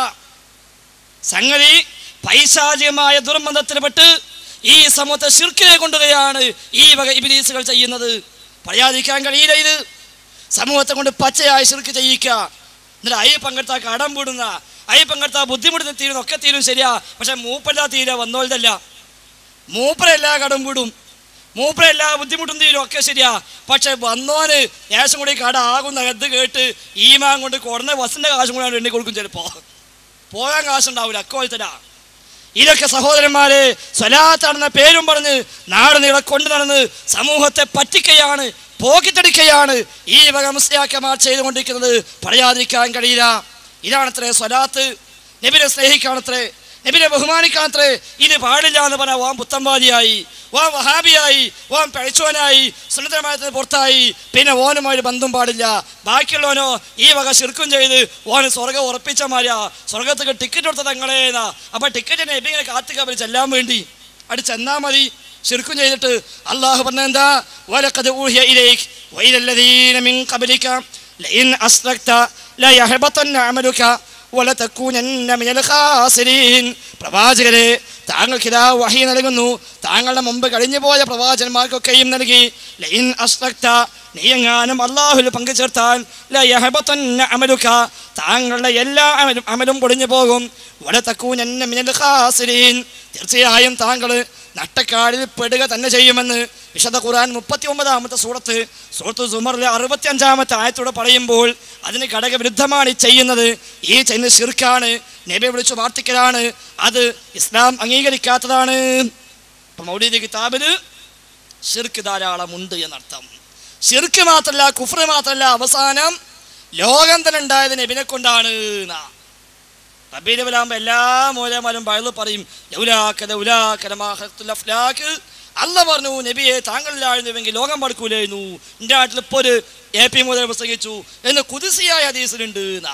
സംഗതി പൈശാചികമായ ദുർബന്ധത്തിൽപ്പെട്ട് ഈ സമൂഹത്തെ ഷിർക്കിനെ കൊണ്ടുകയാണ് ഈ വക ഇബിലീസുകൾ ചെയ്യുന്നത് പറയാതിരിക്കാൻ കഴിയില്ല ഇത് സമൂഹത്തെ കൊണ്ട് പച്ചയായി ഷിർക്ക് ചെയ്യിക്കുക എന്നിട്ട് അയ്യ പങ്കെടുത്താൽ കടം വിടുന്ന അയ്യ പങ്കെടുത്താൽ ബുദ്ധിമുട്ട് തീരുന്ന ഒക്കെ തീരും ശരിയാ പക്ഷെ മൂപ്പല്ല തീരെ വന്നോളതല്ല മൂപ്പരെല്ലാ കടം വിടും മൂപ്പരെല്ലാ ബുദ്ധിമുട്ടും തീരും ഒക്കെ ശരിയാ പക്ഷെ വന്നോന് ദേശം കൂടി കട ആകുന്ന ഇത് കേട്ട് ഈമാൻ കൊണ്ട് കുറഞ്ഞ ബസ്സിന്റെ കാശും കൂടെ എണ്ണി കൊടുക്കും ചിലപ്പോ പോകാൻ കാശുണ്ടാവില്ല അക്കോലത്തരാ ഇതൊക്കെ സഹോദരന്മാരെ സ്വലാത്താണെന്ന പേരും പറഞ്ഞ് നാട് നീളെ കൊണ്ടു നടന്ന് സമൂഹത്തെ പറ്റിക്കുകയാണ് പോക്കിത്തടിക്കുകയാണ് ഈ വക മുസ്ലിയാക്കന്മാർ ചെയ്തുകൊണ്ടിരിക്കുന്നത് പറയാതിരിക്കാൻ കഴിയില്ല ഇതാണത്രേ സ്വലാത്ത് നബിനെ സ്നേഹിക്കാണത്രേ നബിനെ ബഹുമാനിക്കാണത്രേ ഇത് പാടില്ല എന്ന് പറഞ്ഞാൽ ഓൻ പുത്തമ്പാദിയായി ഓൻ വഹാബിയായി ഓൻ പഴച്ചോനായി സുന്നതമായത്തിന് പുറത്തായി പിന്നെ ഓനുമായി ബന്ധം പാടില്ല ബാക്കിയുള്ളവനോ ഈ വക ശിർക്കും ചെയ്ത് ഓന് സ്വർഗം ഉറപ്പിച്ച മാതിരിയാ സ്വർഗത്തേക്ക് ടിക്കറ്റ് കൊടുത്ത തങ്ങളേന്നാ അപ്പൊ ടിക്കറ്റിനെ എബിങ്ങനെ കാത്തുക അവർ ചെല്ലാൻ വേണ്ടി അടി ചെന്നാ മതി ശിർക്കും ചെയ്തിട്ട് അള്ളാഹു പറഞ്ഞെന്താ വലക്കത് ഊഹിയ ഇലൈക് വൈലല്ലദീന മിൻ ഖബലിക ലഇൻ അസ്റക്ത ലയഹബതന്ന അമലുക വലതകൂനന്ന മിനൽ ഖാസിരീൻ പ്രവാചകരെ താങ്കൾക്കിതാ വഹി നൽകുന്നു താങ്കളുടെ മുമ്പ് കഴിഞ്ഞു പോയ പ്രവാചകന്മാർക്കൊക്കെയും നൽകി ലൈൻ അസ്റക്ത നീ എങ്ങാനും അള്ളാഹുൽ പങ്കു ചേർത്താൽ ലയഹബതന്ന അമലുക താങ്കളുടെ എല്ലാ അമലും അമലും പൊടിഞ്ഞു പോകും വലതകൂനന്ന മിനൽ ഖാസിരീൻ തീർച്ചയായും താങ്കൾ നട്ടക്കാടിൽ പെടുക തന്നെ ചെയ്യുമെന്ന് വിശദ ഖുർആൻ മുപ്പത്തി ഒമ്പതാമത്തെ സൂറത്ത് സൂറത്ത് സുമറിലെ അറുപത്തി അഞ്ചാമത്തെ ആയത്തോടെ പറയുമ്പോൾ അതിന് ഘടകവിരുദ്ധമാണ് ഈ ചെയ്യുന്നത് ഈ ചെയ്യുന്ന ഷിർക്കാണ് നബി വിളിച്ചു പ്രാർത്ഥിക്കലാണ് അത് ഇസ്ലാം അംഗീകരിക്കാത്തതാണ് ഇപ്പൊ മൗലീദ് കിതാബില് ഷിർക്ക് ധാരാളം ഉണ്ട് എന്നർത്ഥം ഷിർക്ക് മാത്രല്ല കുഫ്ര മാത്രല്ല അവസാനം ലോകം തന്നെ ഉണ്ടായത് നബിനെ കൊണ്ടാണ് എന്നാ റബീലവലാകുമ്പോ എല്ലാ മൂലമാരും ബയല് പറയും ലൗലാക്ക ലൗലാക്ക ലമാ ഖലഖ്തുൽ അഫ്ലാക്ക് അല്ല പറഞ്ഞു നബിയെ താങ്കളിലായിരുന്നുവെങ്കിൽ ലോകം പടക്കൂലായിരുന്നു എൻ്റെ നാട്ടിൽ ഇപ്പോൾ ഒരു എ പി മുതൽ പ്രസംഗിച്ചു എന്ന് കുതിസിയായ ഹദീസിലുണ്ട് എന്നാ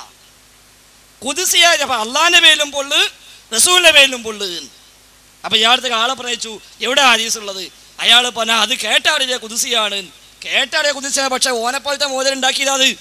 കുതിസിയായ അപ്പൊ അള്ളാന്റെ പേരിലും പൊള്ളു റസൂലിന്റെ പേരിലും പൊള്ളു അപ്പൊ ഇയാളത്തെ ആളെ പറയിച്ചു എവിടെ ഹദീസ് ഉള്ളത് അയാൾ പറഞ്ഞ അത് കേട്ടാടില്ലേ കുതിസിയാണ് കേട്ടാടിയ കുതിസിയാണ് പക്ഷെ ഓനെപ്പോലത്തെ മോദൽ ഉണ്ടാക്കിയതാ അത്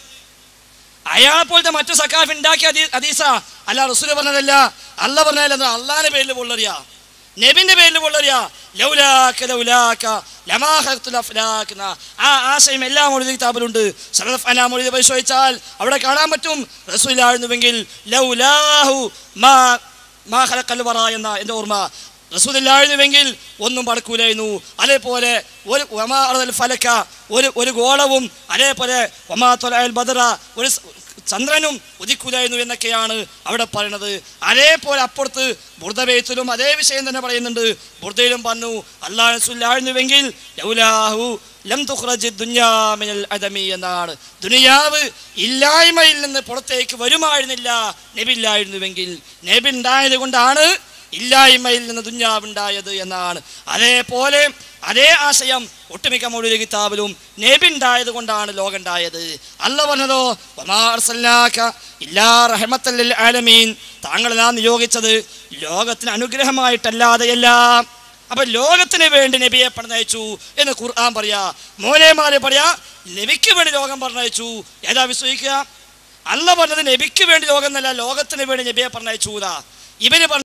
അയാളെ പോലത്തെ മറ്റു സക്കാഫ് ഉണ്ടാക്കിയ ഹദീ- ഹദീസ അല്ല റസൂല് പറഞ്ഞതല്ല അല്ല പറഞ്ഞതല്ല അള്ളാന്റെ പേരിൽ പൊള്ളറിയാ നബിന്റെ പേരിൽ പൊള്ളറിയാ ലൗലാക്ക ലൗലാക്ക ലമാ ഖലഖ്തുൽ അഫ്ലാക്ക് എന്ന ആ ആശയം എല്ലാ മൊഴി കിതാബിലുണ്ട് സലഫ് അല മൊഴി പരിശോധിച്ചാൽ അവിടെ കാണാൻ പറ്റും റസൂലായിരുന്നുവെങ്കിൽ ലൗലാഹു മാ മാ ഖലഖൽ വറ എന്ന എൻ്റെ ഓർമ്മ റസൂലില്ലായിരുന്നുവെങ്കിൽ ഒന്നും പടക്കൂലായിരുന്നു അതേപോലെ ഒരു വമാ അർദൽ ഫലക്ക ഒരു ഒരു ഗോളവും അതേപോലെ വമാ തൊലഅൽ ബദറ ഒരു സ് ചന്ദ്രനും ഉദിക്കൂലായിരുന്നു എന്നൊക്കെയാണ് അവിടെ പറയുന്നത് അതേപോലെ അപ്പുറത്ത് ബുർദബേത്തിലും അതേ വിഷയം തന്നെ പറയുന്നുണ്ട് ബുർദയിലും പറഞ്ഞു അള്ളാഹ് റസൂലായിരുന്നുവെങ്കിൽ ലൗലാഹു ലം തുഖ്റജ് ദുനിയാ മിനൽ അദമി എന്നാണ് ദുനിയാവ് ഇല്ലായ്മയിൽ നിന്ന് പുറത്തേക്ക് വരുമായിരുന്നില്ല നബി ഇല്ലായിരുന്നുവെങ്കിൽ നബി ഉണ്ടായത് കൊണ്ടാണ് ഇല്ലായ്മയിൽ നിന്ന് ദുഞ്ഞാവുണ്ടായത് എന്നാണ് അതേപോലെ അതേ ആശയം ഒട്ടുമിക്ക മൗലിക കിതാബിലും നബി ഉണ്ടായത് കൊണ്ടാണ് ലോകം ഉണ്ടായത് അല്ല പറഞ്ഞതോ വമാ അർസൽനാക ഇല്ലാ റഹ്മത്തൽ ലിൽ ആലമീൻ താങ്കളെ നാം നിയോഗിച്ചത് ലോകത്തിന് അനുഗ്രഹമായിട്ടല്ലാതെയല്ല അപ്പൊ ലോകത്തിന് വേണ്ടി നബിയെ പറഞ്ഞയച്ചു എന്ന് ഖുർആൻ പറയാ മോലേമാരെ പറയാ നബിക്ക് വേണ്ടി ലോകം പറഞ്ഞയച്ചു ഏതാ വിശ്വസിക്കുക അല്ല പറഞ്ഞത് നബിക്ക് വേണ്ടി ലോകം എന്നല്ല ലോകത്തിന് വേണ്ടി നബിയെ പറഞ്ഞയച്ചു ഇവര് പറഞ്ഞ